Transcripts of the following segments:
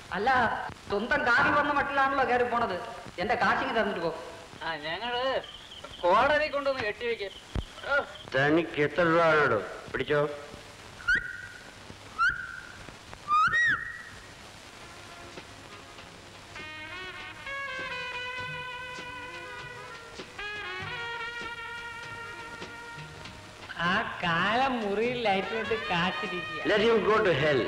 അല്ല സ്വന്തം കാറി വന്ന മട്ടിലാണല്ലോ കയറി പോണത് എന്റെ കാശിങ് തന്നിട്ട് പോ ആ ഞങ്ങള് കോടതി കൊണ്ടുവന്ന് കെട്ടിവെക്കും തനിക്ക് എത്ര രൂപ വേണോ പിടിച്ചോ ആ കാലം മുറിയിൽ ലൈറ്റ് ഇട്ട് കാത്തിരിക്കുക Let him go to hell.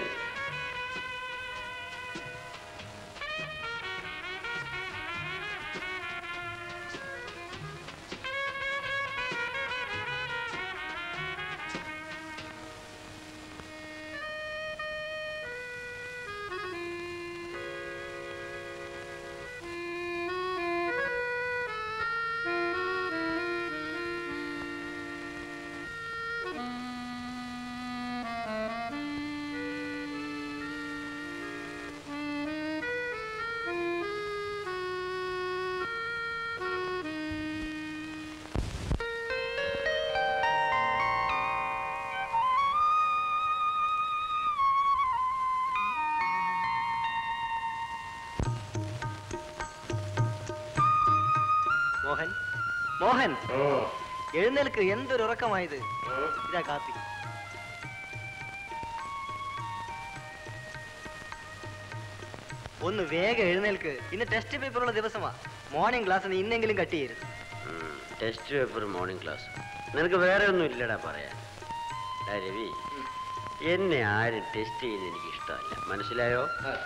Mohan Mohan എഴുന്നേൽക്ക് എന്തൊരു ഉറക്കമായത് ഇതാ കാപ്പി ഒന്ന് വേഗം എഴുന്നേൽക്ക് ഇന്ന് ടെസ്റ്റ് പേപ്പറുള്ള ദിവസമാ മോർണിംഗ് ക്ലാസ് നീ ഇന്നെങ്കിലും കട്ട് ചെയ്യരുത് ടെസ്റ്റ് പേപ്പർ മോർണിംഗ് ക്ലാസ് നിനക്ക് വേറെ ഒന്നും ഇല്ലടാ പറയാൻ ഡാ രവി എന്നെ ആരും ടെസ്റ്റ് ചെയ്യുന്ന എനിക്ക് ഇഷ്ടമല്ല മനസ്സിലായോ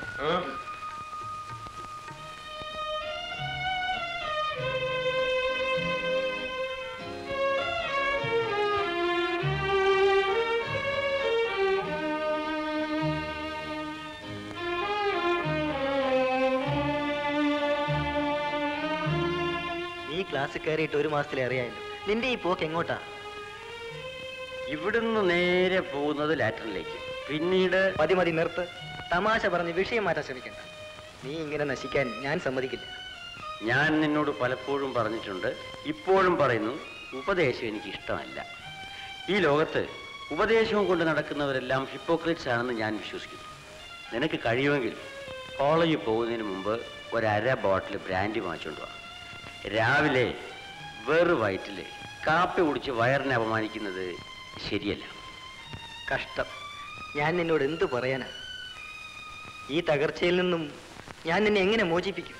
നീ ക്ലാസ് കയറിയിട്ട് ഒരു മാസത്തിലെ അറിയാമല്ലോ നിന്റെ ഈ പോക്ക് എങ്ങോട്ടാ ഇവിടുന്ന് നേരെ പോകുന്നത് ലാറ്ററിലേക്ക് പിന്നീട് മതി മതി നിർത്ത് തമാശ പറഞ്ഞ് വിഷയം മാറ്റാൻ ശ്രമിക്കണ്ട നീ ഇങ്ങനെ നശിക്കാൻ ഞാൻ സമ്മതിക്കില്ല ഞാൻ നിന്നോട് പലപ്പോഴും പറഞ്ഞിട്ടുണ്ട് ഇപ്പോഴും പറയുന്നു ഉപദേശം എനിക്ക് ഇഷ്ടമല്ല ഈ ലോകത്ത് ഉപദേശവും കൊണ്ട് നടക്കുന്നവരെല്ലാം ഹിപ്പോക്രറ്റ്സ് ആണെന്ന് ഞാൻ വിശ്വസിക്കുന്നു നിനക്ക് കഴിയുമെങ്കിൽ കോളേജിൽ പോകുന്നതിന് മുമ്പ് ഒരര ബോട്ടിൽ ബ്രാൻഡി വാങ്ങിച്ചുകൊണ്ട് വാ രാവിലെ വെറു വയറ്റിൽ കാപ്പി കുടിച്ച് വയറിനെ അപമാനിക്കുന്നത് ശരിയല്ല കഷ്ടം ഞാൻ നിന്നോട് എന്തു പറയാനാ ഈ തകർച്ചയിൽ നിന്നും ഞാൻ നിന്നെ എങ്ങനെ മോചിപ്പിക്കും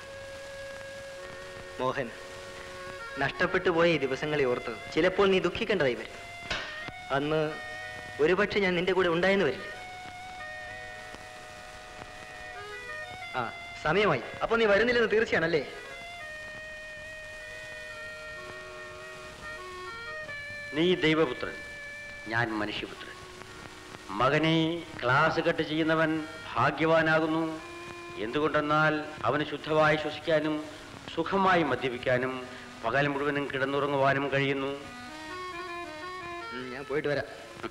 മോഹൻ നഷ്ടപ്പെട്ടു പോയ ഈ ദിവസങ്ങളെ ഓർത്ത് ചിലപ്പോൾ നീ ദുഃഖിക്കേണ്ടതായി വരും അന്ന് ഒരുപക്ഷെ ഞാൻ നിന്റെ കൂടെ ഉണ്ടായെന്ന് വരില്ല ആ സമയമായി അപ്പൊ നീ വരുന്നില്ലെന്ന് തീർച്ചയാണല്ലേ നീ ദൈവപുത്രൻ ഞാൻ മനുഷ്യപുത്രൻ മകനെ ക്ലാസ് കട്ട് ചെയ്യുന്നവൻ ഭാഗ്യവാനാകുന്നു എന്തുകൊണ്ടെന്നാൽ അവന് ശുദ്ധമായി ശ്വസിക്കാനും സുഖമായി മദ്യപിക്കാനും പകൽ മുഴുവനും കിടന്നുറങ്ങുവാനും കഴിയുന്നു ഉം, ഞാൻ പോയിട്ട് വരാം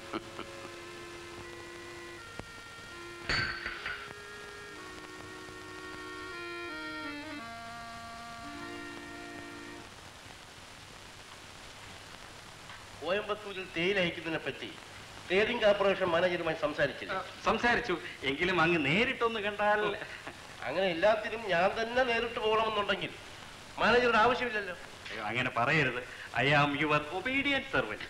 കോയമ്പത്തൂരിൽ തേയില അയക്കുന്നതിനെ പറ്റി ട്രേഡിംഗ് കോർപ്പറേഷൻ മാനേജറുമായി സംസാരിച്ചില്ല സംസാരിച്ചു എങ്കിലും അങ്ങ് നേരിട്ടൊന്ന് കണ്ടാൽ അങ്ങനെ എല്ലാത്തിനും ഞാൻ തന്നെ നേരിട്ട് പോകണമെന്നുണ്ടെങ്കിൽ മാനേജറുടെ ആവശ്യമില്ലല്ലോ അയ്യോ, അങ്ങനെ പറയരുത് I am your obedient servant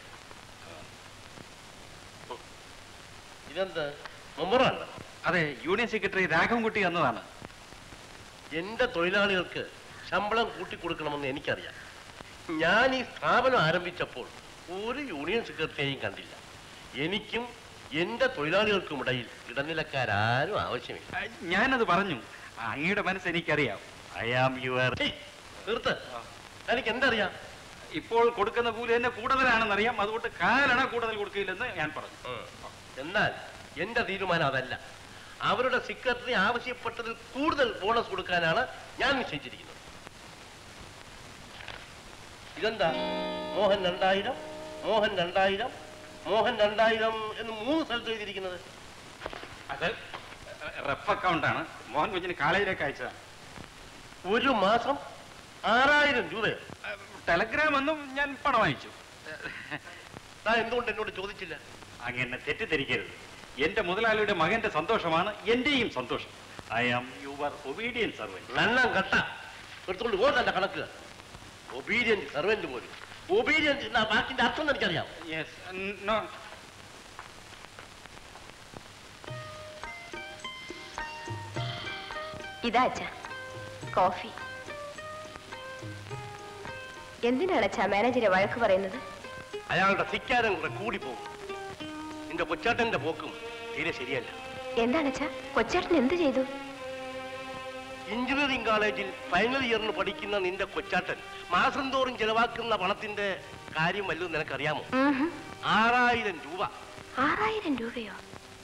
ഇതെന്ത് മെമ്പറാണ് അതെ യൂണിയൻ സെക്രട്ടറി രാഘവൻകുട്ടി എന്നതാണ് എന്റെ തൊഴിലാളികൾക്ക് ശമ്പളം കൂട്ടിക്കൊടുക്കണമെന്ന് എനിക്കറിയാം ഞാൻ ഈ സ്ഥാപനം ആരംഭിച്ചപ്പോൾ ഒരു യൂണിയൻ സെക്രട്ടറിയെയും കണ്ടില്ല എനിക്കും എന്റെ തൊഴിലാളികൾക്കും ഇടയിൽ ഇടനിലക്കാരും ആവശ്യമില്ല ആ, ഞാനത് പറഞ്ഞു അങ്ങയുടെ മനസ്സ് എനിക്കറിയാം ഐ ആം യുവർ ഏയ്, നിർത്ത് എനിക്ക് എന്തറിയാം ഇപ്പോൾ കൊടുക്കുന്ന കൂലി തന്നെ കൂടുതലാണെന്നറിയാം അതുകൊണ്ട് കാലണ കൂടുതൽ കൊടുക്കില്ലെന്ന് ഞാൻ പറഞ്ഞു ഉം. എന്നാൽ എന്റെ തീരുമാനം അതല്ല അവരുടെ സെക്രട്ടറി ആവശ്യപ്പെട്ടതിൽ കൂടുതൽ ബോണസ് കൊടുക്കാനാണ് ഞാൻ നിശ്ചയിച്ചിരിക്കുന്നത് ഇതെന്താ മോഹൻ രണ്ടായിരം മോഹൻ രണ്ടായിരം മോഹൻ രണ്ടായിരം എന്ന് മൂന്ന് സ്ഥലത്ത് എഴുതിയിരിക്കുന്നത് അത് റഫ് അക്കൗണ്ടാണ് മോഹൻ കുഞ്ഞിന് കോളേജിലേക്ക് അയച്ചതാണ് ഒരു മാസം ആറായിരം രൂപയോ ടെലഗ്രാം എന്നും ഞാൻ പണം അയച്ചു താൻ എന്തുകൊണ്ട് എന്നോട് ചോദിച്ചില്ല അങ്ങനെ തെറ്റിദ്ധരിക്കരുത് എന്റെ മുതലാളിയുടെ മകന്റെ സന്തോഷമാണ് എന്റെയും സന്തോഷം I am your obedient servant നന്നാം കട്ട എടുത്തുകൊണ്ട് പോ തന്റെ കണക്ക് ഒബീഡിയന്റ് സെർവന്റ് പോലും ഒബീഡിയന്റ് എന്ന വാക്കിന്റെ അർത്ഥം എനിക്കറിയാം യെസ് നോ ഇതാ അച്ഛാ കോഫി എന്തിനാണ് അച്ഛാ മാനേജരെ വഴക്ക് പറയുന്നത് അയാളുടെ ധിക്കാരം കൂടെ കൂടിപ്പോകും നിന്റെ കൊച്ചാട്ടന്റെ പോക്കും തീരെ ശരിയല്ല എന്താണ് അച്ഛാ കൊച്ചേട്ടൻ എന്ത് ചെയ്തു എഞ്ചിനീയറിംഗ് കോളേജിൽ ഫൈനൽ ഇയറിന് പഠിക്കുന്ന നിന്റെ കൊച്ചാട്ടൻ മാസം തോറും ചെലവാക്കുന്ന പണത്തിന്റെ കാര്യം വല്ലതും നിനക്കറിയാമോ ഉംഹും. ആറായിരം രൂപ ആറായിരം രൂപയോ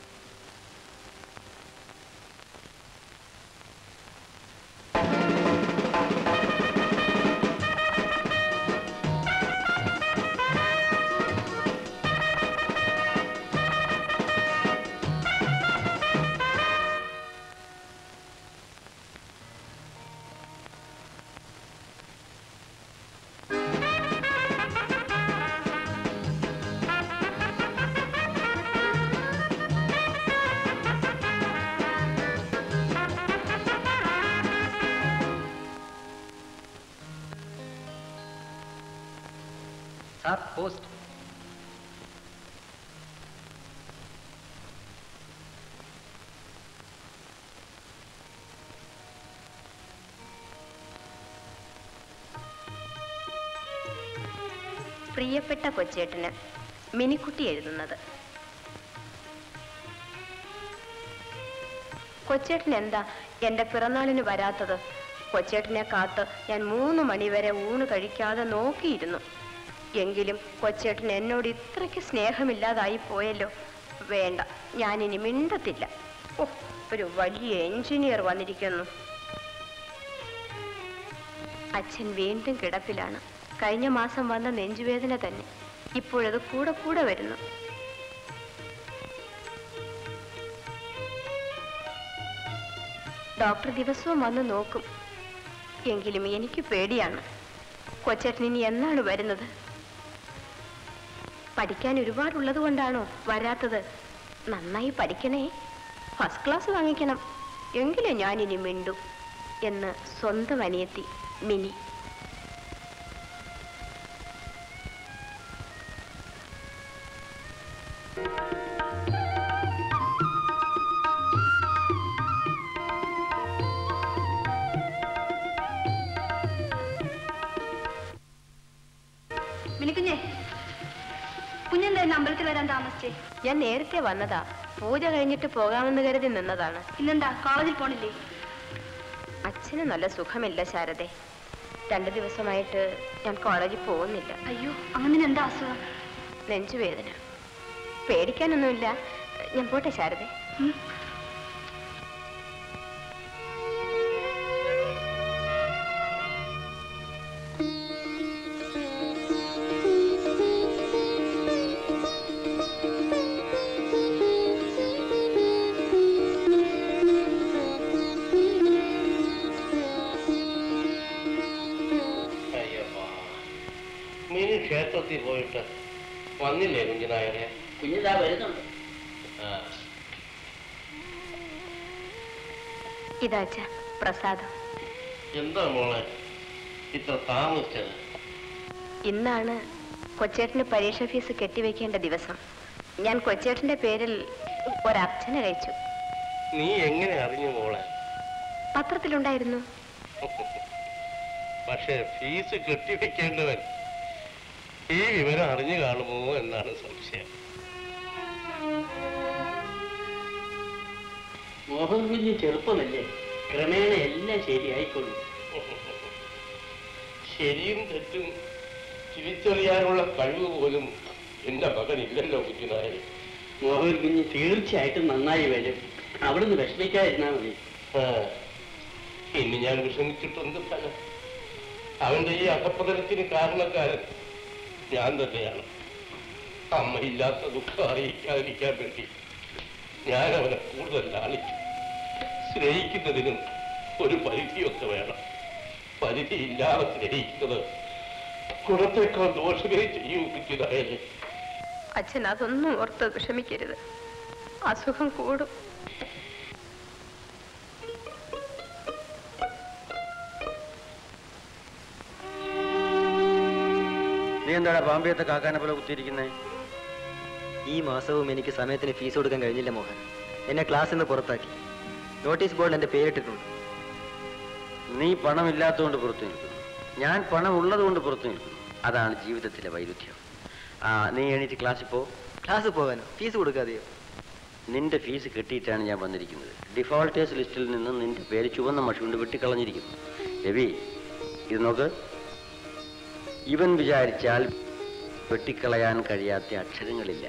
സാർ പോസ്റ്റ് പ്രിയപ്പെട്ട കൊച്ചേട്ടന് മിനിക്കുട്ടി എഴുതുന്നത് കൊച്ചേട്ടൻ എന്താ എന്റെ പിറന്നാളിന് വരാത്തത് കൊച്ചേട്ടനെ കാത്ത് ഞാൻ മൂന്ന് മണിവരെ ഊണ് കഴിക്കാതെ നോക്കിയിരുന്നു എങ്കിലും കൊച്ചേട്ടൻ എന്നോട് ഇത്രയ്ക്ക് സ്നേഹമില്ലാതായി പോയല്ലോ വേണ്ട ഞാനിനി മിണ്ടത്തില്ല ഓ ഒരു വലിയ എഞ്ചിനീയർ വന്നിരിക്കുന്നു അച്ഛൻ വീണ്ടും കിടപ്പിലാണ് കഴിഞ്ഞ മാസം വന്ന നെഞ്ചുവേദന തന്നെ ഇപ്പോഴത് കൂടെ കൂടെ വരുന്നു ഡോക്ടർ ദിവസവും വന്ന് നോക്കും എങ്കിലും എനിക്ക് പേടിയാണ് കൊച്ചേട്ടൻ ഇനി എന്നാണ് വരുന്നത് പഠിക്കാൻ ഒരുപാടുള്ളത് കൊണ്ടാണോ വരാത്തത് നന്നായി പഠിക്കണേ ഫസ്റ്റ് ക്ലാസ് വാങ്ങിക്കണം എങ്കിലേ ഞാനിനി മിണ്ടു എന്ന് സ്വന്തം അനിയത്തി മിനി മിനിക്കുഞ്ഞെ കുഞ്ഞെന്താ ഇന്ന് അമ്പലത്തിൽ വരാൻ താമസിച്ചേ ഞാൻ നേരത്തെ വന്നതാ പൂജ കഴിഞ്ഞിട്ട് പോകാമെന്ന് കരുതി നിന്നതാണ് ഇന്നെന്താ കോളേജിൽ പോണില്ലേ അച്ഛന് നല്ല സുഖമില്ല ശാരദെ രണ്ടു ദിവസമായിട്ട് ഞാൻ കോളേജിൽ പോകുന്നില്ല അയ്യോ അങ്ങനെ എന്താ അസുഖം നെഞ്ചുവേദന പേടിക്കാനൊന്നുമില്ല ഞാൻ പോട്ടെ ശാരദെ ഉം. അയ്യപ്പാ മിനി ക്ഷേത്രത്തിൽ പോയിട്ട് വന്നില്ലേ കുഞ്ഞിനായരെ കുഞ്ഞിതാ വരുന്നുണ്ട് ആ ഇതാ അച്ഛ പ്രസാദം എന്താ മോളെ ഇത്ര താമസിച്ചത് ഇന്നാണ് കൊച്ചേട്ടന് പരീക്ഷ ഫീസ് കെട്ടിവെക്കേണ്ട ദിവസം ഞാൻ കൊച്ചേട്ടന്റെ പേരിൽ ഒരർച്ചന കഴിച്ചു നീ എങ്ങനെ അറിഞ്ഞു മോളെ പത്രത്തിലുണ്ടായിരുന്നു പക്ഷെ ഫീസ് കെട്ടിവെക്കേണ്ടവൻ ഈ വിവരം അറിഞ്ഞു കാണുമോ എന്നാണ് സംശയം മോഹൻ കുഞ്ഞ് ചെറുപ്പമല്ലേ ക്രമേണ എല്ലാം ശരിയായിക്കൊള്ളും ശരിയും തെറ്റും തിരിച്ചറിയാനുള്ള കഴിവ് പോലും എന്റെ മകനില്ലല്ലോ കുഞ്ഞിനായർ മോഹൻ കുഞ്ഞ് തീർച്ചയായിട്ടും നന്നായി വരും അവിടുന്ന് വിഷമിക്കാതിരുന്നാ മതി ആ, ഇനി ഞാൻ വിഷമിച്ചിട്ടുണ്ട് ഫലം അവന്റെ ഈ അധപ്പതനത്തിന് കാരണക്കാരൻ ഞാൻ തന്നെയാണ് അമ്മയില്ലാത്ത ദുഃഖം അറിയിക്കാതിരിക്കാൻ വേണ്ടി ഞാൻ അവനെ കൂടുതൽ ലാളിക്കും സ്നേഹിക്കുന്നതിനും ഒരു പരിധിയൊക്കെ വേണം പരിധിയില്ലാതെ സ്നേഹിക്കുന്നത് ഗുണത്തേക്കാൾ ദോഷമേ ചെയ്യിപ്പിക്കുന്നതായാലേ അച്ഛൻ അതൊന്നും ഓർത്ത് വിഷമിക്കരുത് അസുഖം കൂടും നീ എന്താടാ ബാമ്പയത്തെ കാക്കാനെ പോലെ കുത്തിയിരിക്കുന്നേ ഈ മാസവും എനിക്ക് സമയത്തിന് ഫീസ് കൊടുക്കാൻ കഴിഞ്ഞില്ല മോഹൻ എന്നെ ക്ലാസ്സിൽ നിന്ന് പുറത്താക്കി നോട്ടീസ് ബോർഡിൽ എൻ്റെ പേരിട്ടിട്ടുണ്ട് നീ പണമില്ലാത്തതുകൊണ്ട് പുറത്തു നിൽക്കുന്നു ഞാൻ പണം ഉള്ളതുകൊണ്ട് പുറത്തു നിൽക്കുന്നു അതാണ് ജീവിതത്തിലെ വൈരുദ്ധ്യം ആ നീ എണീറ്റ് ക്ലാസ്സിൽ പോ ക്ലാസ് പോകാനോ ഫീസ് കൊടുക്കാതെയോ നിന്റെ ഫീസ് കെട്ടിയിട്ടാണ് ഞാൻ വന്നിരിക്കുന്നത് ഡിഫോൾട്ടേഴ്സ് ലിസ്റ്റിൽ നിന്ന് നിന്റെ പേര് ചുവന്ന മഷി കൊണ്ട് വെട്ടിക്കളഞ്ഞിരിക്കുന്നു രവി ഇത് നോക്ക് ഇവൻ വിചാരിച്ചാൽ വെട്ടിക്കളയാൻ കഴിയാത്ത അക്ഷരങ്ങളില്ല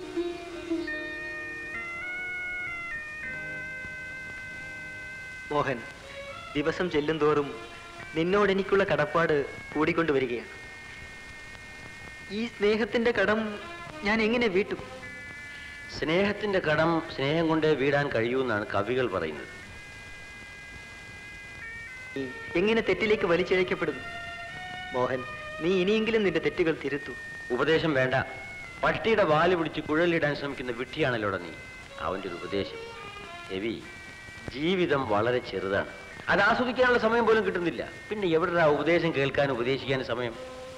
മോഹൻ ദിവസം ചെല്ലും തോറും നിന്നോട് എനിക്കുള്ള കടപ്പാട് കൂടിക്കൊണ്ടുവരികയാണ് ഈ സ്നേഹത്തിന്റെ കടം ഞാൻ എങ്ങനെ വീട്ടും സ്നേഹത്തിന്റെ കടം സ്നേഹം കൊണ്ടേ വീടാൻ കഴിയൂ എന്നാണ് കവികൾ പറയുന്നത് നീ എങ്ങനെ തെറ്റിലേക്ക് വലിച്ചിഴക്കപ്പെടുന്നു മോഹൻ നീ ഇനിയെങ്കിലും നിന്റെ തെറ്റുകൾ തിരുത്തൂ ഉപദേശം വേണ്ട പട്ടിയുടെ വാല് പിടിച്ച് കുഴലിടാൻ ശ്രമിക്കുന്ന വിട്ടിയാണല്ലോടെ നീ അവന്റെ ഒരു ഉപദേശം രവി ജീവിതം വളരെ ചെറുതാണ് അത് ആസ്വദിക്കാനുള്ള സമയം പോലും കിട്ടുന്നില്ല പിന്നെ എവിടെ ഉപദേശം കേൾക്കാൻ ഉപദേശിക്കാൻ സമയം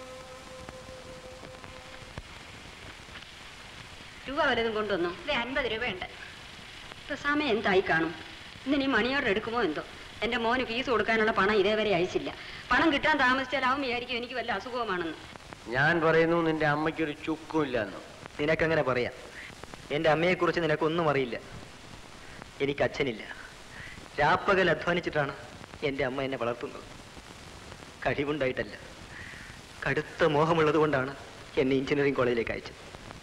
രൂപ വല്ലതും കൊണ്ടുവന്നോ അതെ അൻപത് രൂപയുണ്ട് ഇപ്പൊ സമയം എന്തായി കാണും ഇന്നിനി മണിയോർഡർ എടുക്കുമോ എന്തോ എന്റെ മോന് ഫീസ് കൊടുക്കാനുള്ള പണം ഇതേവരെ അയച്ചില്ല പണം കിട്ടാൻ താമസിച്ചാൽ അവൻ വിചാരിക്കും എനിക്ക് വല്ല അസുഖമാണെന്ന് ഞാൻ പറയുന്നു നിന്റെ അമ്മയ്ക്കൊരു ചുക്കും ഇല്ലെന്നോ നിനക്കങ്ങനെ പറയാം എൻ്റെ അമ്മയെക്കുറിച്ച് നിനക്കൊന്നും അറിയില്ല എനിക്ക് അച്ഛനില്ല രാപ്പകൽ അധ്വാനിച്ചിട്ടാണ് എൻ്റെ അമ്മ എന്നെ വളർത്തുന്നത് കഴിവുണ്ടായിട്ടല്ല കടുത്ത മോഹമുള്ളത് കൊണ്ടാണ് എന്നെ എഞ്ചിനീയറിംഗ് കോളേജിലേക്ക് അയച്ചത്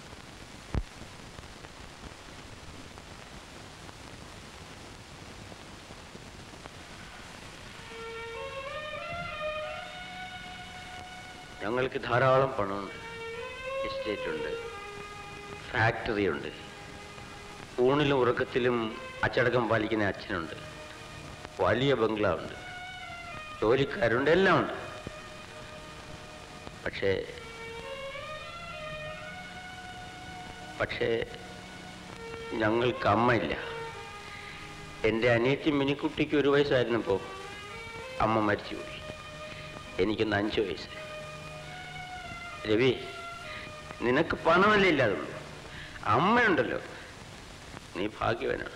ഞങ്ങൾക്ക് ധാരാളം പണമുണ്ട് എസ്റ്റേറ്റ് ഉണ്ട് ഫാക്ടറി ഉണ്ട് ഊണിലും ഉറക്കത്തിലും അച്ചടക്കം പാലിക്കുന്ന അച്ഛനുണ്ട് വലിയ ബംഗ്ലാവുണ്ട് ജോലിക്കാരുണ്ട് എല്ലാം ഉണ്ട് പക്ഷേ പക്ഷേ ഞങ്ങൾക്ക് അമ്മയില്ല എൻ്റെ അനിയത്തി മിനിക്കുട്ടിക്ക് ഒരു വയസ്സായിരുന്നപ്പോൾ അമ്മ മരിച്ചുപോയി എനിക്കൊന്ന് അഞ്ച് വയസ്സ് രവി നിനക്ക് പണമല്ലേ ഇല്ലാതുള്ളൂ അമ്മയുണ്ടല്ലോ നീ ഭാഗ്യവനാണ്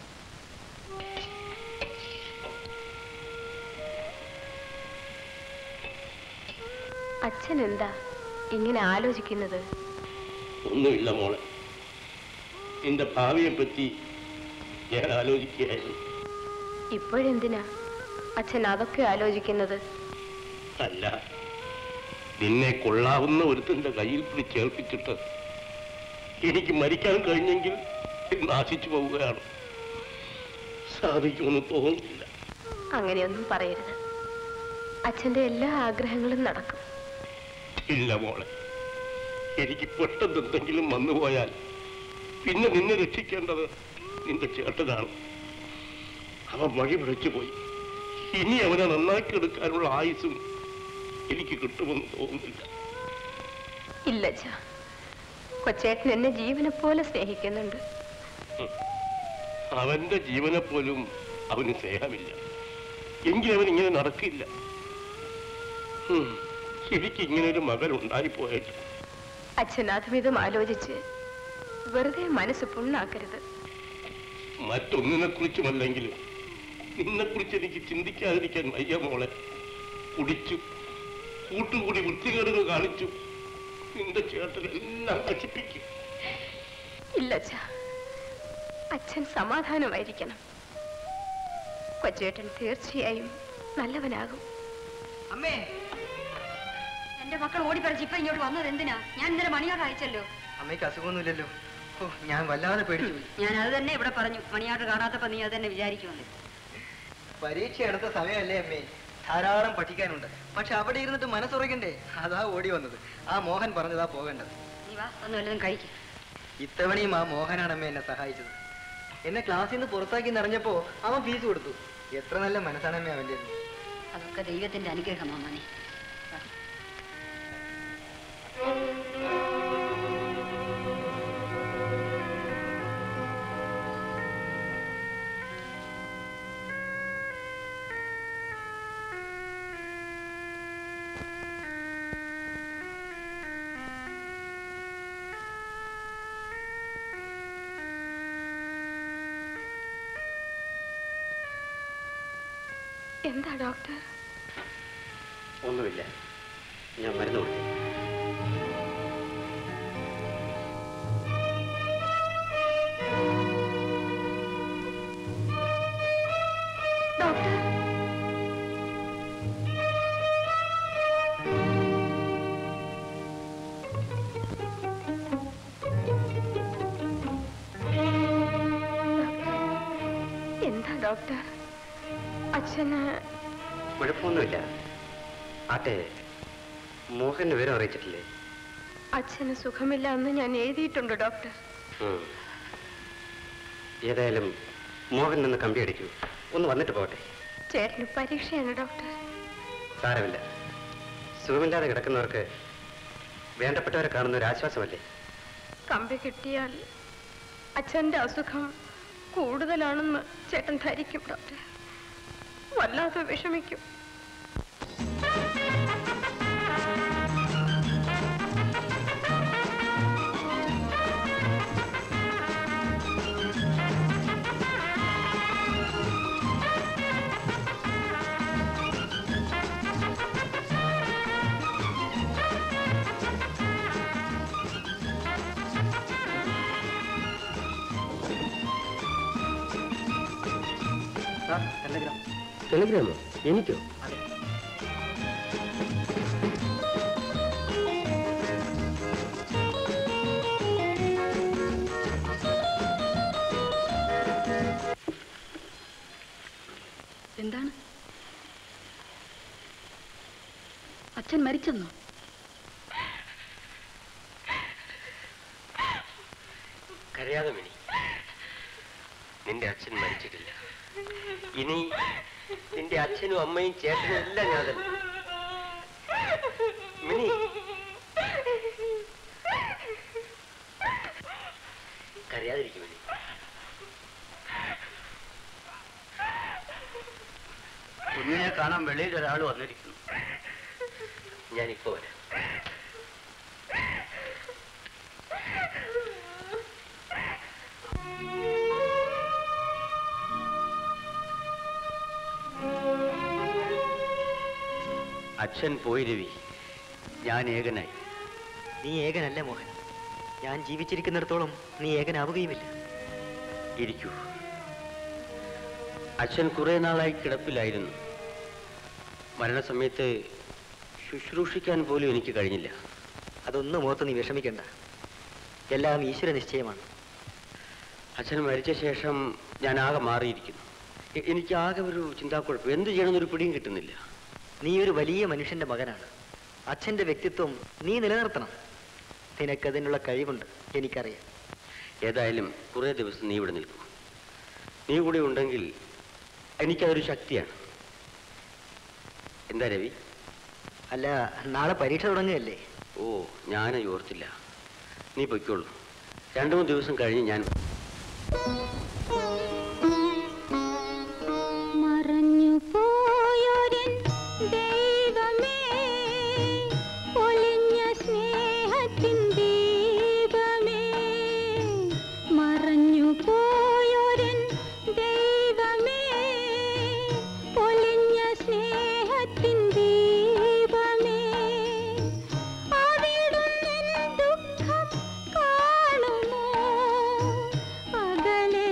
അച്ഛൻ എന്താ ഇങ്ങനെ ആലോചിക്കുന്നത് ഒന്നുമില്ല മോളെ നിന്റെ ഭാവിയെ പറ്റി ഞാൻ ആലോചിക്കുകയായിരുന്നു ഇപ്പോഴെന്തിനാ അച്ഛൻ അതൊക്കെ ആലോചിക്കുന്നത് അല്ല നിന്നെ കൊള്ളാവുന്ന ഒരുത്തന്റെ കയ്യിൽ പിടിച്ചേൽപ്പിച്ചിട്ട് എനിക്ക് മരിക്കാൻ കഴിഞ്ഞെങ്കിൽ നാശിച്ചു പോവുകയാണ് സാധിക്കുമെന്ന് തോന്നുന്നില്ല അങ്ങനെയൊന്നും പറയരുത് അച്ഛന്റെ എല്ലാ ആഗ്രഹങ്ങളും നടക്കും ഇല്ല മോളെ എനിക്ക് പെട്ടെന്ന് എന്തെങ്കിലും വന്നുപോയാൽ പിന്നെ നിന്നെ രക്ഷിക്കേണ്ടത് നിന്റെ ചേട്ടനാണ് അവൻ വഴി പിഴച്ചു പോയി ഇനി അവനെ നന്നാക്കി എടുക്കാനുള്ള ആയുസും എനിക്ക് കിട്ടുമെന്ന് തോന്നുന്നില്ല ഇല്ല അച്ഛാ കൊച്ചേട്ടൻ എന്നെ ജീവനെ പോലെ സ്നേഹിക്കുന്നുണ്ട് അവന്റെ ജീവനെ പോലും അവന് സ്നേഹമില്ല എങ്കിൽ അവൻ ഇങ്ങനെ നടക്കില്ല ഉം, എനിക്ക് ഇങ്ങനെ ഒരു മകൻ ഉണ്ടായിപ്പോയിട്ട് അച്ഛൻ അതുമിതും ആലോചിച്ച് വെറുതെ മനസ്സ് പുണ്ണാക്കരുത് മറ്റൊന്നിനെ കുറിച്ചുമല്ലെങ്കിലും നിന്നെ കുറിച്ച് എനിക്ക് ചിന്തിക്കാതിരിക്കാൻ വയ്യ മോളെ കുടിച്ചു കൂട്ടുകൂടി വൃത്തികേടുകൾ കാണിച്ചു നിന്റെ ചേട്ടനെല്ലാം നശിപ്പിക്കും ഇല്ല അച്ഛാ അച്ഛൻ സമാധാനമായിരിക്കണം കൊച്ചേട്ടൻ തീർച്ചയായും നല്ലവനാകും അമ്മേ എന്റെ മക്കൾ ഓടിപ്പറിച്ച് ഇപ്പൊ ഇങ്ങോട്ട് വന്നത് എന്തിനാ ഞാൻ ഇന്നലെ മണിയോർഡർ അയച്ചല്ലോ അമ്മയ്ക്ക് അസുഖമൊന്നുമില്ലല്ലോ ഓ ഞാൻ വല്ലാതെ പേടിച്ചു പോയി ഞാൻ അത് തന്നെ ഇവിടെ പറഞ്ഞു മണിയാർഡർ കാണാത്തപ്പോ നീ അത് തന്നെ വിചാരിക്കുമെന്ന് പരീക്ഷ അടുത്ത സമയമല്ലേ അമ്മേ ധാരാളം പഠിക്കാനുണ്ട് പക്ഷെ അവിടെ ഇരുന്നിട്ട് മനസ്സുറയ്ക്കണ്ടേ അതാ ഓടി വന്നത് ആ മോഹൻ പറഞ്ഞതാ പോകേണ്ടത് നീ വാ ഒന്ന് വല്ലതും കഴിക്കും ഇത്തവണയും ആ മോഹനാണ് അമ്മ എന്നെ സഹായിച്ചത് എന്നെ ക്ലാസ്സിൽ നിന്ന് പുറത്താക്കി നിറഞ്ഞപ്പോ അവൻ ഫീസ് കൊടുത്തു എത്ര നല്ല മനസ്സാണ് അമ്മ അവൻ്റെ അതൊക്കെ ദൈവത്തിന്റെ അനുഗ്രഹമാണ് മോനെ എന്താ ഡോക്ടർ ഒന്നുമില്ല ഞാൻ മരുന്ന് കൊടുത്തു ഡോക്ടർ എന്താ ഡോക്ടർ അച്ഛന് കുഴപ്പമൊന്നുമില്ല ആട്ടെ മോഹന് വിവരം അറിയിച്ചിട്ടില്ലേ അച്ഛന് സുഖമില്ല എന്ന് ഞാൻ എഴുതിയിട്ടുണ്ട് ഡോക്ടർ ഉം. ഏതായാലും മോഹൻ നിന്ന് കമ്പി അടിക്കൂ ഒന്ന് വന്നിട്ട് പോകട്ടെ ചേട്ടന് പരീക്ഷയാണ് ഡോക്ടർ സാരമില്ല സുഖമില്ലാതെ കിടക്കുന്നവർക്ക് വേണ്ടപ്പെട്ടവരെ കാണുന്ന ഒരു ആശ്വാസമല്ലേ കമ്പി കിട്ടിയാൽ അച്ഛന്റെ അസുഖം കൂടുതലാണെന്ന് ചേട്ടൻ ധരിക്കും ഡോക്ടർ വല്ലാതെ വിഷമിക്കും ടെലിഗ്രാമോ എനിക്കോ എന്താണ് അച്ഛൻ മരിച്ചെന്നോ കരയാതെ മിനി നിന്റെ അച്ഛൻ മരിച്ചിട്ടില്ല ഇനി നിന്റെ അച്ഛനും അമ്മയും ചേട്ടനും എല്ലാം ഞാൻ തന്നെ മിനി കരയാതിരിക്കും മിനി കുഞ്ഞിനെ കാണാൻ വെളിയിൽ ഒരാൾ വന്നിരിക്കുന്നു ഞാനിപ്പോ വരാം അച്ഛൻ പോയി രവി ഞാൻ ഏകനായി നീ ഏകനല്ല മോഹൻ ഞാൻ ജീവിച്ചിരിക്കുന്നിടത്തോളം നീ ഏകനാവുകയുമില്ല ഇരിക്കൂ അച്ഛൻ കുറെ നാളായി കിടപ്പിലായിരുന്നു മരണസമയത്ത് ശുശ്രൂഷിക്കാൻ പോലും എനിക്ക് കഴിഞ്ഞില്ല അതൊന്നും ഓർത്ത് നീ വിഷമിക്കണ്ട എല്ലാം ഈശ്വര നിശ്ചയമാണ് അച്ഛൻ മരിച്ച ശേഷം ഞാൻ ആകെ മാറിയിരിക്കുന്നു എ- എനിക്ക് ആകെ ഒരു ചിന്താക്കുഴപ്പം എന്ത് ചെയ്യണമെന്നൊരു പിടിയും കിട്ടുന്നില്ല നീ ഒരു വലിയ മനുഷ്യന്റെ മകനാണ് അച്ഛന്റെ വ്യക്തിത്വം നീ നിലനിർത്തണം നിനക്കതിനുള്ള കഴിവുണ്ട് എനിക്കറിയാം ഏതായാലും കുറേ ദിവസം നീ ഇവിടെ നിൽക്കൂ നീ കൂടെ ഉണ്ടെങ്കിൽ എനിക്കതൊരു ശക്തിയാണ് എന്താ രവി അല്ല നാളെ പരീക്ഷ തുടങ്ങുകയല്ലേ ഓ ഞാൻ ഓർത്തില്ല നീ പൊയ്ക്കോളൂ രണ്ടു മൂന്ന് ദിവസം കഴിഞ്ഞ് ഞാൻ മറഞ്ഞു പോയൊരൻ ദൈവമേ ഒളിഞ്ഞ സ്നേഹത്തിൻ ദീപമേ മറഞ്ഞു പോയൊരൻ ദൈവമേ ഒളിഞ്ഞ സ്നേഹത്തിൻ ദീപമേ അവിടുന്ന് ദുഃഖം കാണുമോ അകലെ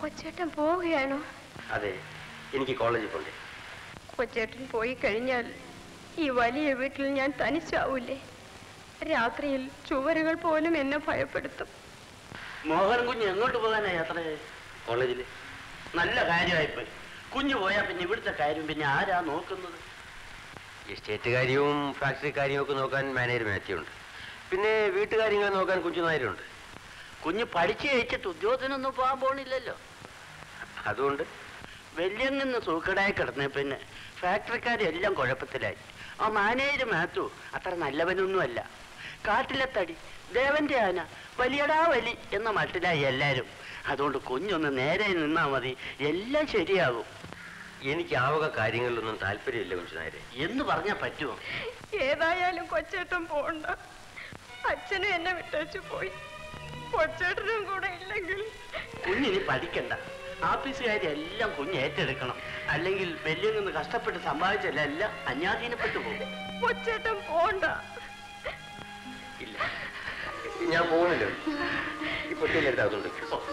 കൊച്ചേട്ടൻ പോവുകയാണോ അതെ എനിക്ക് കോളേജിൽ പോണ്ടേ കൊച്ചേട്ടൻ പോയി കഴിഞ്ഞാൽ ഈ വലിയ വീട്ടിൽ ഞാൻ തനിച്ചാവൂലേ രാത്രിയിൽ ചുവരുകൾ പോലും എന്നെ ഭയപ്പെടുത്തും മോഹൻ കുഞ്ഞ് എങ്ങോട്ട് പോകാനാ യാത്ര കോളേജിൽ നല്ല കാര്യമായിപ്പോയി കുഞ്ഞു പോയാ പിന്നെ ഇവിടുത്തെ കാര്യം പിന്നെ ആരാ നോക്കുന്നത് എസ്റ്റേറ്റ് കാര്യവും ഫാക്ടറി കാര്യവും ഒക്കെ നോക്കാൻ മാനേജർ മാറ്റിയുണ്ട് പിന്നെ വീട്ടുകാര്യങ്ങൾ നോക്കാൻ കുഞ്ഞുനായരുണ്ട് കുഞ്ഞ് പഠിച്ചു ജയിച്ചിട്ട് ഉദ്യോഗത്തിനൊന്നും പോകാൻ പോണില്ലല്ലോ അതുകൊണ്ട് വലിയങ്ങിന്ന് സൂക്കടായി കിടന്ന പിന്നെ ഫാക്ടറിക്കാരെല്ലാം കുഴപ്പത്തിലായി ആ മാനേജർ മാത്തു അത്ര നല്ലവനൊന്നുമല്ല കാട്ടിലെ തടി ദേവന്റെ ആന വലിയടാ വലി എന്ന മട്ടിലായി എല്ലാരും അതുകൊണ്ട് കുഞ്ഞൊന്ന് നേരെ നിന്നാ മതി എല്ലാം ശരിയാകും എനിക്ക് ആവക കാര്യങ്ങളിലൊന്നും താല്പര്യമില്ല കുഞ്ചുനായരെ എന്ന് പറഞ്ഞാൽ പറ്റുമോ ഏതായാലും കൊച്ചേട്ടൻ പോണ്ട അച്ഛനും എന്നെ വിട്ടേച്ചു പോയി കൊച്ചേട്ടനും കൂടെ ഇല്ലെങ്കിൽ കുഞ്ഞിനി പഠിക്കണ്ട ആഫീസുകാരെ എല്ലാം കുഞ്ഞ് ഏറ്റെടുക്കണം അല്ലെങ്കിൽ വലിയ നിന്ന് കഷ്ടപ്പെട്ട് സമ്പാദിച്ചല്ല എല്ലാം അന്യാധീനപ്പെട്ടു പോകും കൊച്ചേട്ടൻ പോണ്ട ഇല്ല ഞാൻ പോകുന്നില്ല ഈ പൊട്ടിയിലെടുത്ത് അതുകൊണ്ട്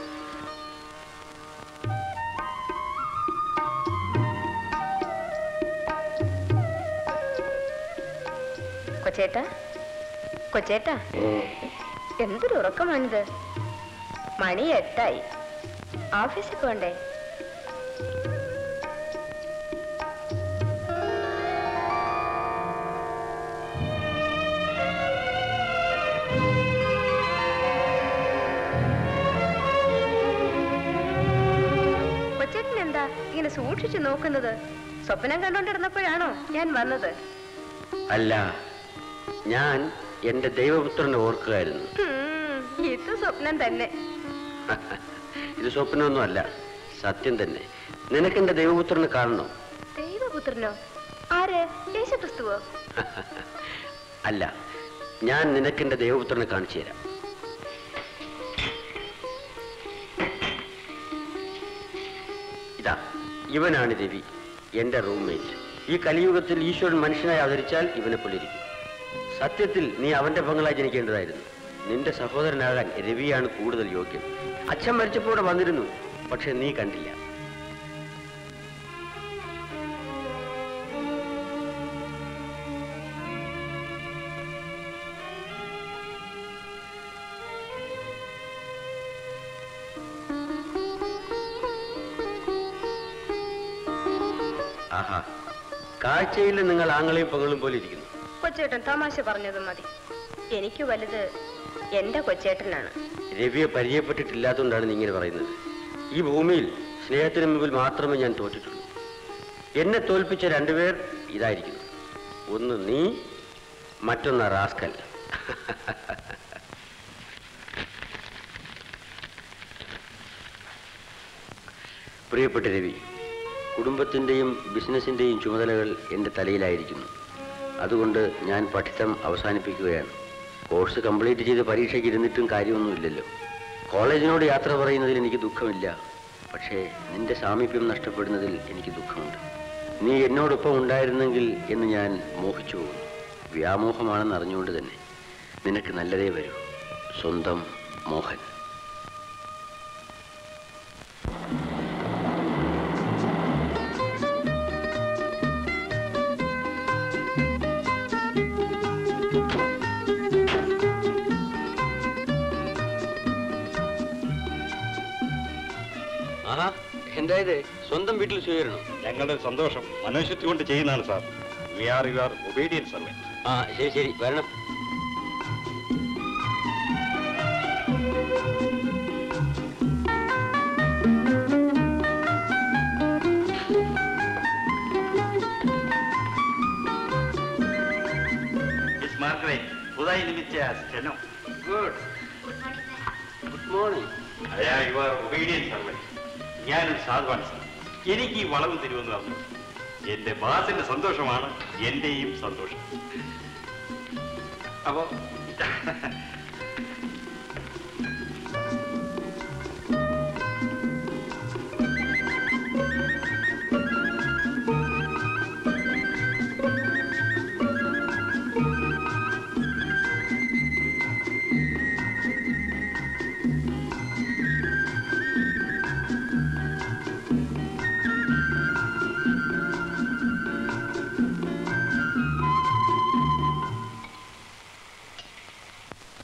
കൊച്ചേട്ടാ കൊച്ചേട്ടാ എന്തൊരു ഉറക്കമാണിത് മണി എട്ടായി ഓഫീസിൽ പോണ്ടേ കൊച്ചേട്ടൻ എന്താ ഇങ്ങനെ സൂക്ഷിച്ചു നോക്കുന്നത് സ്വപ്നം കണ്ടോണ്ടിരുന്നപ്പോഴാണോ ഞാൻ വന്നത് അല്ല ഞാൻ എന്റെ ദൈവപുത്രനെ ഓർക്കുകയായിരുന്നു ഉം, ഇത് സ്വപ്നം തന്നെ ഇത് സ്വപ്നമൊന്നും അല്ല സത്യം തന്നെ നിനക്ക് എന്റെ ദൈവപുത്രനെ കാണണോ ദൈവപുത്രനോ ആര് യേശുക്രിസ്തുവോ അല്ല ഞാൻ നിനക്ക് എന്റെ ദൈവപുത്രനെ കാണിച്ചു തരാം ഇതാ ഇവനാണ് രവി എന്റെ റൂംമേറ്റ് ഈ കലിയുഗത്തിൽ ഈശ്വരൻ മനുഷ്യനായി അവതരിച്ചാൽ ഇവനെ പോലിരിക്കും സത്യത്തിൽ നീ അവന്റെ പങ്കളായി ജനിക്കേണ്ടതായിരുന്നു നിന്റെ സഹോദരനാകാൻ രവിയാണ് കൂടുതൽ യോഗ്യം അച്ഛൻ മരിച്ചപ്പോൾ ഇവിടെ വന്നിരുന്നു പക്ഷെ നീ കണ്ടില്ല ആഹാ കാഴ്ചയിൽ നിങ്ങൾ ആങ്ങളെയും പങ്ങളും പോലെ ഇരിക്കുന്നു കൊച്ചേട്ടൻ തമാശ പറഞ്ഞത് മതി എനിക്ക് വലുത് എന്റെ കൊച്ചേട്ടനാണ് രവിയെ പരിചയപ്പെട്ടിട്ടില്ലാത്തതുകൊണ്ടാണ് നീ ഇങ്ങനെ പറയുന്നത് ഈ ഭൂമിയിൽ സ്നേഹത്തിന് മുമ്പിൽ മാത്രമേ ഞാൻ തോറ്റിട്ടുള്ളൂ എന്നെ തോൽപ്പിച്ച രണ്ടുപേർ ഇതായിരിക്കുന്നു ഒന്ന് നീ മറ്റൊന്ന് റാസ്കൽ പ്രിയപ്പെട്ട രവി കുടുംബത്തിൻ്റെയും ബിസിനസ്സിൻ്റെയും ചുമതലകൾ എൻ്റെ തലയിലായിരിക്കുന്നു അതുകൊണ്ട് ഞാൻ പഠിത്തം അവസാനിപ്പിക്കുകയാണ് കോഴ്സ് കംപ്ലീറ്റ് ചെയ്ത് പരീക്ഷയ്ക്ക് ഇരുന്നിട്ടും കാര്യമൊന്നുമില്ലല്ലോ കോളേജിനോട് യാത്ര പറയുന്നതിൽ എനിക്ക് ദുഃഖമില്ല പക്ഷേ നിന്റെ സാമീപ്യം നഷ്ടപ്പെടുന്നതിൽ എനിക്ക് ദുഃഖമുണ്ട് നീ എന്നോടൊപ്പം ഉണ്ടായിരുന്നെങ്കിൽ എന്ന് ഞാൻ മോഹിച്ചു പോകുന്നു വ്യാമോഹമാണെന്ന് അറിഞ്ഞുകൊണ്ട് തന്നെ നിനക്ക് നല്ലതേ വരൂ സ്വന്തം മോഹൻ ആഹാ എന്തായത് സ്വന്തം വീട്ടിൽ സ്വീകരണം ഞങ്ങളുടെ സന്തോഷം മനോശുദ്ധി കൊണ്ട് ചെയ്യുന്നതാണ് sir we are your obedient servant ആ ശരി ശരി വരണം മിസ് മാർഗ്രറ്റ് പുതായി ലഭിച്ച steno good good morning I'm your obedient servant ഞാനൊരു സാധുവാണ് സാർ എനിക്ക് ഈ വളവും തരുമെന്ന് പറഞ്ഞു എന്റെ ബാസിന്റെ സന്തോഷമാണ് എന്റെയും സന്തോഷം അപ്പോ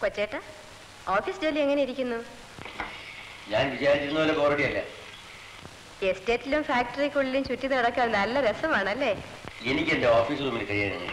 കൊച്ചേട്ട ഓഫീസ് ജോലി എങ്ങനെ ഇരിക്കുന്നു ഞാൻ വിചാരിച്ചിരുന്ന പോലെ ബോറടിയല്ല എസ്റ്റേറ്റിലും ഫാക്ടറിക്കുള്ളിലും ചുറ്റി നടക്കാൻ നല്ല രസമാണല്ലേ എനിക്ക് എന്റെ ഓഫീസ് റൂമിൽ കഴിയാൻ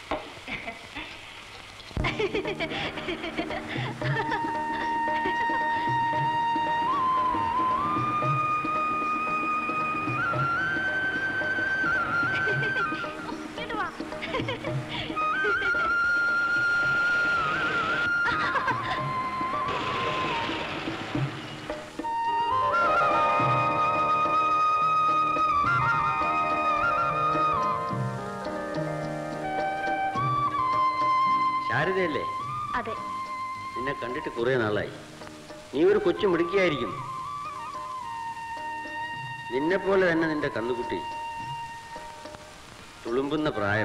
ശാരദയല്ലേ അതെ നിന്നെ കണ്ടിട്ട് കുറെ നാളായി നീ ഒരു കൊച്ചു മിടുക്കിയായിരിക്കുന്നു നിന്നെ പോലെ തന്നെ നിന്റെ കന്നുകുട്ടി തുളുമ്പുന്ന പ്രായം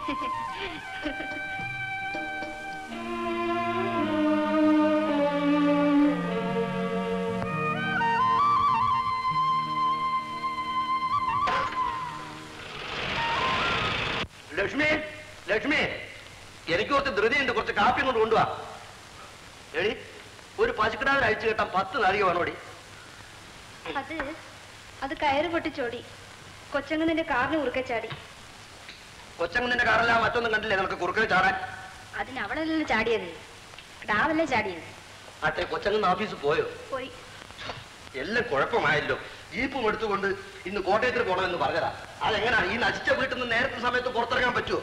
ലക്ഷ്മി ലക്ഷ്മി എനിക്ക് കുറച്ച് ധൃതിയുണ്ട് കുറച്ച് കാപ്പി കൊണ്ട് കൊണ്ടുവാ എടി ഒരു പശുക്കിടാവിന് അഴിച്ചു കിട്ടാൻ പത്ത് നാഴിക വേണോടി അത് അത് കയറ് പൊട്ടിച്ചോടി കൊച്ചങ്ങനിന്റെ കാറിന് ഉറുക്കെ ചാടി കൊച്ചങ്ങന്റെ കാറല്ല മറ്റൊന്നും കണ്ടില്ലേ നമുക്ക് കുറുക്കനെ ചാടാൻ അതിന് അവളല്ലല്ലോ ചാടിയത് കിടാവല്ലേ ചാടിയത് ആട്ടെ കൊച്ചങ്ങന്ന് ഓഫീസിൽ പോയോ പോയി എല്ലാം കുഴപ്പമായല്ലോ ജീപ്പും എടുത്തുകൊണ്ട് ഇന്ന് കോട്ടയത്തിൽ പോകണമെന്ന് പറഞ്ഞതാ അതെങ്ങനാ ഈ നശിച്ച വീട്ടിൽ നിന്ന് നേരത്തെ സമയത്ത് പുറത്തിറങ്ങാൻ പറ്റുമോ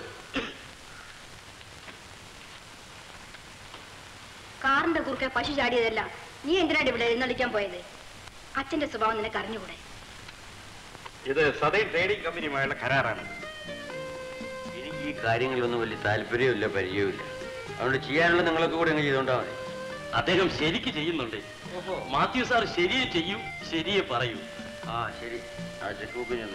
കാറിന്റെ കുറുക്കെ പശു ചാടിയതല്ല നീ എന്തിനാണ് ഇവിടെ എഴുന്നള്ളിക്കാൻ പോയത് അച്ഛന്റെ സ്വഭാവം നിനക്ക് അറിഞ്ഞുകൂടെ ഇത് സദൈൻ ട്രേഡിംഗ് കമ്പനിയുമായുള്ള കരാറാണ് എനിക്ക് ഈ കാര്യങ്ങളിലൊന്നും വലിയ താല്പര്യമില്ല പരിചയമില്ല അതുകൊണ്ട് ചെയ്യാനുള്ള നിങ്ങളൊക്കെ കൂടെ അങ്ങ് ചെയ്തോണ്ടാ മതി അദ്ദേഹം ശരിക്ക് ചെയ്യുന്നുണ്ട് മാത്യു സാർ ശരിയെ ചെയ്യൂ ശരിയെ പറയൂ ആ ശരി ആ ചെക്ക് ബുക്ക് ചെന്ന്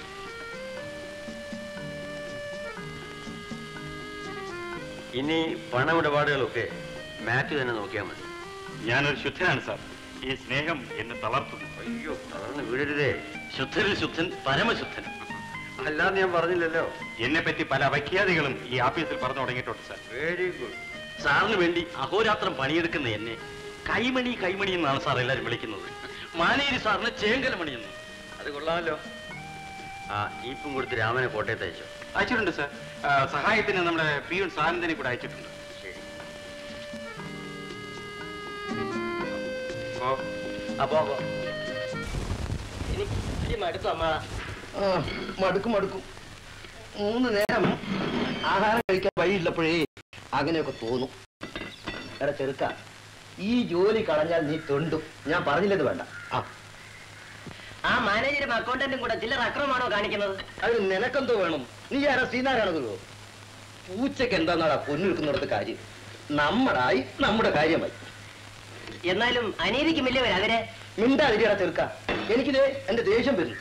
ഇനി പണമിടപാടുകളൊക്കെ മാത്യു തന്നെ നോക്കിയാൽ മതി ഞാനൊരു ശുദ്ധനാണ് സാർ ഈ സ്നേഹം എന്നെ തളർത്തുന്നു അയ്യോ തളർന്ന് വീഴരുതേ ശുദ്ധരിൽ ശുദ്ധൻ പരമശുദ്ധൻ അല്ലാതെ ഞാൻ പറഞ്ഞില്ലല്ലോ എന്നെ പറ്റി പല അപഖ്യാതികളും ഈ ആഫീസിൽ പറഞ്ഞു തുടങ്ങിയിട്ടുണ്ട് സാർ വെരി ഗുഡ് സാറിന് വേണ്ടി അഹോരാത്രം പണിയെടുക്കുന്ന എന്നെ കൈമണി കൈമണി എന്നാണ് സാർ എല്ലാവരും വിളിക്കുന്നത് മാനേരി സാറിന് ചേങ്കലമണി എന്ന് അത് കൊള്ളാമല്ലോ ആ ജീപ്പും കൊടുത്ത് രാമനെ കോട്ടയത്ത് അയച്ചോ അയച്ചിട്ടുണ്ട് സാർ ആ, സഹായത്തിന് നമ്മുടെ പിയൂൺ സാനന്ദനെ കൂടെ അയച്ചിട്ടുണ്ട് ശരി ഓ അപ്പോ അപ്പോ എനിക്ക് മടുത്തു അമ്മ മടുക്കും മടുക്കും മൂന്ന് നേരം ആഹാരം കഴിക്കാൻ വഴിയില്ലപ്പോഴേ അങ്ങനെയൊക്കെ തോന്നും എടാ ചെറുക്ക ഈ ജോലി കളഞ്ഞാൽ നീ തൊണ്ടും ഞാൻ പറഞ്ഞില്ലത് വേണ്ട ആ ആ മാനേജരും അക്കൗണ്ടന്റും കൂടെ ചില്ലറ അക്രമമാണോ കാണിക്കുന്നത് അതിന് നിനക്കെന്തോ വേണം നീ ആരാ ശ്രീനാരായണതോ പൂച്ചക്ക് എന്താന്നാടാ പൊന്നു നിൽക്കുന്നിടത്ത് കാര്യം നമ്മളായി നമ്മുടെ കാര്യമായി എന്നാലും അനീതിക്കുമില്ലേ അവരെ മിണ്ടാതിരിയടാ ചെറുക്ക എനിക്കിത് എന്റെ ദേഷ്യം വരുന്നു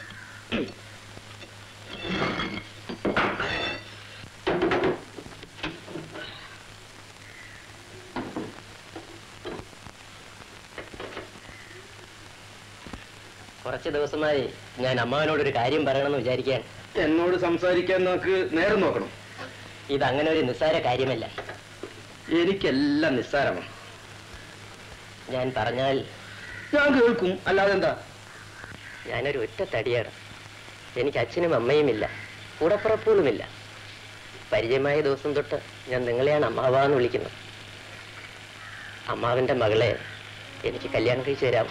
കുറച്ച് ദിവസമായി ഞാൻ അമ്മാവനോടൊരു കാര്യം പറയണമെന്ന് വിചാരിക്കാൻ എന്നോട് സംസാരിക്കാൻ നമുക്ക് നേരം നോക്കണം ഇതങ്ങനെ ഒരു നിസ്സാര കാര്യമല്ല എനിക്കെല്ലാം നിസ്സാരമാണ് ഞാൻ പറഞ്ഞാൽ ഞാൻ കേൾക്കും അല്ലാതെ എന്താ ഞാനൊരു ഒറ്റ തടിയാണ് എനിക്ക് അച്ഛനും അമ്മയുമില്ല കൂടപ്പുറപ്പുകളുമില്ല പരിചയമായ ദിവസം തൊട്ട് ഞാൻ നിങ്ങളെയാണ് അമ്മാവാന്ന് വിളിക്കുന്നത് അമ്മാവന്റെ മകളെ എനിക്ക് കല്യാണം കഴിച്ചു തരാമോ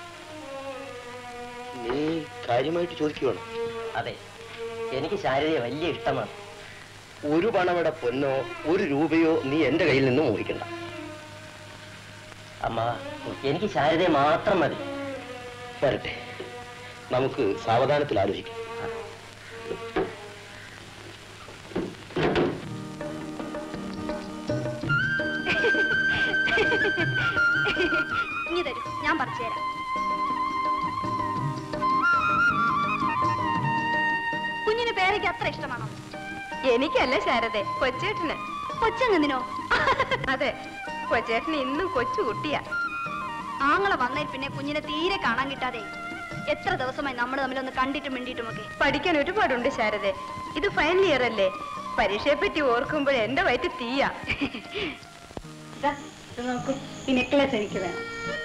നീ കാര്യമായിട്ട് ചോദിക്കുവാണ് അതെ എനിക്ക് ശാരദയെ വലിയ ഇഷ്ടമാണ് ഒരു പണവിടെ പൊന്നോ ഒരു രൂപയോ നീ എന്റെ കയ്യിൽ നിന്ന് മോഹിക്കണ്ട അമ്മ എനിക്ക് ശാരദയെ മാത്രം മതി വരട്ടെ നമുക്ക് സാവധാനത്തിൽ ആലോചിക്കാം ഇനി തരൂ ഞാൻ പറിച്ചു തരാം കുഞ്ഞിന് പേരയ്ക്ക് അത്ര ഇഷ്ടമാണോ എനിക്കല്ല ശാരദെ കൊച്ചേട്ടന് കൊച്ചെങ്ങനെയോ അതെ കൊച്ചേട്ടന് ഇന്നും കൊച്ചു കുട്ടിയാ ആങ്ങളെ വന്നതിൽ പിന്നെ കുഞ്ഞിനെ തീരെ കാണാൻ കിട്ടാതെ എത്ര ദിവസമായി നമ്മൾ തമ്മിലൊന്ന് കണ്ടിട്ടും മിണ്ടിയിട്ടുമൊക്കെ പഠിക്കാൻ ഒരുപാടുണ്ട് ശാരദെ ഇത് ഫൈനൽ ഇയർ അല്ലേ പരീക്ഷയെ പറ്റി ഓർക്കുമ്പോൾ എന്റെ വയറ്റ് തീയാ ദാ, ഇത് നോക്കൂ ഈ നെക്ലേസ് എനിക്ക് വേണം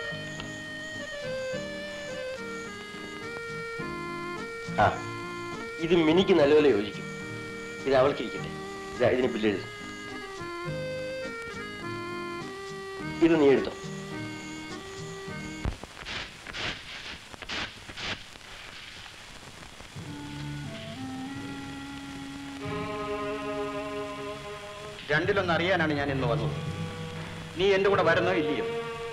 ആ ഇത് മിനിക്ക് നല്ലപോലെ യോജിക്കും ഇത് അവൾക്ക് ഇരിക്കട്ടെ ഇതാ ഇതിന് ബില്ലെഴുതി ഇത് നീ എടുത്തോ രണ്ടിലൊന്ന് അറിയാനാണ് ഞാൻ ഇന്ന് വന്നത് നീ എന്റെ കൂടെ വരുന്നോ ഇല്ലയോ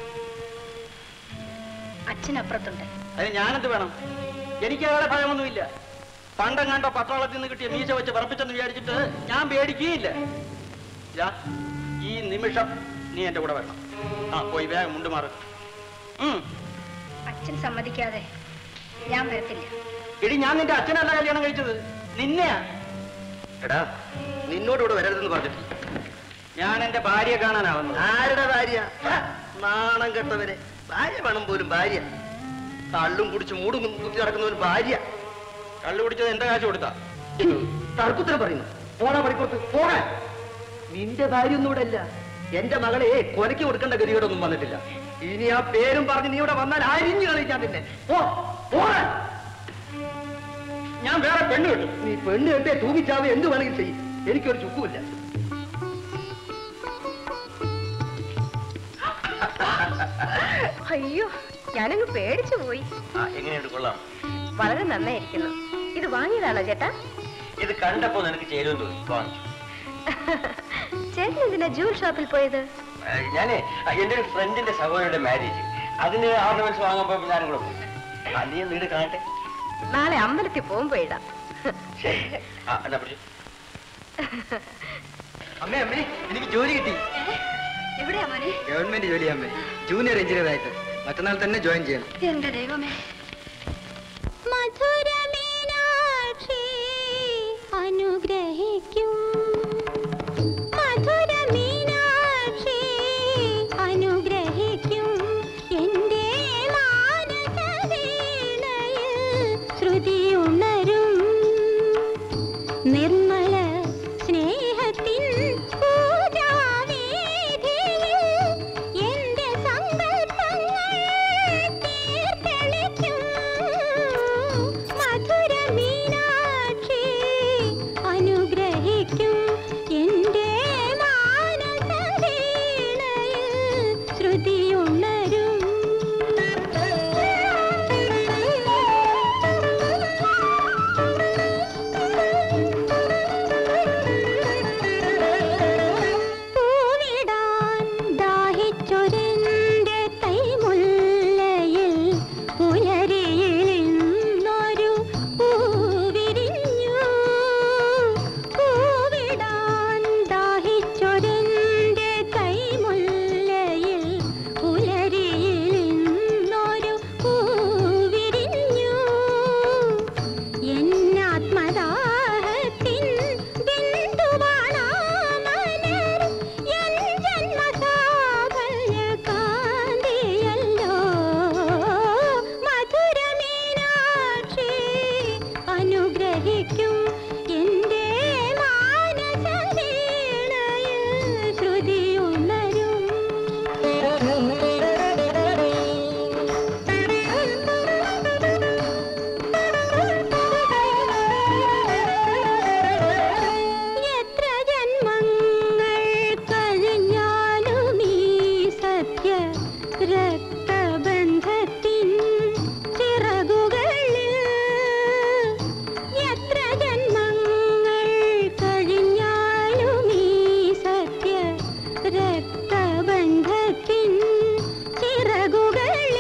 അച്ഛനപ്പുറത്തുണ്ട് അതിന് ഞാനെന്ത് വേണം എനിക്ക് അയാളെ ഭയമൊന്നുമില്ല പണ്ടെങ്ങാണ്ടോ പട്ടാളത്തിൽ നിന്ന് കിട്ടിയ മീശ വെച്ച് പറപ്പിച്ചെന്ന് വിചാരിച്ചിട്ട് ഞാൻ പേടിക്കുകയില്ല ഇതാ, ഈ നിമിഷം നീ എന്റെ കൂടെ വരണം ആ പോയി വേഗം മുണ്ടുമാറ് ഉം. അച്ഛൻ സമ്മതിക്കാതെ ഞാൻ വരത്തില്ല എടി ഞാൻ നിന്റെ അച്ഛനല്ല കല്യാണം കഴിച്ചത് നിന്നെയാ എടാ നിന്നോട് ഇവിടെ വരരുതെന്ന് പറഞ്ഞിട്ടില്ല ഞാൻ എന്റെ ഭാര്യയെ കാണാനാവുന്നു ആരുടെ ഭാര്യ ഹ, നാണം കെട്ടവരെ ഭാര്യ വേണം പോലും ഭാര്യ കള്ളും കുടിച്ച് മൂടും കുത്തി നടക്കുന്നവന് ഭാര്യ കള്ളു കുടിച്ചത് എന്റെ കാശ് കൊടുത്താ തർക്കുത്തരം പറയുന്നു പോടാ പണിപ്പുറത്ത് പോകാൻ നിന്റെ ഭാര്യ ഒന്നും ഇവിടെ അല്ല എന്റെ മകളെ കൊലയ്ക്ക് കൊടുക്കേണ്ട ഗതികേടൊന്നും വന്നിട്ടില്ല ഇനി ആ പേരും പറഞ്ഞ് നീ ഇവിടെ വന്നാൽ അരിഞ്ഞു കളിക്കാൻ പിന്നെ പോ പോകാൻ ഞാൻ വേറെ പെണ്ണ് കിട്ടും നീ പെണ്ണ് കെട്ടേ തൂങ്ങിച്ചാവ് എന്ത് വേണമെങ്കിലും ചെയ്യും എനിക്കൊരു ചുക്കുമില്ല അയ്യോ ഞാനങ്ങ് പേടിച്ചു പോയി ആ എങ്ങനെയുണ്ട് കൊള്ളാം വളരെ നന്നായിരിക്കുന്നു ഇത് വാങ്ങിയതാണോ ചേട്ടാ ഇത് കണ്ടപ്പോ നിനക്ക് ചേരുമെന്ന് തോന്നി വാങ്ങിച്ചു ചേട്ടൻ എന്തിനാ ജൂൽ ഷോപ്പിൽ പോയത് ആ, ഞാനേ ആ, എന്റെ ഒരു ഫ്രണ്ടിന്റെ സഹോദരന്റെ മാരേജ് അതിന് ഓർണമെന്റ്സ് വാങ്ങാൻ പോയപ്പോ ഞാനും കൂടെ പോയി ആ, നീ വീട് കാണട്ടെ നാളെ അമ്പലത്തിൽ പോകുമ്പോ ഇടാം ശരി ആ എന്നാ പിടിച്ചു അമ്മേ അമ്മേ എനിക്ക് ജോലി കിട്ടി എവിടെയാ മോനെ ഗവൺമെന്റ് ജോലി അമ്മേ ജൂനിയർ എഞ്ചിനീയർ ആയിട്ട് മറ്റന്നാൾ തന്നെ ജോയിൻ ചെയ്യണം എന്റെ ദൈവമേ മധുരമീനാക്ഷി അനുഗ്രഹിക്കും മധുരമീനാക്ഷി അനുഗ്രഹിക്കും എൻ്റെ മാനസവീണയിൽ ശ്രുതി ഉണരും നിർമ്മല സ്നേഹത്തിൻ പൂജാവേദിയിൽ എന്റെ സങ്കൽപ്പങ്ങൾ തീർത്തെളിക്കും മധുര മീനാക്ഷി അനുഗ്രഹിക്കും എന്റെ മാനസവീണയിൽ ശ്രുതി ഉണരും പൂവിടാൻ ദാഹിച്ചൊരെന്റെ കൈമുല്ലയിൽ പുലരിയിലിന്നൊരു പൂവിരിഞ്ഞു പൂവിടാൻ ദാഹിച്ചൊരെന്റെ കൈമുല്ലയിൽ പുലരിയിലിന്നൊരു പൂവിരിഞ്ഞു എന്നാത്മദാഹത്തിൻ ബിന്ദുവാണാമലർ എൻ ജന്മസാഫല്യ കാന്തിയല്ലോ മധുരമീനാക്ഷി അനുഗ്രഹിക്കും എൻ്റെ മാനസവീണയിൽ ശ്രുതി എത്ര ജന്മങ്ങൾ കഴിഞ്ഞാലും ഈ സത്യ രക്തബന്ധത്തിൻ ചിറകുകളിൽ എത്ര ജന്മങ്ങൾ കഴിഞ്ഞാലും ഈ സത്യ രക്തബന്ധത്തിൻ ചിറകുകളിൽ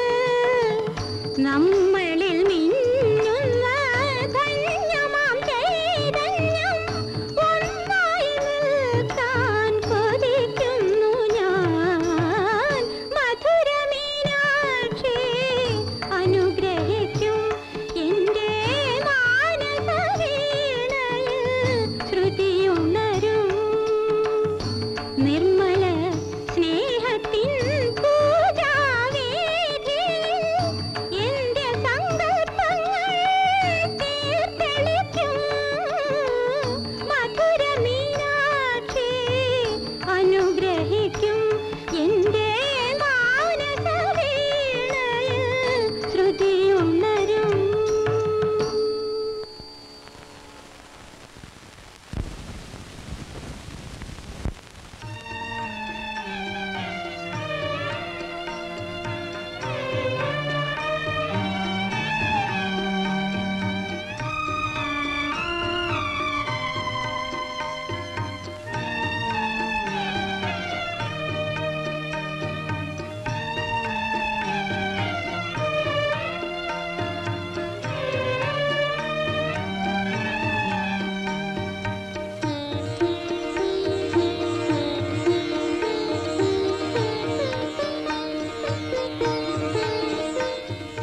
നമ്മളിൽ മിന്നുന്ന ധന്യമാം ചൈതന്യം ഒന്നായി നിൽക്കാൻ കൊതിക്കുന്നു ഞാൻ മധുരമീനാക്ഷി അനുഗ്രഹിക്കും എൻ്റെ മാനസവീണയിൽ ശ്രുതിയുണരും നിർമ്മല സ്നേഹത്തിൻ പൂജാവേദിയിൽ എന്റെ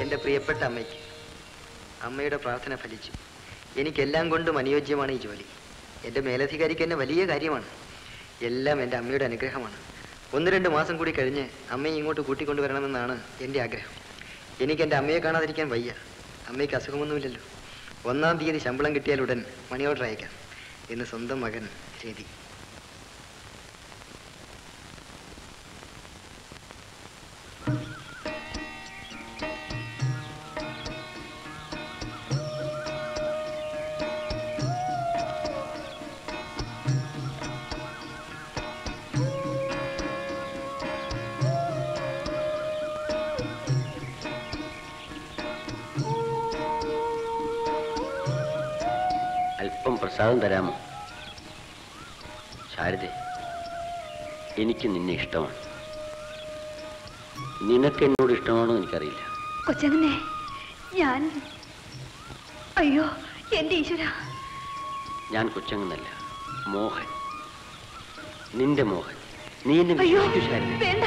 എൻ്റെ പ്രിയപ്പെട്ട അമ്മയ്ക്ക് അമ്മയുടെ പ്രാർത്ഥന ഫലിച്ചു എനിക്കെല്ലാം കൊണ്ടും അനുയോജ്യമാണ് ഈ ജോലി എൻ്റെ മേലധികാരിക്ക് എന്നെ വലിയ കാര്യമാണ് എല്ലാം എൻ്റെ അമ്മയുടെ അനുഗ്രഹമാണ് ഒന്ന് രണ്ട് മാസം കൂടി കഴിഞ്ഞ് അമ്മയെ ഇങ്ങോട്ട് കൂട്ടിക്കൊണ്ടുവരണമെന്നാണ് എൻ്റെ ആഗ്രഹം എനിക്ക് എൻ്റെ അമ്മയെ കാണാതിരിക്കാൻ വയ്യ അമ്മയ്ക്ക് അസുഖമൊന്നുമില്ലല്ലോ ഒന്നാം തീയതി ശമ്പളം കിട്ടിയാൽ ഉടൻ മണി ഓർഡർ അയക്കാം എന്ന് സ്വന്തം മകൻ രതി അല്പം പ്രസാദം തരാമോ ശാരദേ എനിക്ക് നിന്നെ ഇഷ്ടമാണ് നിനക്ക് എന്നോട് ഇഷ്ടമാണോ എനിക്കറിയില്ല കൊച്ചങ്ങനെ ഞാൻ അയ്യോ എന്റെ ഈശ്വര ഞാൻ കൊച്ചങ്ങനല്ല മോഹൻ നിന്റെ മോഹൻ നീ എന്നെ അയ്യോ വിശ്വസിക്കൂ ശാരദേ വേണ്ട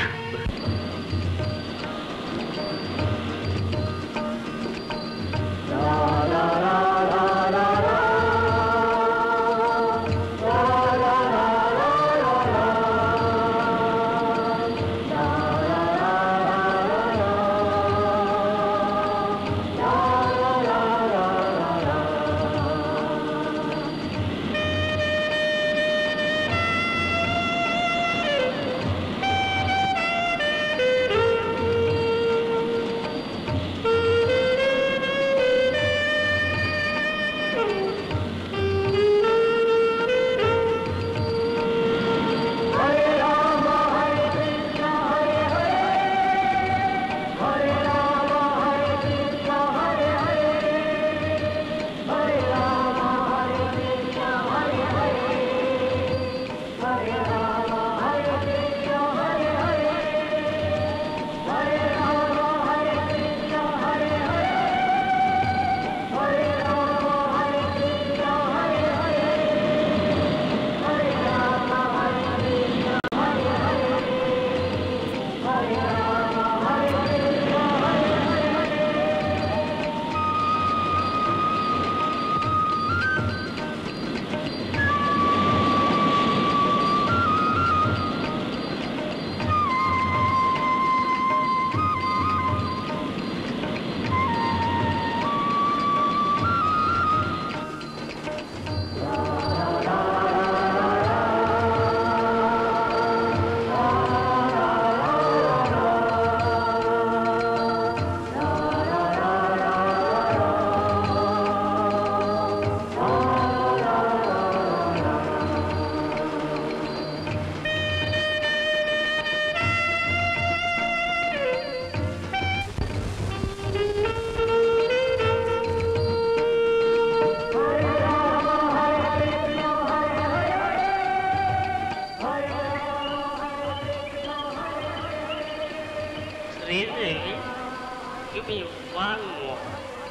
Sridevi give me one more.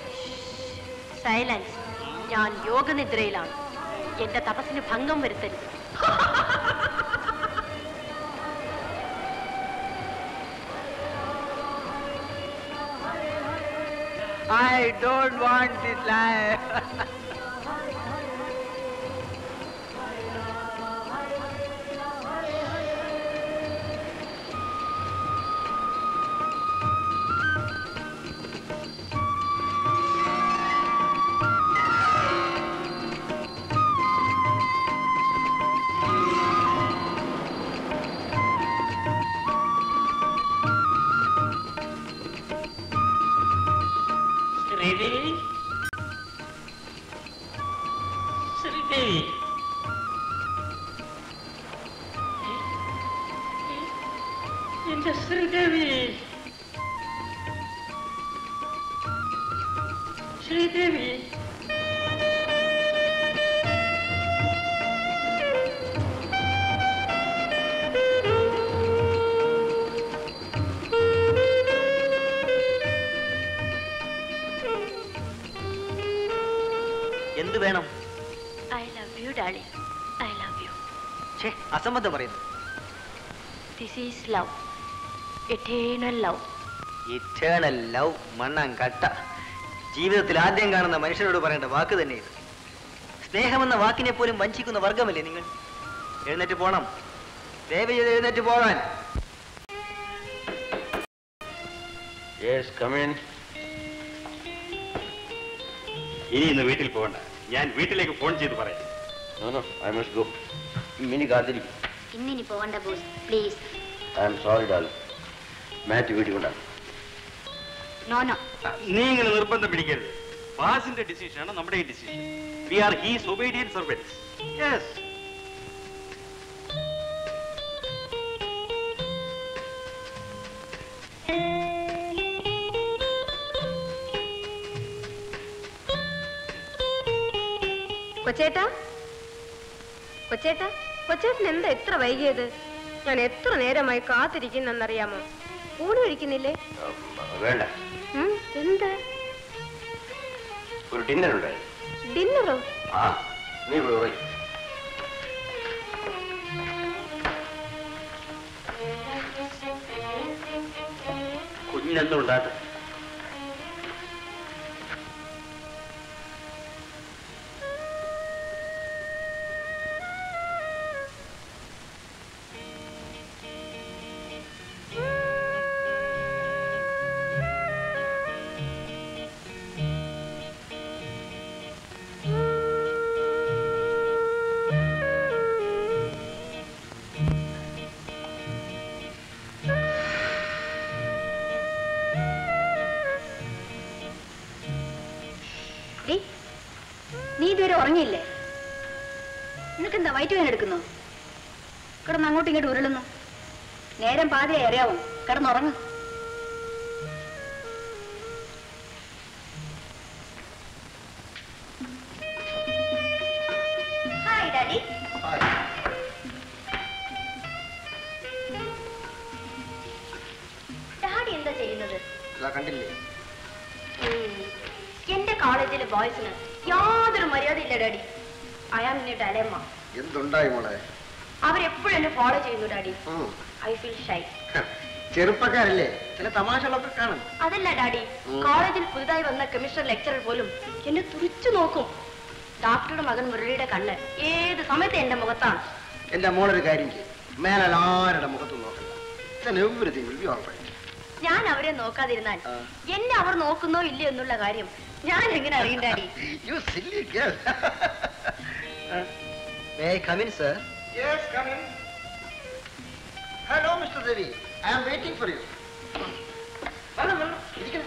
Silence ഞാൻ യോഗനിദ്രയിലാണ് എന്റെ തപസ്സിന് ഭംഗം വരുത്തരുത് I don't want this life. Sridevi Sridevi എന്റെ ശ്രീദേവി ശ്രീദേവി എന്ത് വേണം I love you Dolly I love you ഛേ അസംബന്ധം പറയുന്നു this is love eternal love eternal love മണ്ണാൻ കട്ട ജീവിതത്തിൽ ആദ്യം കാണുന്ന മനുഷ്യരോട് പറയേണ്ട വാക്ക് തന്നെ ഇത് സ്നേഹമെന്ന വാക്കിനെ പോലും വഞ്ചിക്കുന്ന വർഗമല്ലേ നിങ്ങൾ എഴുന്നേറ്റ് പോണം ദയവ് ചെയ്ത് എഴുന്നേറ്റ് പോകാൻ യെസ് കമിൻ ഇനി ഇന്ന് വീട്ടിൽ പോകണ്ട ഞാൻ വീട്ടിലേക്ക് ഫോൺ ചെയ്ത് പറയാം no no I must go Mini കാത്തിരിക്കും ഇന്നിനി പോകണ്ട boss please I'm sorry darling മാറ്റ് വീട്ടിൽ കൊണ്ടാണ് നോ നോ നീ ഇങ്ങനെ നിർബന്ധം പിടിക്കരുത് ബാസിന്റെ ഡിസിഷനാണ് നമ്മുടെ ഈ decision we are his obedient servants yes കൊച്ചേട്ടാ കൊച്ചേട്ടാ കൊച്ചേട്ടൻ എന്താ എത്ര വൈകിയത് ഞാൻ എത്ര നേരമായി കാത്തിരിക്കുന്നെന്നറിയാമോ ഊണ് കഴിക്കുന്നില്ലേ വേണ്ട ഉം, എന്താ ഒരു ഡിന്നർ ഉണ്ടായിരുന്നു ഡിന്നറോ ആ നീ പോയി ഉറങ്ങ്. കുഞ്ഞിനെന്തും ഉണ്ടാകും ഡി നീ ഇതുവരെ ഉറങ്ങിയില്ലേ നിനക്കെന്താ വയറ്റ് വേന എടുക്കുന്നു കിടന്ന് അങ്ങോട്ടും ഇങ്ങോട്ടും ഉരുളുന്നു നേരം പാതിരെ അറിയാവും കിടന്നുറങ്ങ് ഹായ് ഡാഡി ഡാഡി എന്താ ചെയ്യുന്നത് കണ്ടില്ലേ എന്റെ കോളേജിലെ ബോയ്സിന് യാതൊരു മര്യാദയില്ല ഡാഡി അയാൾ നിന്നിട്ട് അലയമ്മ എന്തുണ്ടായി മോളെ അവരെപ്പോഴും എന്നെ ഫോളോ ചെയ്യുന്നു ഡാഡി ഉം. ഐ ഫീൽ ഷൈ ചെറുപ്പക്കാരല്ലേ ചില തമാശകളൊക്കെ കാണും അതല്ല ഡാഡി കോളേജിൽ പുതുതായി വന്ന കമ്മീഷണർ ലെക്ചറർ പോലും എന്നെ തുറിച്ചു നോക്കും ഡോക്ടറുടെ മകൻ മുരളിയുടെ കണ്ണ് ഏത് സമയത്ത് എന്റെ മുഖത്താണ് എന്റെ മോളൊരു കാര്യം ചെയ്യും മേലാൽ ആരുടെ മുഖത്തും നോക്കണ്ട everything will be all right ഞാൻ അവരെ നോക്കാതിരുന്നാൽ എന്നെ അവർ നോക്കുന്നോ ഇല്ലയോ എന്നുള്ള കാര്യം ഞാൻ എങ്ങനെ അറിയും daddy you silly girl may I come in sir yes come in hello mister Ravi I am waiting for you വരണം വരണം ഇരിക്കണം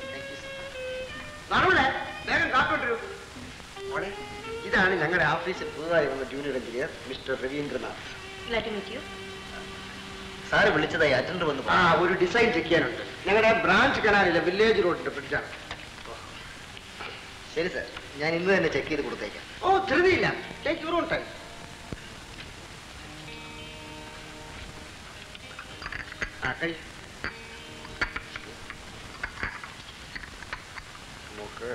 നടൂലേ വേഗം കാട്ടോട്ടൊരു മോളെ ഇതാണ് ഞങ്ങളുടെ ഓഫീസിൽ പുതുതായി വന്ന junior engineer mister Ravindranath Glad to meet you. Sir വിളിച്ചതായി അറ്റൻഡർ വന്നു ആ ഒരു ഡിസൈൻ ചെക്ക് ചെയ്യാനുണ്ട് ഞങ്ങളുടെ ബ്രാഞ്ച് കനാലിലെ വില്ലേജ് റോഡിന്റെ ഫ്രിഡ്ജാണ് ശരി സർ ഞാൻ ഇന്ന് തന്നെ ചെക്ക് ചെയ്ത് കൊടുത്തേക്കാം ഓ ധൃതിയില്ല ടേക്ക് യുവർ ഓൺ ടൈം ആ കഴി നമുക്ക്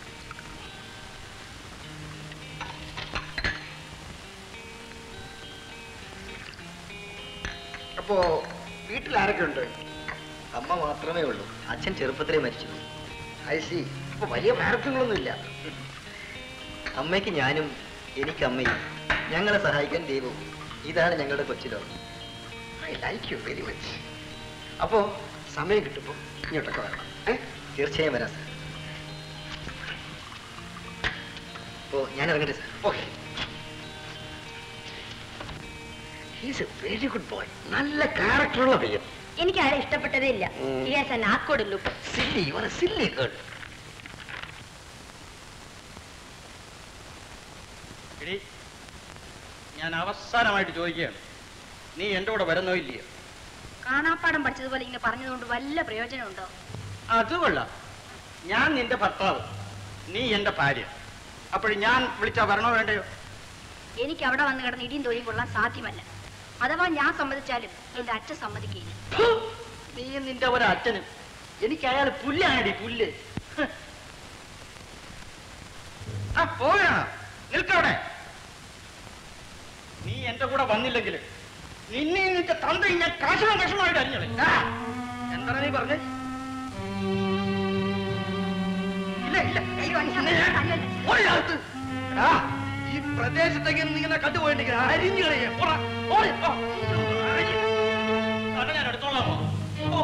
അപ്പോ വീട്ടിൽ ആരൊക്കെ ഉണ്ട് അമ്മ മാത്രമേ ഉള്ളൂ അച്ഛൻ ചെറുപ്പത്തിലേ മരിച്ചു ഐ സി അപ്പൊ വലിയ മാരത്തങ്ങളൊന്നും ഇല്ല അമ്മയ്ക്ക് ഞാനും എനിക്ക് അമ്മയും ഞങ്ങളെ സഹായിക്കാൻ ദൈവവും ഇതാണ് ഞങ്ങളുടെ കൊച്ചു ലോകം I like you very much അപ്പോ സമയം കിട്ടുമ്പോ ഇങ്ങോട്ടൊക്കെ വരണം ഏ തീർച്ചയായും വരാം സാർ ഓ ഞാൻ ഇറങ്ങട്ടെ sir okay he's a very good boy നല്ല ക്യാരക്ടറുള്ള പയ്യൻ എനിക്ക് ആരെ ഇഷ്ടപ്പെട്ടതേ ഇല്ല ഉം. He has an awkward look. Silly you are a silly girl എടി ഞാൻ അവസാനമായിട്ട് ചോദിക്കുകയാണ് നീ എൻ്റെ കൂടെ വരുന്നോ ഇല്ലയോ കാണാപ്പാടം പഠിച്ചതുപോലെ ഇങ്ങനെ പറഞ്ഞതുകൊണ്ട് വല്ല പ്രയോജനമുണ്ടോ അത് കൊള്ളാം ഞാൻ നിന്റെ ഭർത്താവ് നീ എൻ്റെ ഭാര്യ അപ്പോൾ ഞാൻ വിളിച്ചാ വരണോ വേണ്ടയോ എനിക്ക് അവിടെ വന്ന് കിടന്ന് ഇടിയും തൊഴിയും കൊള്ളാൻ സാധ്യമല്ല അഥവാ ഞാൻ സമ്മതിച്ചാലും എന്റെ അച്ഛൻ സമ്മതിക്കില്ല നീ നിന്റെ ഒരു അച്ഛനും എനിക്ക് അയാൾ പുല്ലാണടി പുല്ല് ഹ്. ആ പോയാ നിൽക്കവിടെ നീ എന്റെ കൂടെ വന്നില്ലെങ്കിൽ നിന്നെ നിന്റെ തന്ത ഞാൻ കഷണം കഷണമായിട്ട് അറിഞ്ഞോളെ എന്താണ് നീ പറഞ്ഞേ എടാ, ഈ പ്രദേശത്തേക്ക് നീ ഇങ്ങനെ കണ്ടുപോയിട്ടെങ്കിൽ അരിഞ്ഞു കളയെ ഞാൻ എടുത്തോളാമോ ഓ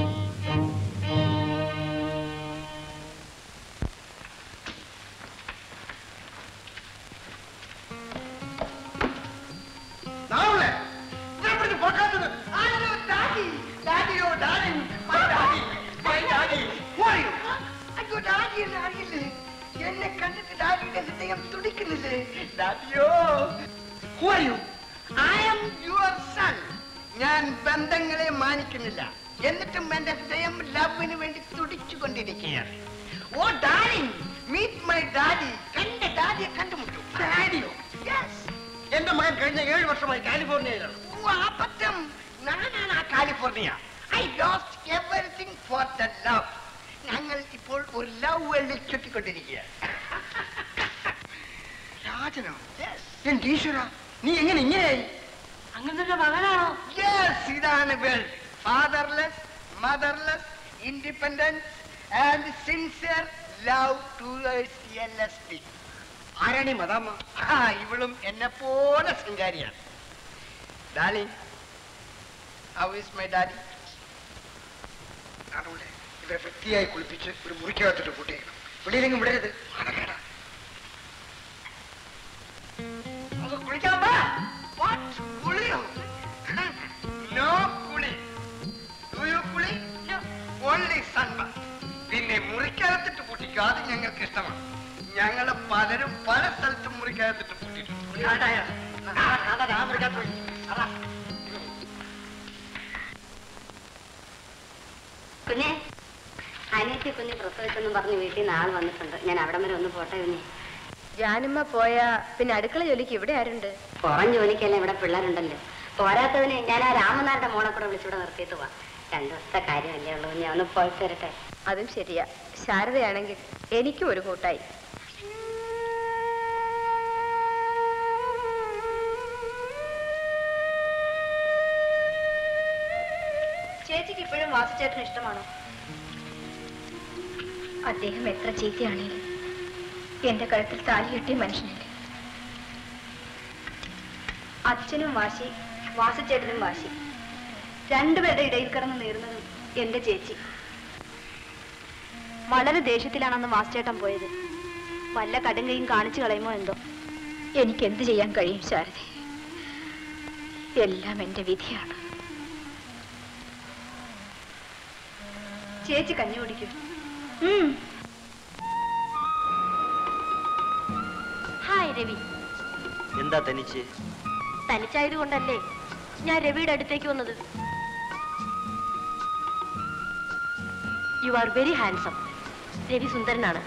നാളെ ഞാൻ ഇവിടുന്ന് പുറക്കാത്തത് അയ്യോ ഡാഡി ഡാഡിയോ daddy my daddy my daddy പോയോ അയ്യോ ഡാഡി ഡാഡിയില്ലേ എന്നെ കണ്ടിട്ട് ഡാഡിയുടെ ഹൃദയം തുടിക്കുന്നില്ലേ ഡാഡിയോ പോയോ ഐ ആം യുവർ സൺ ഞാൻ ബന്ധങ്ങളെ മാനിക്കുന്നില്ല എന്നിട്ടും എന്റെ ഹൃദയം ലവിന് വേണ്ടി തുടിച്ചുകൊണ്ടിരിക്കുകയാണ് ഓ ഡാഡി മീറ്റ് മൈ ഡാഡി എന്റെ ഡാഡിയെ കണ്ടുമുട്ടു ഡാഡിയോ യെസ് എന്റെ മകൻ കഴിഞ്ഞ ഏഴ് വർഷമായി കാലിഫോർണിയയിലാണ് ഓ, അബദ്ധം ഞാനാണ് ആ California I lost everything for the love ഞങ്ങൾ ഇപ്പോൾ ഒരു ലവ് വേൾഡിൽ ചുറ്റിക്കൊണ്ടിരിക്കുക രാജനോ എന്റെ ഈശ്വര നീ എങ്ങനെ ഇങ്ങനെയായി അങ്ങനെ മകനാണോ യെസ് ഇതാണ് world fatherless motherless independence and sincere love towards L S P ആരാണി മദാമ്മ ആ ഇവളും എന്നെ പോലെ ശൃംഗാരിയാണ് Dolly how is my daddy അതുകൊണ്ട് ഇവരെ വൃത്തിയായി കുളിപ്പിച്ച് ഒരു മുറിക്കകത്തിട്ട് കൂട്ടിയേക്കണം വെളിയിലെങ്കിലും വിടരുത് അടക്കേടാ അത് കുളിക്കാൻ വാ. What? കുളിയോ? No കുളി. Do you കുളി? Only sunbath. പിന്നെ മുറിക്കകത്തിട്ട് പൂട്ടിക്കുക അത് ഞങ്ങൾക്ക് ഇഷ്ടമാണ് ഞങ്ങള് പലരും പല സ്ഥലത്തും മുറിക്കകത്തിട്ട് പൂട്ടിയിട്ടുണ്ട് ആടായ. ആ, അതാ, ആ മുറിക്കകത്ത് പോയി. അതാ. കുഞ്ഞെ അനിയത്തി കുഞ്ഞ് പ്രസവിച്ചെന്നും പറഞ്ഞ് വീട്ടിൽ നിന്ന് ആൾ വന്നിട്ടുണ്ട് ഞാൻ അവിടം വരെ ഒന്ന് പോട്ടെ കുഞ്ഞെ ജാനുമ്മ പോയാ പിന്നെ അടുക്കള ജോലിക്ക് ഇവിടെ ആരുണ്ട് പുറം ജോലിക്കെല്ലാം ഇവിടെ പിള്ളേരുണ്ടല്ലോ പോരാത്തതിന് ഞാൻ ആ രാമനാരുടെ മോളെ കൂടെ വിളിച്ചിവിടെ നിർത്തിയിട്ട് പോവാം രണ്ടു ദിവസത്തെ കാര്യമല്ലേ ഉള്ളൂ ഞാൻ ഒന്ന് പോയിട്ട് വരട്ടെ അതും ശരിയാ ശാരദയാണെങ്കിൽ എനിക്കും ഒരു കൂട്ടായി ചേച്ചിക്ക് ഇപ്പോഴും വാസുചേട്ടന് ഇഷ്ടമാണോ അദ്ദേഹം എത്ര ചീത്തയാണേലും എന്റെ കഴുത്തിൽ താലി കെട്ടിയ മനുഷ്യനല്ലേ അച്ഛനും വാശി വാസുചേട്ടനും വാശി രണ്ടുപേരുടെ ഇടയിൽ കിടന്ന് നേരുന്നതും എന്റെ ചേച്ചി വളരെ ദേഷ്യത്തിലാണ് അന്ന് വാസുചേട്ടൻ പോയത് വല്ല കടുങ്കയും കാണിച്ചു കളയുമോ എന്തോ എനിക്ക് എന്ത് ചെയ്യാൻ കഴിയും ശാരദ എല്ലാം എന്റെ വിധിയാണ് ചേച്ചി കഞ്ഞി കുടിക്കൂ ഹായ് രവി എന്താ തനിച്ച് തനിച്ചായതുകൊണ്ടല്ലേ ഞാൻ രവിയുടെ അടുത്തേക്ക് വന്നത് you are very handsome Ravi സുന്ദരനാണ്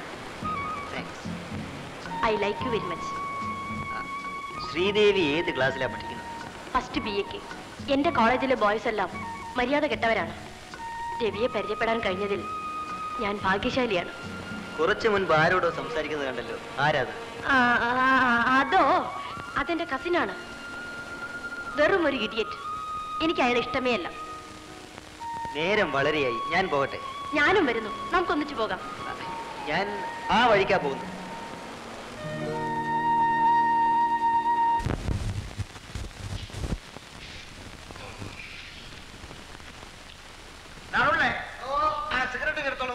I like you very much Sridevi ഏത് ക്ലാസ്സിലാ പഠിക്കുന്നത് ഫസ്റ്റ് ബി എക്ക് എന്റെ കോളേജിലെ ബോയ്സ് എല്ലാം മര്യാദ കെട്ടവരാണ് രവിയെ പരിചയപ്പെടാൻ കഴിഞ്ഞതിൽ ഞാൻ ഭാഗ്യശാലിയാണ് കുറച്ചു മുൻപ് ആരോടോ സംസാരിക്കുന്നത് കണ്ടല്ലോ ആരാത് ആ, ആ, ആ, അതോ അതെന്റെ കസിനാണ് വെറും ഒരു ഇഡിയറ്റ് എനിക്ക് അയാളെ ഇഷ്ടമേ അല്ല നേരം വളരെയായി ഞാൻ പോകട്ടെ ഞാനും വരുന്നു നമുക്കൊന്നിച്ചു പോകാം ഞാൻ ആ വഴിക്കാ പോകുന്നു നാളുള്ളേ ഓ ആ സിഗരറ്റ് നിർത്തോളൂ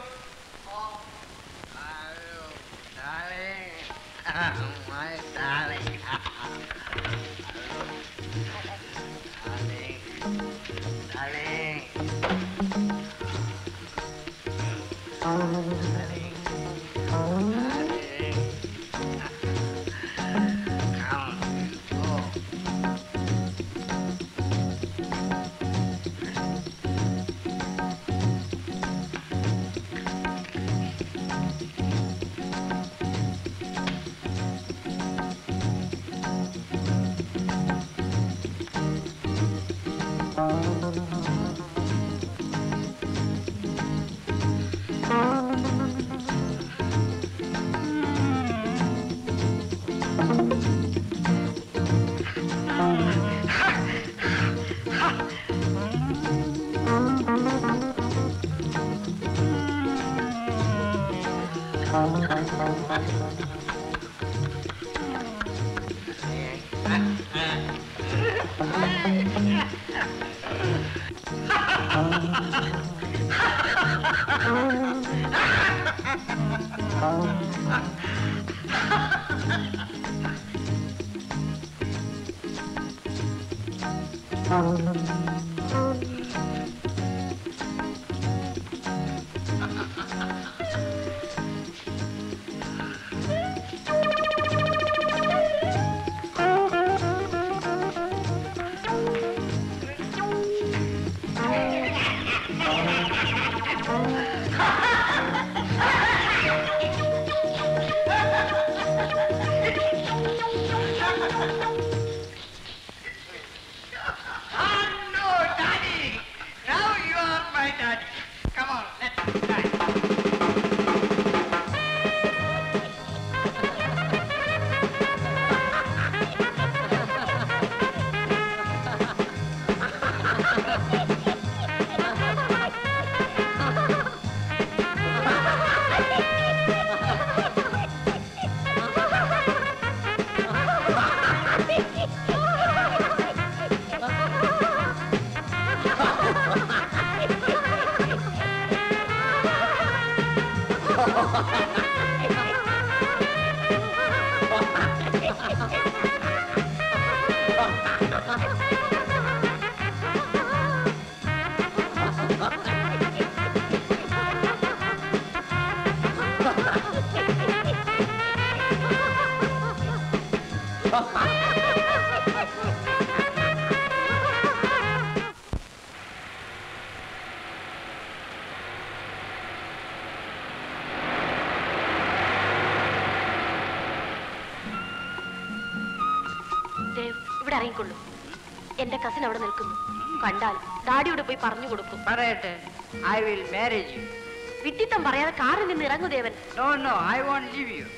ദേവ് ഇവിടെ ഇറങ്ങിക്കൊള്ളൂ എന്റെ കസിൻ അവിടെ നിൽക്കുന്നു കണ്ടാൽ ഡാഡിയോട് പോയി പറഞ്ഞു കൊടുക്കും പറയട്ടെ ഐ വിൽ മാരേജ് യു വിട്ടിത്തം പറയാതെ കാറിൽ നിന്ന് ഇറങ്ങു Devan no no I won't leave you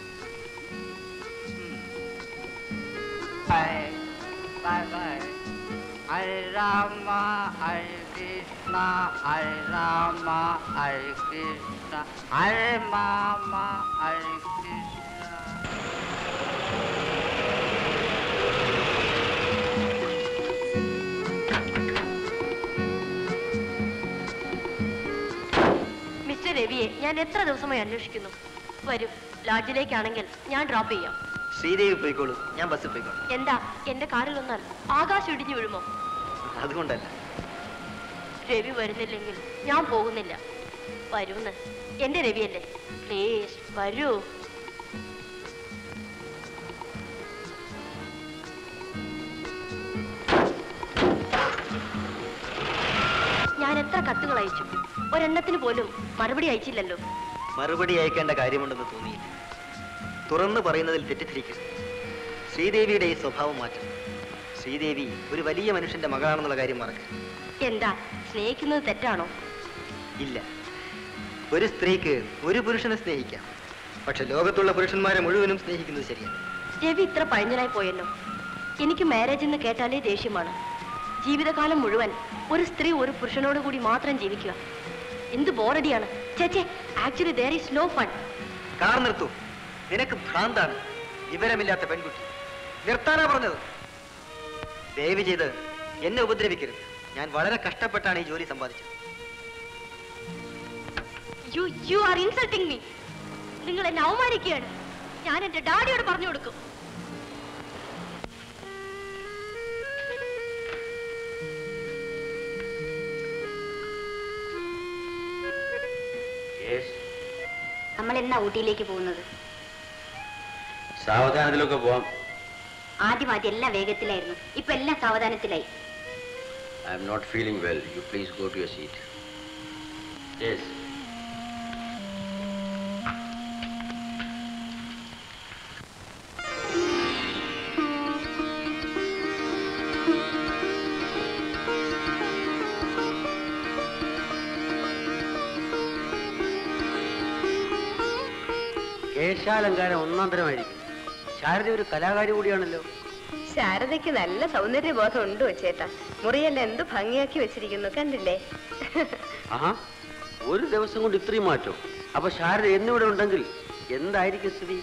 bye bye bye Hare Rama Hare Krishna Hare Rama Hare Krishna Hare മാമ ഹരേ കൃഷ്ണ മിസ്റ്റർ രവിയെ ഞാൻ എത്ര ദിവസമായി അന്വേഷിക്കുന്നു വരൂ ലോഡ്ജിലേക്കാണെങ്കിൽ ഞാൻ ഡ്രോപ്പ് ചെയ്യാം ശ്രീദേവി പോയിക്കോളൂ ഞാൻ ബസ്സിൽ പോയിക്കോളാം എന്താ എന്റെ കാറിൽ വന്നാൽ ആകാശം ഇടിഞ്ഞു വീഴുമോ അതുകൊണ്ടല്ല രവി വരുന്നില്ലെങ്കിൽ ഞാൻ പോകുന്നില്ല വരൂന്ന് എന്റെ രവിയല്ലേ പ്ലീസ് വരൂ ഞാൻ എത്ര കത്തുകൾ അയച്ചു ഒരെണ്ണത്തിന് പോലും മറുപടി അയച്ചില്ലല്ലോ മറുപടി അയക്കേണ്ട കാര്യമുണ്ടെന്ന് തോന്നിയില്ല തുറന്നു പറയുന്നതിൽ തെറ്റിദ്ധരിക്കരുത് ശ്രീദേവിയുടെ ഈ സ്വഭാവം മാറ്റണം ശ്രീദേവി ഒരു വലിയ മനുഷ്യന്റെ മകളാണെന്നുള്ള കാര്യം മറക്കരുത് എന്താ സ്നേഹിക്കുന്നത് തെറ്റാണോ ഇല്ല ഒരു സ്ത്രീക്ക് ഒരു പുരുഷനെ സ്നേഹിക്കാം പക്ഷെ ലോകത്തുള്ള പുരുഷന്മാരെ മുഴുവനും സ്നേഹിക്കുന്നത് ശരിയാണ് രവി ഇത്ര പഴഞ്ഞനായി പോയല്ലോ എനിക്ക് മാരേജ് എന്ന് കേട്ടാലേ ദേഷ്യമാണ് ജീവിതകാലം മുഴുവൻ ഒരു സ്ത്രീ ഒരു പുരുഷനോട് കൂടി മാത്രം ജീവിക്കുക എന്ത് ബോറടിയാണ് ചേച്ചേ actually there is no fun car നിർത്തൂ നിനക്ക് ഭ്രാന്താണ് വിവരമില്ലാത്ത പെൺകുട്ടി നിർത്താനാ പറഞ്ഞത് ദയവ് ചെയ്ത് എന്നെ ഉപദ്രവിക്കരുത് ഞാൻ വളരെ കഷ്ടപ്പെട്ടാണ് ഈ ജോലി സമ്പാദിച്ചത് you you are insulting me നിങ്ങൾ എന്നെ അവമാനിക്കുകയാണ് ഞാൻ എന്റെ ഡാഡിയോട് പറഞ്ഞു കൊടുക്കും നമ്മൾ എന്നാ ഊട്ടിയിലേക്ക് പോകുന്നത് സാവധാനത്തിലൊക്കെ പോവാം ആദ്യം ആദ്യം എല്ലാം വേഗത്തിലായിരുന്നു ഇപ്പൊ എല്ലാം സാവധാനത്തിലായി I'm not feeling well you please go to your seat yes കേശാലങ്കാരം ഒന്നാം തരമായിരിക്കും ശാരദ ഒരു കലാകാരി കൂടിയാണല്ലോ ശാരദയ്ക്ക് നല്ല സൗന്ദര്യബോധം ഉണ്ട് വെച്ചേട്ടാ മുറിയെല്ലാം എന്ത് ഭംഗിയാക്കി വെച്ചിരിക്കുന്നു കണ്ടില്ലേ ആഹാ ഒരു ദിവസം കൊണ്ട് ഇത്രയും മാറ്റം അപ്പൊ ശാരദ എന്നിവിടെ ഉണ്ടെങ്കിൽ എന്തായിരിക്കും സ്ഥിതി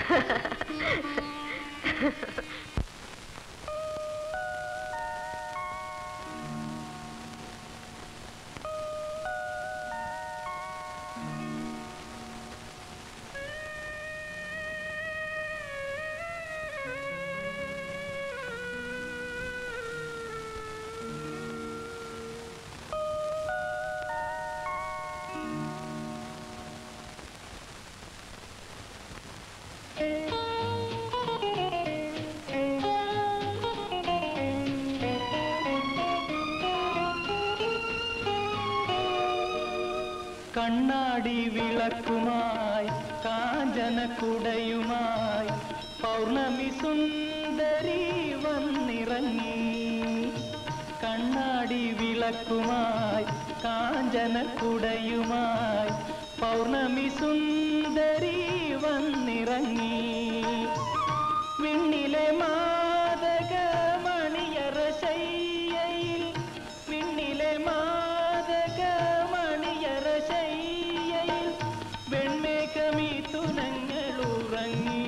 കണ്ണാടി വിളക്കുമായി കാഞ്ചന കുടയുമായി പൗർണമി സുന്ദരി വന്നിറങ്ങി കണ്ണാടി വിളക്കുമായി കാഞ്ചന കുടയുമായി പൗർണമി സുന്ദരി വന്നിറങ്ങി വിണ്ണിലെ മാതക മണിയറ ശയ്യയിൽ വിണ്ണിലെ മാതക മണിയറ ശയ്യയിൽ വെൺമേഘമീ തുനങ്ങൾ ഉറങ്ങി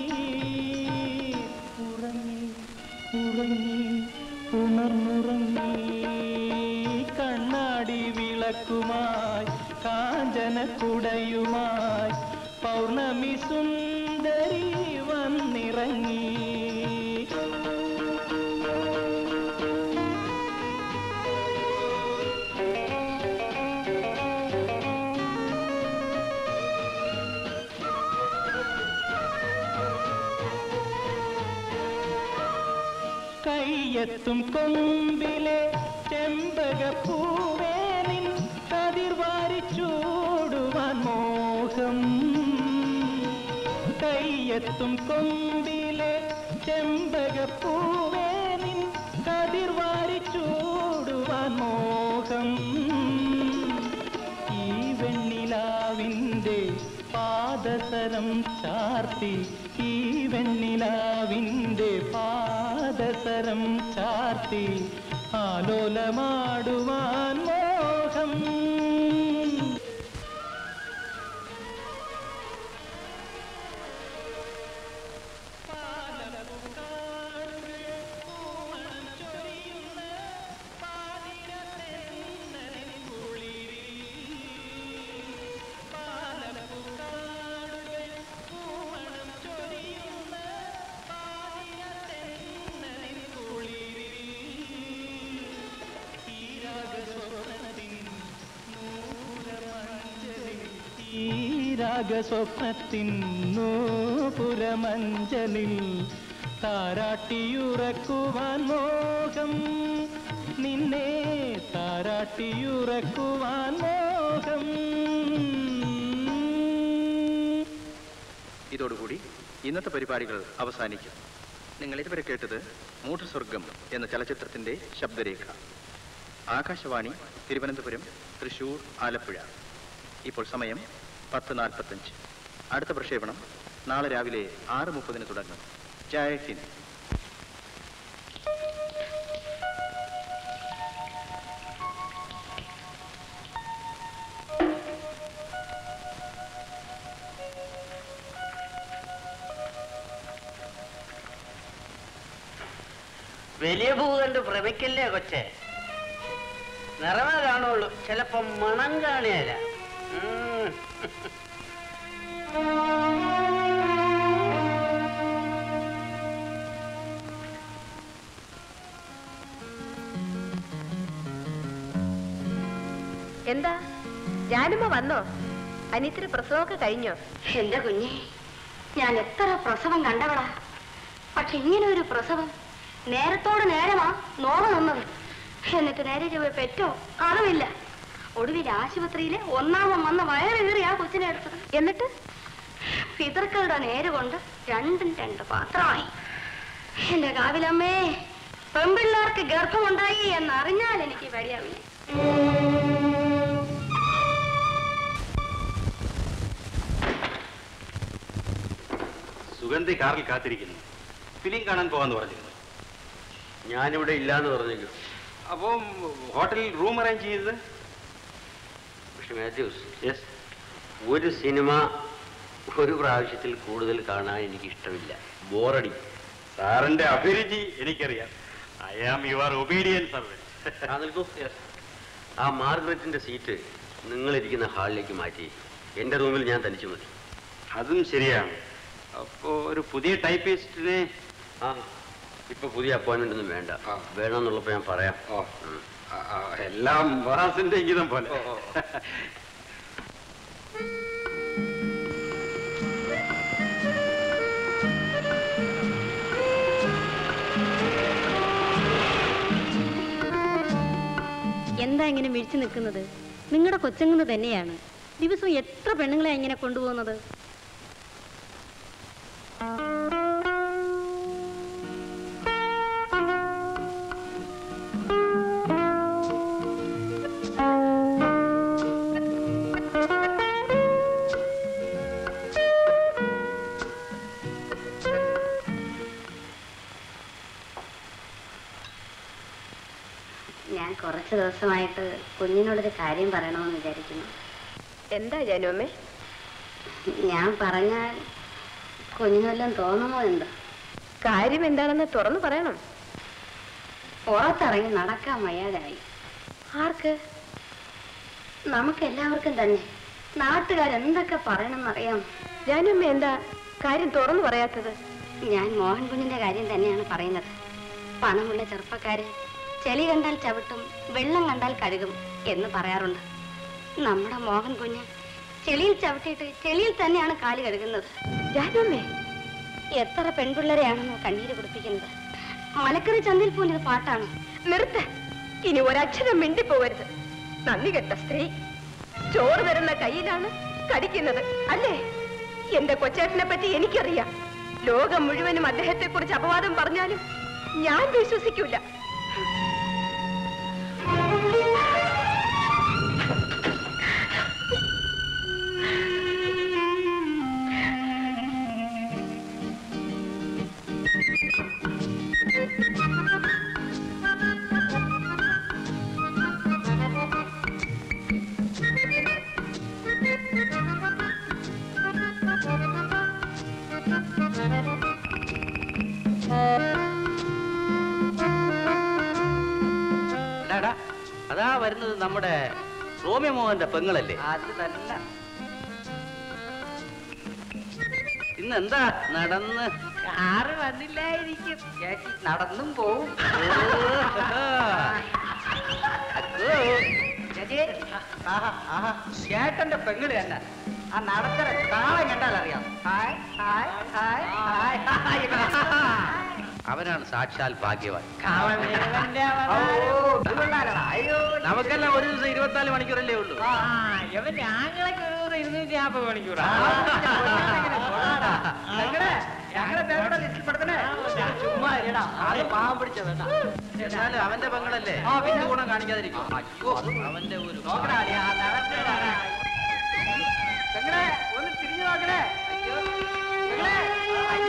ഉറങ്ങി ഉറങ്ങി ഉണർന്നുറങ്ങി കണ്ണാടി വിളക്കുമായി കാഞ്ചന കുടയുമായി പൗർണമി സുന്ദരി വന്നിറങ്ങി കയ്യെത്തും കൊമ്പിലെ ചെമ്പകപ്പൂവേ നിൻ കതിർവാരി ചൂടുവാൻ മോഹം കയ്യെത്തും കൊമ്പിലെ ചെമ്പകപ്പൂവേ നിൻ കതിർവാരി ചൂടുവാൻ മോഹം ഈ വെണ്ണിലാവിൻ്റെ പാദസരം ചാർത്തി ഈ വെണ്ണിലാവിൻ്റെ പാദസരം ചാർത്തി ആലോലമാടുവാൻ മോഹം ഈ രാഗസ്വപ്നത്തിൻ നൂപുരമഞ്ചലിൽ താരാട്ടിയുറക്കുവാൻ മോഹം നിന്നെ താരാട്ടിയുറക്കുവാൻ മോഹം ഇതോടുകൂടി ഇന്നത്തെ പരിപാടികൾ അവസാനിക്കും നിങ്ങൾ ഇതുവരെ കേട്ടത് മൂഢസ്വർഗം എന്ന ചലച്ചിത്രത്തിന്റെ ശബ്ദരേഖ ആകാശവാണി തിരുവനന്തപുരം തൃശൂർ ആലപ്പുഴ ഇപ്പോൾ സമയം പത്ത് നാൽപ്പത്തഞ്ച് അടുത്ത പ്രക്ഷേപണം നാളെ രാവിലെ ആറ് മുപ്പതിന് തുടങ്ങും ജയ് ഹിന്ദ് വലിയ പൂ കണ്ട് ഭ്രമിക്കല്ലേ കൊച്ചെ നിറമേ കാണുള്ളൂ ചിലപ്പോ മണം കാണിയല്ല എന്താ ജാനുമ വന്നോ അനിയത്തിന് പ്രസവമൊക്കെ കഴിഞ്ഞോ എന്റെ കുഞ്ഞെ ഞാൻ എത്ര പ്രസവം കണ്ടവളാ പക്ഷെ ഇങ്ങനെ ഒരു പ്രസവം നേരത്തോട് നേരമാ നോറ വന്നത് എന്നിട്ട് നേരെ ചൊവ്വ പെറ്റോ അറിവില്ല ഒടുവിൽ ആശുപത്രിയിലെ ഒന്നാമൻ വന്ന വയറേറി ആ കൊച്ചിനെ എടുത്തത് എന്നിട്ട് പിതൃക്കളുടെ നേര് കൊണ്ട് രണ്ടും രണ്ട് പാത്രമായി എന്റെ കാവിലമ്മേ പെൺപിള്ളേർക്ക് ഗർഭമുണ്ടായി എന്നറിഞ്ഞാൽ എനിക്ക് വഴിയാവില്ല സുഗന്ധി കാറിൽ കാത്തിരിക്കുന്നു ഫിലിം കാണാൻ പോകാന്ന് പറഞ്ഞിരുന്നു ഞാനിവിടെ ഇല്ലാന്ന് പറഞ്ഞേക്കും അപ്പം ഹോട്ടലിൽ റൂം അറേഞ്ച് ചെയ്തത് പക്ഷെ മാത്യൂസ് യെസ് ഒരു സിനിമ ഒരു പ്രാവശ്യത്തിൽ കൂടുതൽ കാണാൻ എനിക്ക് ഇഷ്ടമില്ല ബോറടി സാറിന്റെ അഭിരുചി എനിക്കറിയാം I am your obedient servants ആ നിൽക്കൂ ആ മാർഗരറ്റിന്റെ സീറ്റ് നിങ്ങളിരിക്കുന്ന ഹാളിലേക്ക് മാറ്റി എന്റെ റൂമിൽ ഞാൻ തനിച്ചു മതി അതും ശരിയാണ് അപ്പോ ഒരു പുതിയ ടൈപ്പിസ്റ്റിനെ ആ ഇപ്പൊ പുതിയ അപ്പോയിന്റ്മെന്റ് ഒന്നും വേണ്ട വേണമെന്നുള്ളപ്പോ ഞാൻ പറയാം ഉം. എല്ലാം ബോറാസിന്റെ ഇംഗിതം പോലെ എന്താ ഇങ്ങനെ മിഴിച്ചു നിൽക്കുന്നത് നിങ്ങളുടെ കൊച്ചങ്ങന്ന് തന്നെയാണ് ദിവസവും എത്ര പെണ്ണുങ്ങളെ ഇങ്ങനെ കൊണ്ടുപോകുന്നത് ഞാൻ കുറച്ച് ദിവസമായിട്ട് കുഞ്ഞിനോടൊരു കാര്യം പറയണമെന്ന് വിചാരിക്കുന്നു എന്താ ജാനുവമ്മേ ഞാൻ പറഞ്ഞാൽ കുഞ്ഞിന് വല്ലതും തോന്നുമോ എന്തോ കാര്യം എന്താണെന്ന് തുറന്നു പറയണം പുറത്തിറങ്ങി നടക്കാൻ വയ്യാതായി ആർക്ക് നമുക്ക് എല്ലാവർക്കും തന്നെ നാട്ടുകാരെന്തൊക്കെ പറയണമെന്നറിയാം ജാനുവമ്മ എന്താ കാര്യം തുറന്നു പറയാത്തത് ഞാൻ മോഹൻ കുഞ്ഞിന്റെ കാര്യം തന്നെയാണ് പറയുന്നത് പണമുള്ള ചെറുപ്പക്കാര് ചെളി കണ്ടാൽ ചവിട്ടും വെള്ളം കണ്ടാൽ കഴുകും എന്ന് പറയാറുണ്ട് നമ്മുടെ മോഹൻ കുഞ്ഞ് ചെളിയിൽ ചവിട്ടിയിട്ട് ചെളിയിൽ തന്നെയാണ് കാല് കഴുകുന്നത് ജാനുവമ്മേ എത്ര പെൺപിള്ളേരെയാണെന്നോ കണ്ണീര് കുടിപ്പിക്കുന്നത് മലക്കറി ചന്തയിൽ പോലും ഇത് പാട്ടാണ് നിർത്ത് ഇനി ഒരക്ഷരം മിണ്ടിപ്പോവരുത് നന്ദി കെട്ട സ്ത്രീ ചോറ് തരുന്ന കയ്യിലാണ് കടിക്കുന്നത് അല്ലേ എന്റെ കൊച്ചേട്ടനെ പറ്റി എനിക്കറിയാം ലോകം മുഴുവനും അദ്ദേഹത്തെ കുറിച്ച് അപവാദം പറഞ്ഞാലും ഞാൻ വിശ്വസിക്കൂല എടാ, അതാ വരുന്നത് നമ്മുടെ റോമിയോ മോഹന്റെ പെങ്ങളല്ലേ അത് തന്നെ ഇന്ന് എന്താ നടന്ന് കാറ് വന്നില്ലായിരിക്കും ചേച്ചി നടന്നും പോവും ചേച്ചി ആഹാ ആഹാ ചേട്ടന്റെ പെങ്ങള് തന്നെ ആ നടത്തറ താളം കണ്ടാൽ അറിയാം hi hi hi hi hi അവനാണ് സാക്ഷാൽ ഭാഗ്യവാൻ കാളമേവന്റെ അവൻ. ഓ, ഇത് കൊള്ളാലോ. അയ്യോ നമുക്കെല്ലാം ഒരു ദിവസം ഇരുപത്തിനാല് മണിക്കൂറല്ലേ ഉള്ളൂ ഇവന്റെ ആങ്ങളൊക്കെ ഒരു ദിവസം ഇരുന്നൂറ്റി നാൽപ്പത് മണിക്കൂറാ ചുമ്മാ ഇരിടാ. അത് പാവം പിടിച്ച വേണ്ട എന്നാലും അവന്റെ പെങ്ങളല്ലേ ആ, പിന്നെ? ഇത് ഗുണം കാണിക്കാതിരിക്കും അയ്യോ അവന്റെ ഒരു നോക്കടാ നീ ആ നടത്തേടാ. പെങ്ങളെ ഒന്ന് തിരിഞ്ഞു നോക്കണേ അയ്യോ പെങ്ങളെ അയ്യോ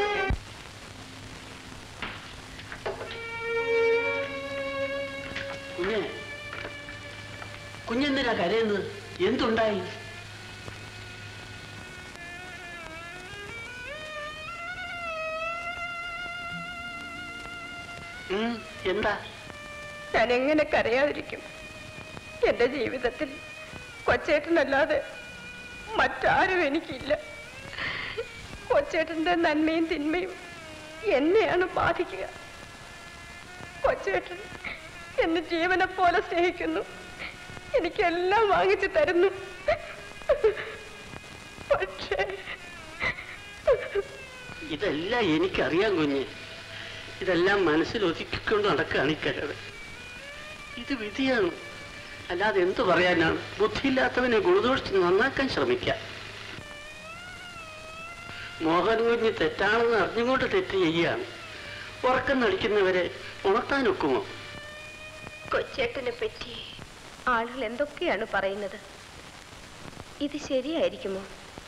കുഞ്ഞെ കുഞ്ഞെന്തിനാ കരയുന്നത് എന്തുണ്ടായി ഉം, എന്താ ഞാൻ എങ്ങനെ കരയാതിരിക്കും എന്റെ ജീവിതത്തിൽ കൊച്ചേട്ടനല്ലാതെ മറ്റാരും എനിക്കില്ല കൊച്ചേട്ടന്റെ നന്മയും തിന്മയും എന്നെയാണ് ബാധിക്കുക കൊച്ചേട്ടൻ എന്നെ ജീവനെ പോലെ സ്നേഹിക്കുന്നു എനിക്കെല്ലാം വാങ്ങിച്ചു തരുന്നു പക്ഷേ ഇതെല്ലാം എനിക്കറിയാം കുഞ്ഞ് ഇതെല്ലാം മനസ്സിൽ ഒതുക്കിക്കൊണ്ട് നടക്കുകയാണ് ഈ കരട് ഇത് വിധിയാണ് അല്ലാതെ എന്തു പറയാനാണ് ബുദ്ധിയില്ലാത്തവനെ ഗുണദോഷിച്ച് നന്നാക്കാൻ ശ്രമിക്കാം മോഹൻ കുഞ്ഞ് തെറ്റാണെന്ന് അറിഞ്ഞുകൊണ്ട് തെറ്റ് ചെയ്യുകയാണ് ഉറക്കം നടിക്കുന്നവരെ ഉണർത്താനൊക്കുമോ കൊച്ചേട്ടനെ പറ്റി ആളുകൾ എന്തൊക്കെയാണ് പറയുന്നത് ഇത് ശരിയായിരിക്കുമോ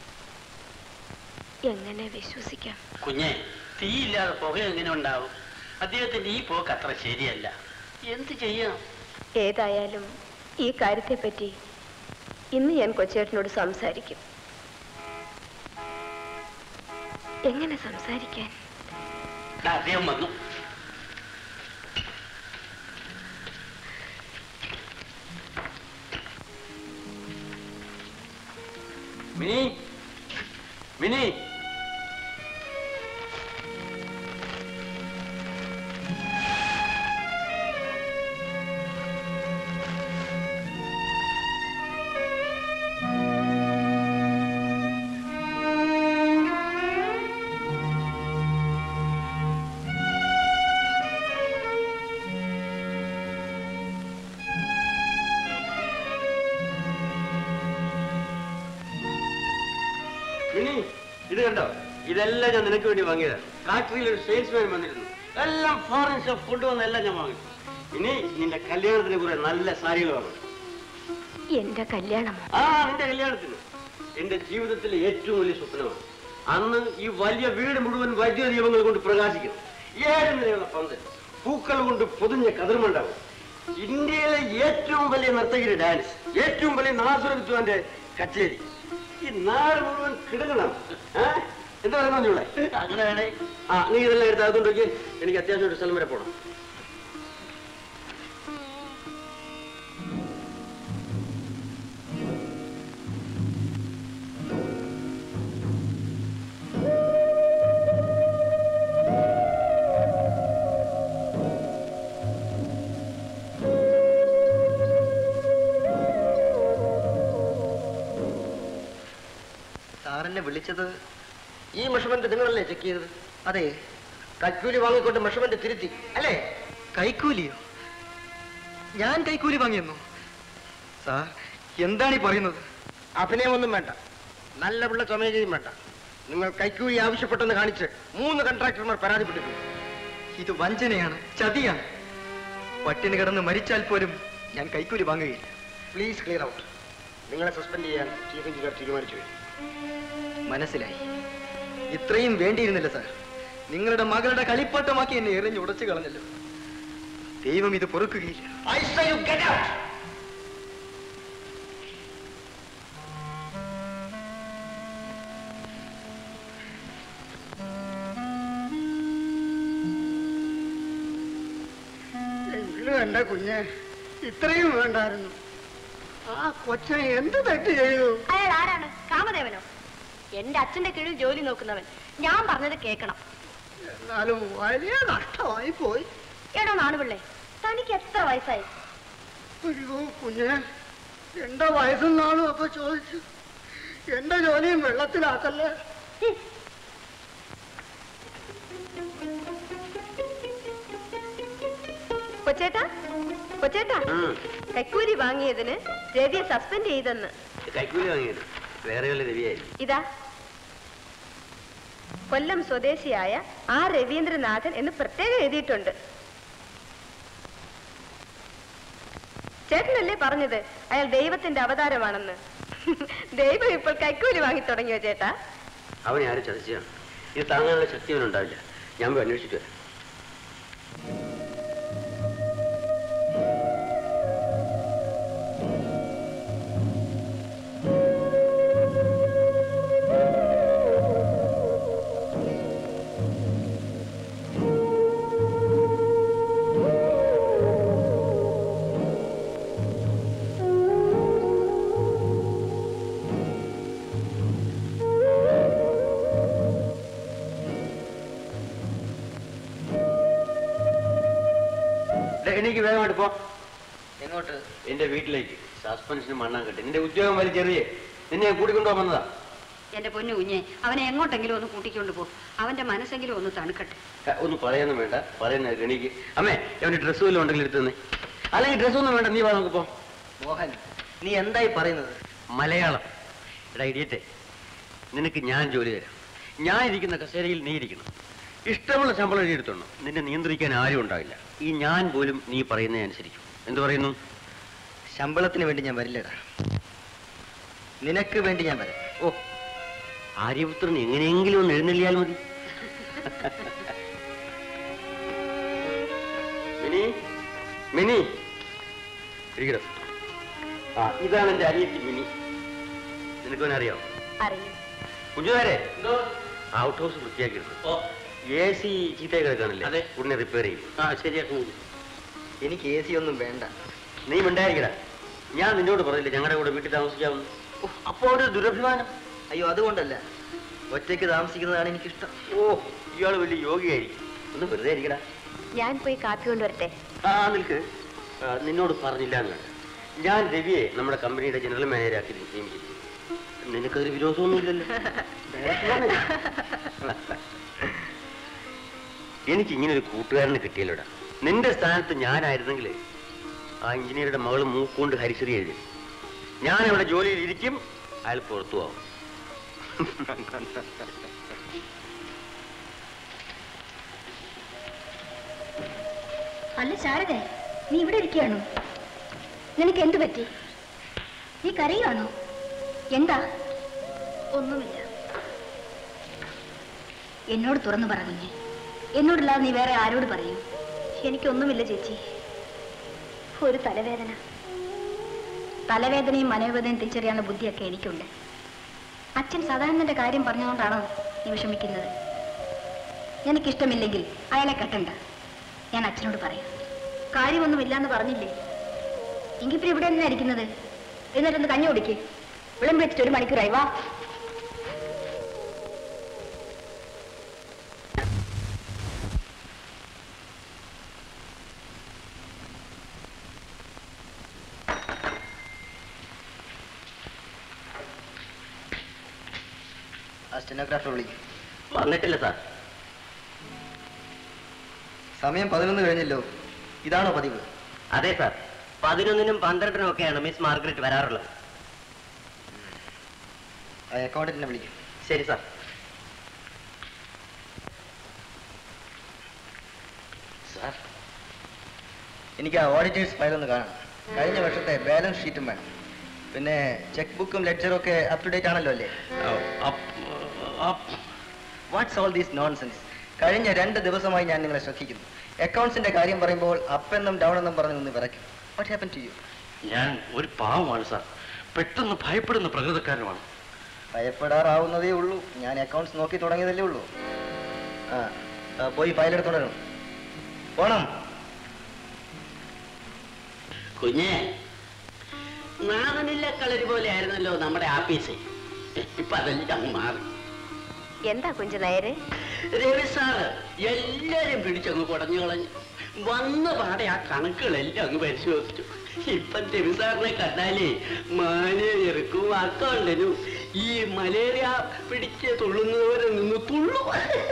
എങ്ങനെ വിശ്വസിക്കാം കുഞ്ഞെ തീയില്ലാതെ പുക എങ്ങനെ ഉണ്ടാവും അദ്ദേഹത്തിന്റെ ഈ പോക്ക് അത്ര ശരിയല്ല എന്ത് ചെയ്യാം ഏതായാലും ഈ കാര്യത്തെപ്പറ്റി ഇന്ന് ഞാൻ കൊച്ചേട്ടനോട് സംസാരിക്കും എങ്ങനെ സംസാരിക്കാൻ ദാ അദ്ദേഹം വന്നു മിനി മിനി മിനി ഇത് കണ്ടോ ഇതെല്ലാം ഞാൻ നിനക്ക് വേണ്ടി വാങ്ങിയതാണ് ഫാക്ടറിയിൽ ഒരു സെയിൽസ്മാൻ വന്നിരുന്നു എല്ലാം ഫോറിൻ ഷെഫ് കൊണ്ടുവന്ന എല്ലാം ഞാൻ വാങ്ങി ഇനി നിന്റെ കല്യാണത്തിന് കുറെ നല്ല സാരികൾ വാങ്ങും എന്റെ കല്യാണമോ ആ നിന്റെ കല്യാണത്തിന് എന്റെ ജീവിതത്തിലെ ഏറ്റവും വലിയ സ്വപ്നമാണ് അന്ന് ഈ വലിയ വീട് മുഴുവൻ വൈദ്യുത ദീപങ്ങൾ കൊണ്ട് പ്രകാശിക്കും ഏഴ് നിലയുള്ള പന്തൽ പൂക്കൾ കൊണ്ട് പൊതിഞ്ഞ കതിർമണ്ടാവും ഇന്ത്യയിലെ ഏറ്റവും വലിയ നർത്തകിയുടെ ഡാൻസ് ഏറ്റവും വലിയ നാസുര വിദ്വാന്റെ കച്ചേരി ഈ നാട് മുഴുവൻ കിടങ്ങണം ഏ? എന്താ പറയുന്ന അങ്ങനെ വേണേ ആ നീ ഇതെല്ലാം എടുത്ത് അതുകൊണ്ടൊക്കെ എനിക്ക് അത്യാവശ്യം ഒരു സ്ഥലം വരെ പോകണം സാറിനെ വിളിച്ചത് ഈ മെഷർമെന്റ് നിങ്ങളല്ലേ ചെക്ക് ചെയ്തത് അതെ കൈക്കൂലി വാങ്ങിക്കൊണ്ട് മെഷർമെന്റ് തിരുത്തി അല്ലേ കൈക്കൂലിയോ ഞാൻ കൈക്കൂലി വാങ്ങിയെന്നു സാർ എന്താണ് ഈ പറയുന്നത് അഭിനയമൊന്നും വേണ്ട നല്ല പിള്ള ചുമയുകയും വേണ്ട നിങ്ങൾ കൈക്കൂലി ആവശ്യപ്പെട്ടെന്ന് കാണിച്ച് മൂന്ന് കോൺട്രാക്ടർമാർ പരാതിപ്പെട്ടിട്ടുണ്ട് ഇത് വഞ്ചനയാണ് ചതിയാണ് പട്ടിണി കിടന്ന് മരിച്ചാൽ പോലും ഞാൻ കൈക്കൂലി വാങ്ങുകയില്ല പ്ലീസ് ക്ലിയർ ഔട്ട് നിങ്ങളെ സസ്പെൻഡ് ചെയ്യാൻ ചീഫ് എഞ്ചിനീയർ തീരുമാനിച്ചു മനസ്സിലായി ഇത്രയും വേണ്ടിയിരുന്നില്ല സാർ നിങ്ങളുടെ മകളുടെ കളിപ്പാട്ടമാക്കി എന്നെ എറിഞ്ഞ് ഉടച്ചു കളഞ്ഞല്ലോ ദൈവം ഇത് പൊറുക്കുകയില്ല I say you get out! എങ്കിലും എന്റെ കുഞ്ഞ് ഇത്രയും വേണ്ടായിരുന്നു ആ കൊച്ചനെ എന്ത് തെറ്റ് ചെയ്തു അയാൾ ആരാണ് കാമദേവനോ എന്റെ അച്ഛന്റെ കീഴിൽ ജോലി നോക്കുന്നവൻ ഞാൻ പറഞ്ഞത് കേൾക്കണം എന്നാലും വലിയ നഷ്ടമായി പോയി എടോ നാണുപിള്ളേ തനിക്ക് എത്ര വയസ്സായി അയ്യോ കുഞ്ഞ് എന്റെ വയസ്സും നാളും അപ്പൊ ചോദിച്ചു എന്റെ ജോലിയും വെള്ളത്തിലാക്കല്ലേ കൊച്ചേട്ടാ കൊച്ചേട്ടാ കൈക്കൂലി വാങ്ങിയതിന് രവിയെ സസ്പെൻഡ് ചെയ്തെന്ന് കൈക്കൂലി വാങ്ങിയത് വേറെ വല്ല രവിയായിരിക്കും ഇതാ കൊല്ലം സ്വദേശിയായ ആ രവീന്ദ്രനാഥൻ എന്ന് പ്രത്യേകം എഴുതിയിട്ടുണ്ട് ചേട്ടനല്ലേ പറഞ്ഞത് അയാൾ ദൈവത്തിന്റെ അവതാരമാണെന്ന് ദൈവം ഇപ്പോൾ കൈക്കൂലി വാങ്ങി തുടങ്ങിയോ ചേട്ടാ അവനെ ആരും ചതിച്ചാണ് ഇത് താങ്ങാനുള്ള ശക്തി അവനുണ്ടാവില്ല ഞാൻ പോയി അന്വേഷിച്ചിട്ട് വരാം ദേ, എനിക്ക് വേഗമായിട്ട് പോ എങ്ങോട്ട് എന്റെ വീട്ടിലേക്ക് സസ്പെൻഷന് മണ്ണാൻ കെട്ടി നിന്റെ ഉദ്യോഗം വലിച്ചെറിയേ നിന്നെ ഞാൻ കൂട്ടിക്കൊണ്ടുപോകാൻ വന്നതാ എന്റെ പൊന്നു കുഞ്ഞെ അവനെ എങ്ങോട്ടെങ്കിലും ഒന്ന് കൂട്ടിക്കൊണ്ട് പോ അവന്റെ മനസ്സെങ്കിലും ഒന്ന് തണുക്കട്ടെ ക- ഒന്നും പറയാനൊന്നും വേണ്ട പറയുന്ന എനിക്ക് അമ്മേ അവന്റെ ഡ്രസ്സ് വല്ലതും ഉണ്ടെങ്കിൽ എടുത്തു തന്നെ അല്ലെങ്കിൽ ഡ്രസ്സൊന്നും വേണ്ട നീ വാ നമുക്ക് പോ മോഹൻ നീ എന്തായി പറയുന്നത് മലയാളം എടാ ഇടിയട്ടെ നിനക്ക് ഞാൻ ജോലി തരാം ഞാൻ ഇരിക്കുന്ന കസേരയിൽ നീ ഇരിക്കണം ഇഷ്ടമുള്ള ശമ്പളം എഴുതിയെടുത്തോണം നിന്നെ നിയന്ത്രിക്കാൻ ആരും ഉണ്ടാവില്ല ഈ ഞാൻ പോലും നീ പറയുന്നേ അനുസരിക്കും എന്തു പറയുന്നു ശമ്പളത്തിന് വേണ്ടി ഞാൻ വരില്ലടാ നിനക്ക് വേണ്ടി ഞാൻ വരാം ഓ ആര്യപുത്രൻ എങ്ങനെയെങ്കിലും ഒന്ന് എഴുന്നള്ളിയാൽ മതി മിനി മിനി ഇരിക്കടോ ആ ഇതാണ് എന്റെ അനിയത്തി മിനി നിനക്കൊന്നറിയാം അറിയും കുഞ്ഞുകാരെ ഔട്ട് ഹൗസ് വൃത്തിയാക്കിയിരുന്നു എ സി ചീത്ത കിടക്കാണല്ലേ അതെ ഉടനെ റിപ്പയർ ചെയ്യും ആ ശരിയാക്കും എനിക്ക് എ സി ഒന്നും വേണ്ട നീ മിണ്ടായിരിക്കടാ ഞാൻ നിന്നോട് പറഞ്ഞില്ലേ ഞങ്ങളുടെ കൂടെ വീട്ടിൽ താമസിക്കാമെന്ന് ഓ, അപ്പോ ഒരു ദുരഭിമാനം അയ്യോ അതുകൊണ്ടല്ല ഒറ്റയ്ക്ക് താമസിക്കുന്നതാണ് എനിക്കിഷ്ടം ഓ ഇയാള് വലിയ യോഗിയായിരിക്കും ഒന്ന് വെറുതെ ഇരിക്കടാ ഞാൻ പോയി കാപ്പി കൊണ്ടുവരട്ടെ ആ നിൽക്ക് ആ, നിന്നോട് പറഞ്ഞില്ല എന്ന് വേണ്ട ഞാൻ രവിയെ നമ്മുടെ കമ്പനിയുടെ ജനറൽ മാനേജരാക്കി നിയമിച്ചിരിക്കുന്നു നിനക്കതൊരു വിരോധമൊന്നുമില്ലല്ലോ എനിക്ക് ഇങ്ങനെ ഒരു കൂട്ടുകാരനെ കിട്ടിയല്ലോടാ നിന്റെ സ്ഥാനത്ത് ഞാനായിരുന്നെങ്കിൽ ആ എഞ്ചിനീയറുടെ മകള് മൂക്കൊണ്ട് ഹരിശ്രീ എഴുതി ഞാൻ അവിടെ ജോലിയിൽ ഇരിക്കും അയാൾ പുറത്തു ആവും അല്ല ശാരദ നീ ഇവിടെ ഇരിക്കുകയാണോ നിനക്ക് എന്തു പറ്റി നീ കരയുവാണോ എന്താ ഒന്നുമില്ല എന്നോട് തുറന്നു പറ കുഞ്ഞെ എന്നോടല്ലാതെ നീ വേറെ ആരോട് പറയൂ എനിക്കൊന്നുമില്ല ചേച്ചി ഒരു തലവേദന തലവേദനയും മനോവേദനയും തിരിച്ചറിയാനുള്ള ബുദ്ധിയൊക്കെ എനിക്കുണ്ട് അച്ഛൻ സാധാരണന്റെ കാര്യം പറഞ്ഞുകൊണ്ടാണോ നീ വിഷമിക്കുന്നത് എനിക്കിഷ്ടമില്ലെങ്കിൽ അയാളെ കെട്ടണ്ട ഞാൻ അച്ഛനോട് പറയാം കാര്യമൊന്നുമില്ലാന്ന് പറഞ്ഞില്ലേ എങ്കിപ്പോ ഇവിടെ തന്നെ ഇരിക്കുന്നത് എന്നിട്ടൊന്ന് കഞ്ഞി കുടിക്ക് വിളമ്പ് വെച്ചിട്ട് ഒരു മണിക്കൂറായി വാ ആ സ്റ്റെനോഗ്രാഫർ വിളിക്കും വന്നിട്ടില്ല സാർ സമയം പതിനൊന്ന് കഴിഞ്ഞല്ലോ ഇതാണോ പതിവ് അതെ സാർ പതിനൊന്നിനും പന്ത്രണ്ടിനും ഒക്കെയാണ് മിസ് മാർഗരറ്റ് വരാറുള്ളത് ആ അക്കൗണ്ടന്റിനെ വിളിക്കും ശരി സാർ സാർ എനിക്ക് ആ ഓഡിറ്റേഴ്സ് ഫയൽ ഒന്ന് കാണണം കഴിഞ്ഞ വർഷത്തെ ബാലൻസ് ഷീറ്റും വേണം പിന്നെ ചെക്ക് ബുക്കും ലെക്ചറും ഒക്കെ അപ് ടു ഡേറ്റ് ആണല്ലോ അല്ലേ വാട്ട്സ് ഓൾ ദീസ് നോൺസെൻസ് കഴിഞ്ഞ രണ്ട് ദിവസമായി ഞാൻ നിങ്ങളെ ശ്രദ്ധിക്കുന്നു അക്കൗണ്ട്സിന്റെ കാര്യം പറയുമ്പോൾ അപ്പ് എന്നും ഡൗൺ എന്നും പറഞ്ഞ് ഒന്ന് വിറയ്ക്കും വാട്ട് ഹാപ്പൻ ടു യു ഞാൻ ഒരു പാവമാണ് സാർ പെട്ടെന്ന് ഭയപ്പെടുന്ന പ്രകൃതക്കാരനുമാണ് ഭയപ്പെടാറാവുന്നതേ ഉള്ളൂ ഞാൻ അക്കൗണ്ട്സ് നോക്കി തുടങ്ങിയതല്ലേ ഉള്ളൂ ആ ആ, പോയി ഫയൽ എടുത്തോണ്ടോ പോണം കുഞ്ഞേ നാദനില്ല കളരി പോലെ ആയിരുന്നല്ലോ നമ്മുടെ ആപ്പീസ് ഇപ്പൊ അതെല്ലാം മാറി എന്താ കുഞ്ചു നേരെ രവി സാറ് എല്ലാരും പിടിച്ചങ്ങ് കുടഞ്ഞു കളഞ്ഞു വന്ന പാടെ ആ കണക്കുകളെല്ലാം അങ്ങ് പരിശോധിച്ചു ഇപ്പം രവി സാറിനെ കണ്ടാലേ മാനേജർക്കും അക്കൗണ്ടനും ഈ മലേറിയ പിടിച്ച് തുള്ളുന്നവരെ നിന്ന് തുള്ളു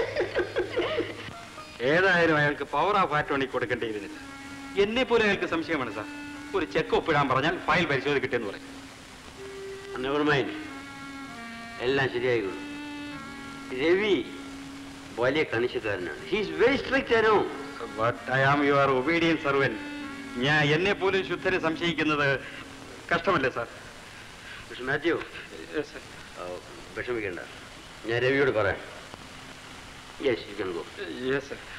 ഏതായാലും അയാൾക്ക് പവർ ഓഫ് ആറ്റോണി കൊടുക്കേണ്ടിയിരുന്നില്ല എന്നെ പോലെ അയാൾക്ക് സംശയമാണ് സാർ ഒരു ചെക്ക് ഒപ്പിടാൻ പറഞ്ഞാൽ ഫയൽ പരിശോധിക്കട്ടെ എന്ന് പറയും നെവർ മൈൻഡ് എല്ലാം ശരിയായിക്കോളും രവി വലിയ കണിശക്കാരനാണ് ഹീസ് വെരി സ്ട്രിക്റ്റ് ആനോ but I am your obedient servant ഞാൻ എന്നെ പോലും ശുദ്ധരെ സംശയിക്കുന്നത് കഷ്ടമല്ലേ സാർ മിസ്റ്റർ മാത്യു ആ, വിഷമിക്കണ്ട ഞാൻ രവിയോട് പറയാം yes you can go yes sir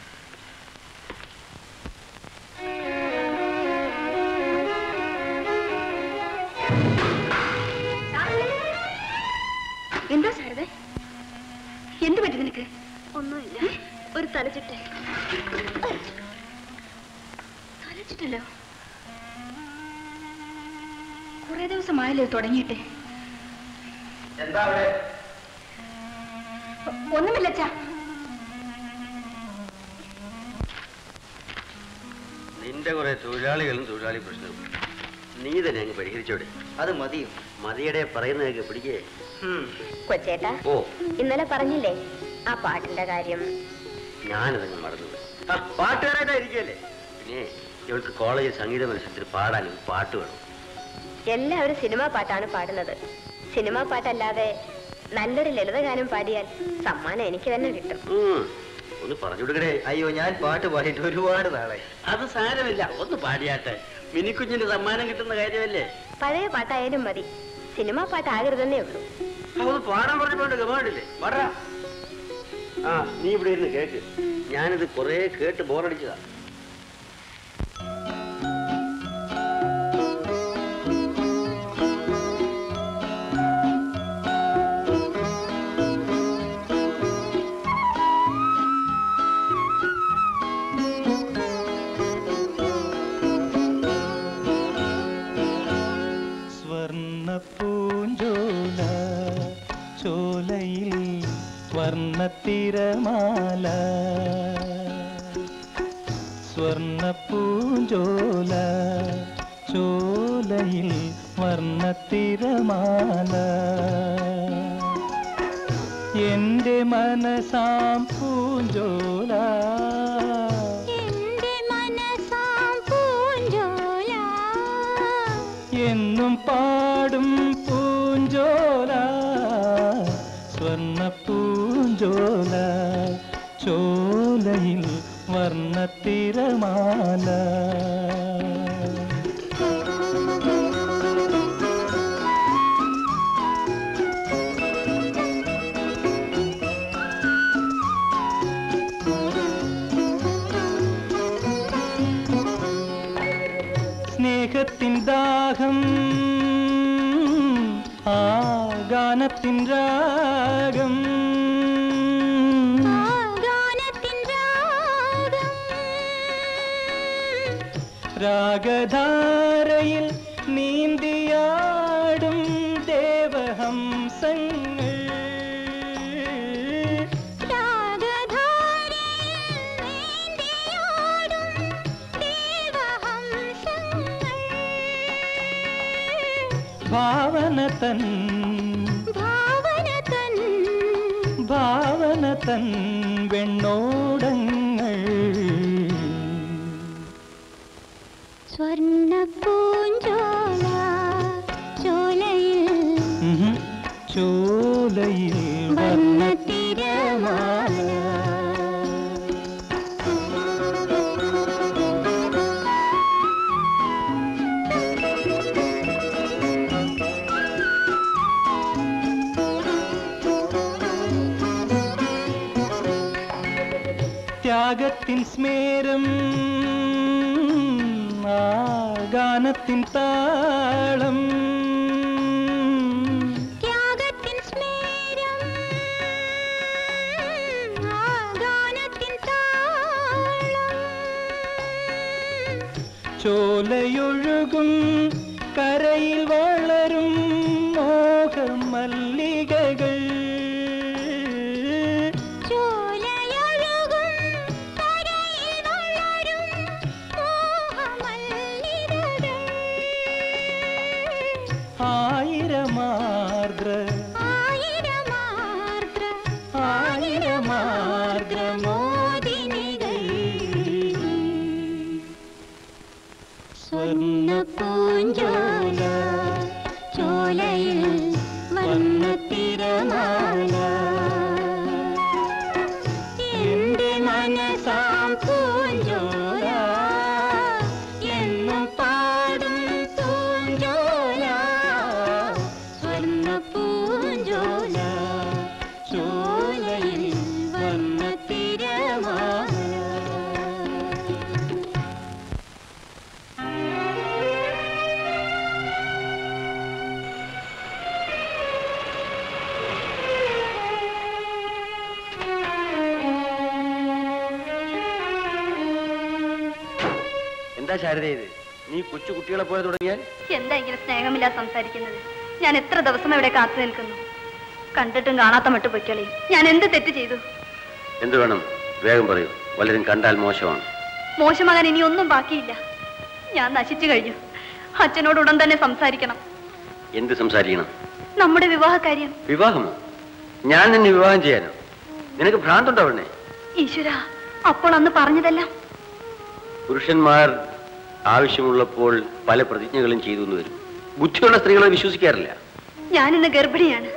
എന്താ ശാരദ എന്ത് പറ്റി നിനക്ക് ഒന്നുമില്ല ഒരു തലചുറ്റ് തലചുറ്റല്ലോ കുറെ ദിവസമായല്ലോ ഇത് തുടങ്ങിയിട്ട് എന്താ അവിടെ ഒന്നുമില്ല അച്ഛാ നിന്റെ കുറെ തൊഴിലാളികളും തൊഴിലാളി പ്രശ്നവും നീ തന്നെ അങ്ങ് പരിഹരിച്ചോടെ അത് മതിയോ മതിയുടെ പറയുന്നതൊക്കെ പിടിക്കേ കൊച്ചേട്ടാ ഓ ഇന്നലെ പറഞ്ഞില്ലേ ആ പാട്ടിന്റെ കാര്യം ഞാനതങ്ങ് മറന്നു ആ പാട്ടുകാരായിട്ടാ ഇരിക്കല്ലേ പിന്നെ ഇവൾക്ക് കോളേജിൽ സംഗീത മത്സരത്തിൽ പാടാനും പാട്ട് വേണം എല്ലാവരും സിനിമാ പാട്ടാണ് പാടുന്നത് സിനിമാ പാട്ടല്ലാതെ നല്ലൊരു ലളിതഗാനം പാടിയാൽ സമ്മാനം എനിക്ക് തന്നെ കിട്ടും ഉം. ഒന്ന് പറഞ്ഞു കൊടുക്കടേ അയ്യോ ഞാൻ പാട്ട് പാടിയിട്ട് ഒരുപാട് നാളായി അത് സാരമില്ല ഒന്ന് പാടിയാട്ടെ മിനിക്കുഞ്ഞിന് സമ്മാനം കിട്ടുന്ന കാര്യമല്ലേ പഴയ പാട്ടായാലും മതി സിനിമാ പാട്ടാകരുതെന്നേ ഉള്ളൂ അവന്ന് പാടാൻ പറഞ്ഞപ്പോണ്ട് ഗമാണ്ടില്ലേ പാടാ ആ നീ ഇവിടെ ഇരുന്ന് കേക്ക് ഞാനിത് കുറെ കേട്ട് ബോറടിച്ചതാ വർണ്ണത്തിരമാല സ്വർണ്ണ പൂഞ്ചോല ചോലയിൽ വർണ്ണത്തിരമാല എന്റെ മനസാം പൂഞ്ചോല എന്നും പാടും പൂഞ്ചോല സ്വർണ്ണ പൂഞ്ചോല ചോലയിൽ വർണ്ണത്തിരമാല സ്നേഹത്തിൻ ദാഹം ആ ഗാനത്തിൻ രാഗം രാഗധാരയിൽ നീന്തിയാടും ദേവഹംസങ്ങൾ ഭാവന തൻ ഭാവന തൻ വെണ്ണോടങ്ങൾ സ്വർണ്ണ പൂഞ്ചോല ചോലയിൽ ഉഹും. ചോലയിൽ വർണ്ണത്തിരമാല ത്യാഗത്തിൻ സ്മേരം ആ ഗാനത്തിൻ താളം ത്യാഗത്തിൻ സ്മേരം ആ ഗാനത്തിൻ താളം ചോലയൊഴുകും കരയിൽ വളരും മോഹമല്ലികകൾ ചോലയൊഴുകും കരയിൽ വളരും മോഹമല്ലികകൾ ആയിരമാർദ്ര ആയിരമാർദ്ര ആയിരമാർദ്ര മോദിനികൾ സ്വർണ്ണ പൂഞ്ചോല ചോലയിൽ വർണ്ണത്തിരമാല എന്റെ മനസാം പൂഞ്ചോല എന്നും പാടും പൂഞ്ചോല സ്വർണ്ണ പൂഞ്ചോല ചോലയിൽ വർണ്ണത്തിരമാല എന്താ ശാരദ ഇത് നീ കൊച്ചു കുട്ടികളെ പോലെ തുടങ്ങിയാൽ എന്താ ഇങ്ങനെ സ്നേഹമില്ലാതെ സംസാരിക്കുന്നത് ഞാൻ എത്ര ദിവസം ഇവിടെ കാത്തു നിൽക്കുന്നു കണ്ടിട്ടും കാണാത്ത മട്ട് പൊയ്ക്കളി ഞാൻ എന്ത് തെറ്റ് ചെയ്തു എന്ത് വേണം വേഗം പറയൂ വല്ലതും കണ്ടാൽ മോശമാണ് മോശമാകാൻ ഇനി ഒന്നും ബാക്കിയില്ല ഞാൻ നശിച്ചു കഴിഞ്ഞു അച്ഛനോട് ഉടൻ തന്നെ സംസാരിക്കണം എന്ത് സംസാരിക്കണം നമ്മുടെ വിവാഹ കാര്യം വിവാഹമോ ഞാൻ നിന്നെ വിവാഹം ചെയ്യാനോ നിനക്ക് ഭ്രാന്തുണ്ടോ പെണ്ണേ ഈശ്വര അപ്പോൾ അന്ന് പറഞ്ഞതെല്ലാം പുരുഷന്മാർ ആവശ്യമുള്ളപ്പോൾ പല പ്രതിജ്ഞകളും ചെയ്തു എന്ന് വരും ബുദ്ധിയുള്ള സ്ത്രീകളെ വിശ്വസിക്കാറില്ല ഞാൻ ഇന്ന് ഗർഭിണിയാണ്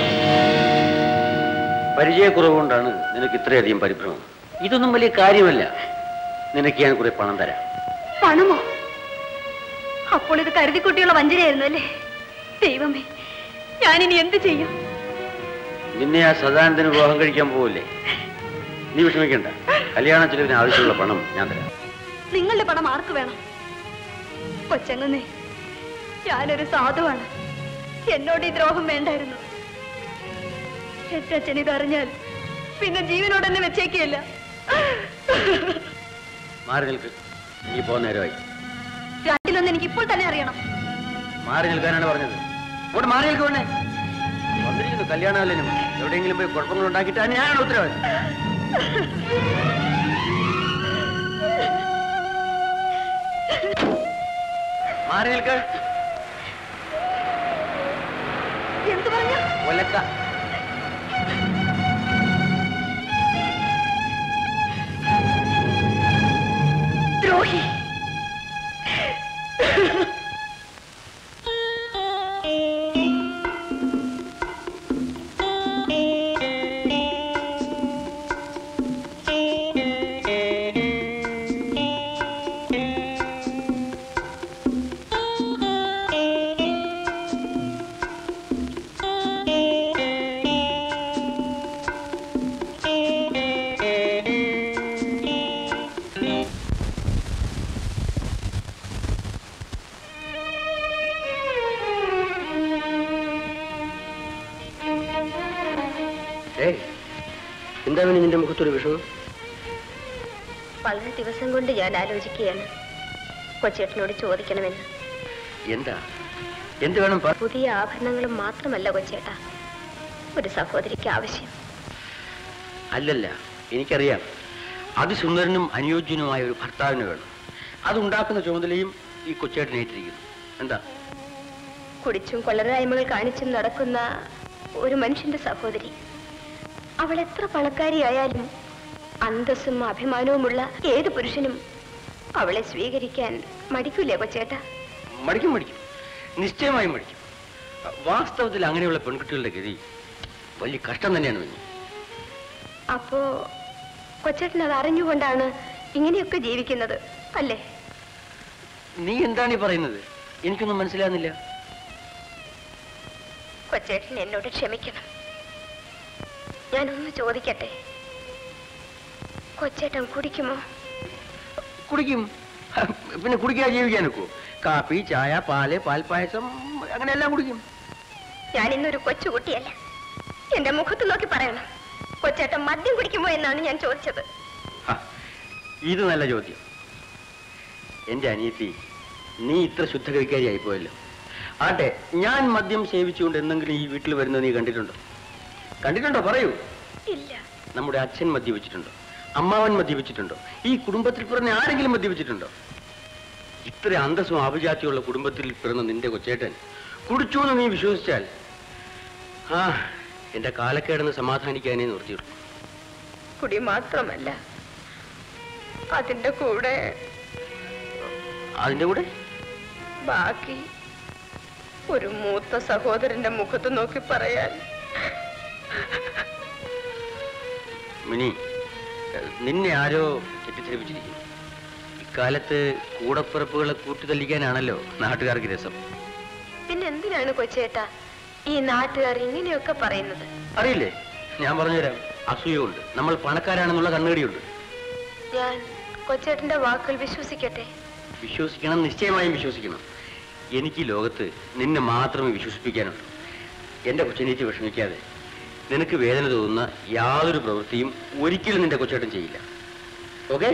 പരിചയക്കുറവ് കൊണ്ടാണ് നിനക്ക് ഇത്രയധികം പരിഭ്രമം ഇതൊന്നും വലിയ കാര്യമല്ല നിനക്ക് ഞാൻ കുറെ പണം തരാം പണമോ അപ്പോൾ ഇത് കരുതിക്കുട്ടിയുള്ള വഞ്ചനയായിരുന്നു അല്ലേ ദൈവമേ ഞാനിനി എന്ത് ചെയ്യും നിന്നെ ആ സദാനന്ദന് വിവാഹം കഴിക്കാൻ പോവില്ലേ നീ വിഷമിക്കണ്ട കല്യാണ ചെലവിന് ആവശ്യമുള്ള പണം ഞാൻ തരാം നിങ്ങളുടെ പണം ആർക്ക് വേണം കൊച്ചങ്ങന്നേ ഞാനൊരു സാധുവാണ് എന്നോട് ഈ ദ്രോഹം വേണ്ടായിരുന്നു എന്റെ അച്ഛൻ ഇതറിഞ്ഞാൽ പിന്നെ ജീവനോട് എന്നെ വെച്ചേക്കില്ല മാറി നിൽക്ക് നീ പോകുന്ന നേരമായി രണ്ടിലൊന്ന് എനിക്ക് ഇപ്പോൾ തന്നെ അറിയണം മാറി നിൽക്കാനാണ് പറഞ്ഞത് അങ്ങോട്ട് മാറി നിൽക്കുവണ്ണേ വന്നിരിക്കുന്നു കല്യാണാലനും എവിടെയെങ്കിലും പോയി കുഴപ്പങ്ങൾ ഉണ്ടാക്കിയിട്ടാണ് ഞാനാണ് ഉത്തരവാദി മാറി നിൽക്ക എന്ത് പറഞ്ഞു ഒലക്ക ദ്രോഹി ഏയ് എന്താ വേണി നിന്റെ മുഖത്തൊരു വിഷമം വളരെ ദിവസം കൊണ്ട് ഞാൻ ആലോചിക്കുകയാണ് കൊച്ചേട്ടനോട് ചോദിക്കണമെന്ന് എന്താ എന്ത് വേണം പറ പുതിയ ആഭരണങ്ങളും മാത്രമല്ല കൊച്ചേട്ട ഒരു സഹോദരിക്ക് ആവശ്യം അല്ലല്ല എനിക്കറിയാം അതിസുന്ദരനും അനുയോജ്യനുമായ ഒരു ഭർത്താവിന് വേണം അതുണ്ടാക്കുന്ന ചുമതലയും ഈ കൊച്ചേട്ടൻ ഏറ്റിരിക്കുന്നു എന്താ കുടിച്ചും കൊള്ളരായ്മകൾ കാണിച്ചും നടക്കുന്ന ഒരു മനുഷ്യന്റെ സഹോദരി അവൾ എത്ര പണക്കാരിയായാലും അന്തസ്സും അഭിമാനവുമുള്ള ഏത് പുരുഷനും അവളെ സ്വീകരിക്കാൻ മടിക്കൂലേ കൊച്ചേട്ട മടിക്കും മടിക്കും നിശ്ചയമായും മടിക്കും വാസ്തവത്തിൽ അങ്ങനെയുള്ള പെൺകുട്ടികളുടെ ഗതി വലിയ കഷ്ടം തന്നെയാണ് പിന്നെ അപ്പോ കൊച്ചേട്ടൻ അത് അറിഞ്ഞുകൊണ്ടാണ് ഇങ്ങനെയൊക്കെ ജീവിക്കുന്നത് അല്ലേ നീ എന്താണ് ഈ പറയുന്നത് എനിക്കൊന്നും മനസ്സിലാകുന്നില്ല കൊച്ചേട്ടൻ എന്നോട് ക്ഷമിക്കണം ഞാനൊന്ന് ചോദിക്കട്ടെ കൊച്ചേട്ടൻ കുടിക്കുമോ കുടിക്കും പിന്നെ കുടിക്കാതെ ജീവിക്കാൻ ഒക്കുവോ കാപ്പി ചായ പാല് പാൽപ്പായസം അങ്ങനെ എല്ലാം കുടിക്കും ഞാൻ ഇന്നൊരു കൊച്ചുകുട്ടിയല്ല എന്റെ മുഖത്ത് നോക്കി പറയണം കൊച്ചേട്ടൻ മദ്യം കുടിക്കുമോ എന്നാണ് ഞാൻ ചോദിച്ചത് ഇത് നല്ല ചോദ്യം എന്റെ അനിയത്തി നീ ഇത്ര ശുദ്ധകരിക്കാരിയായി പോയല്ലോ ആട്ടെ ഞാൻ മദ്യം സേവിച്ചുകൊണ്ട് എന്തെങ്കിലും ഈ വീട്ടിൽ വരുന്നത് നീ കണ്ടിട്ടുണ്ടോ കണ്ടിട്ടുണ്ടോ പറയൂ ഇല്ല നമ്മുടെ അച്ഛൻ മദ്യപിച്ചിട്ടുണ്ടോ അമ്മാവൻ മദ്യപിച്ചിട്ടുണ്ടോ ഈ കുടുംബത്തിൽ പിറന്ന ആരെങ്കിലും മദ്യപിച്ചിട്ടുണ്ടോ ഇത്ര അന്തസ്സും അഭിജാത്യമുള്ള കുടുംബത്തിൽ പിറന്ന നിന്റെ കൊച്ചേട്ടൻ കുടിച്ചു എന്ന് നീ വിശ്വസിച്ചാൽ ആ എന്റെ കാലക്കേടെന്ന് സമാധാനിക്കാനേ നിർത്തിയുള്ളൂ കുടി മാത്രമല്ല അതിന്റെ കൂടെ അതിന്റെ കൂടെ ബാക്കി ഒരു മൂത്ത സഹോദരന്റെ മുഖത്ത് നോക്കി പറയാൻ മിനി ഏഹ്, നിന്നെ ആരോ തെറ്റിദ്ധരിപ്പിച്ചിരിക്കുന്നു ഇക്കാലത്ത് കൂടപ്പിറപ്പുകളെ കൂട്ടിത്തല്ലിക്കാനാണല്ലോ നാട്ടുകാർക്ക് രസം പിന്നെ എന്തിനാണ് കൊച്ചേട്ട ഈ നാട്ടുകാർ ഇങ്ങനെയൊക്കെ പറയുന്നത് അറിയില്ലേ ഞാൻ പറഞ്ഞുതരാം അസൂയുണ്ട് നമ്മൾ പണക്കാരാണെന്നുള്ള കണ്ണുകടിയുണ്ട് ഞാൻ കൊച്ചേട്ടന്റെ വാക്കുകൾ വിശ്വസിക്കട്ടെ വിശ്വസിക്കണം നിശ്ചയമായും വിശ്വസിക്കണം എനിക്ക് ഈ ലോകത്ത് നിന്നെ മാത്രമേ വിശ്വസിപ്പിക്കാനുള്ളൂ എന്റെ കൊച്ചിനേറ്റ് വിഷമിക്കാതെ നിനക്ക് വേദന തോന്നുന്ന യാതൊരു പ്രവൃത്തിയും ഒരിക്കലും നിന്റെ കൊച്ചേട്ടൻ ചെയ്യില്ല ഓക്കെ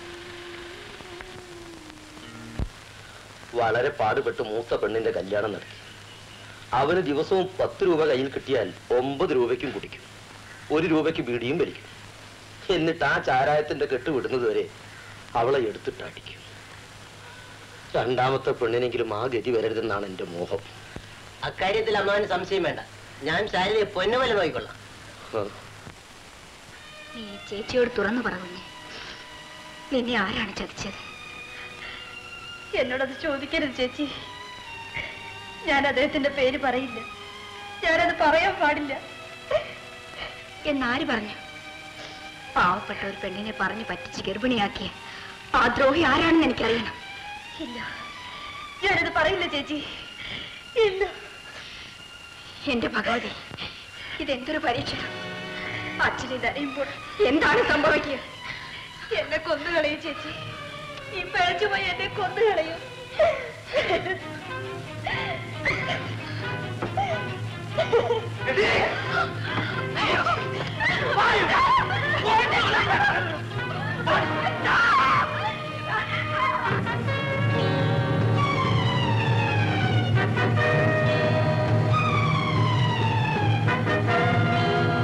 വളരെ പാടുപെട്ട് മൂത്ത പെണ്ണിന്റെ കല്യാണം നടത്തി അവന് ദിവസവും പത്ത് രൂപ കയ്യിൽ കിട്ടിയാൽ ഒമ്പത് രൂപയ്ക്കും കുടിക്കും ഒരു രൂപയ്ക്ക് ബീഡിയും വലിക്കും എന്നിട്ട് ആ ചാരായത്തിന്റെ കെട്ട് വിടുന്നത് വരെ അവളെ എടുത്തിട്ട് അടിക്കും രണ്ടാമത്തെ പെണ്ണിനെങ്കിലും ആ ഗതി വരരുതെന്നാണ് എന്റെ മോഹം അക്കാര്യത്തിൽ അമ്മാവന് സംശയം വേണ്ട ഞാൻ ശാരദയെ പൊന്നുപോലെ നോക്കിക്കൊള്ളാം നീ ചേച്ചിയോട് തുറന്നു പറഞ്ഞു നിന്നെ ആരാണ് ചതിച്ചത് എന്നോടത് ചോദിക്കരുത് ചേച്ചി ഞാൻ അദ്ദേഹത്തിന്റെ പേര് പറയില്ല ഞാനത് പറയാൻ പാടില്ല എന്നാര് പറഞ്ഞു പാവപ്പെട്ട ഒരു പെണ്ണിനെ പറഞ്ഞു പറ്റിച്ച് ഗർഭിണിയാക്കിയ ആ ദ്രോഹി ആരാണെന്ന് എനിക്കറിയണം ഇല്ല ഞാനത് പറയില്ല ചേച്ചി ഇല്ല എന്റെ ഭഗവതി ഇതെന്തൊരു പരീക്ഷ അച്ഛനെ നനയുമ്പോൾ എന്താണ് സംഭവിക്കുക എന്നെ കൊന്നുകളയും ചേച്ചി ഈ പിഴച്ചുപോയി എന്നെ കൊന്നുകളയും ആ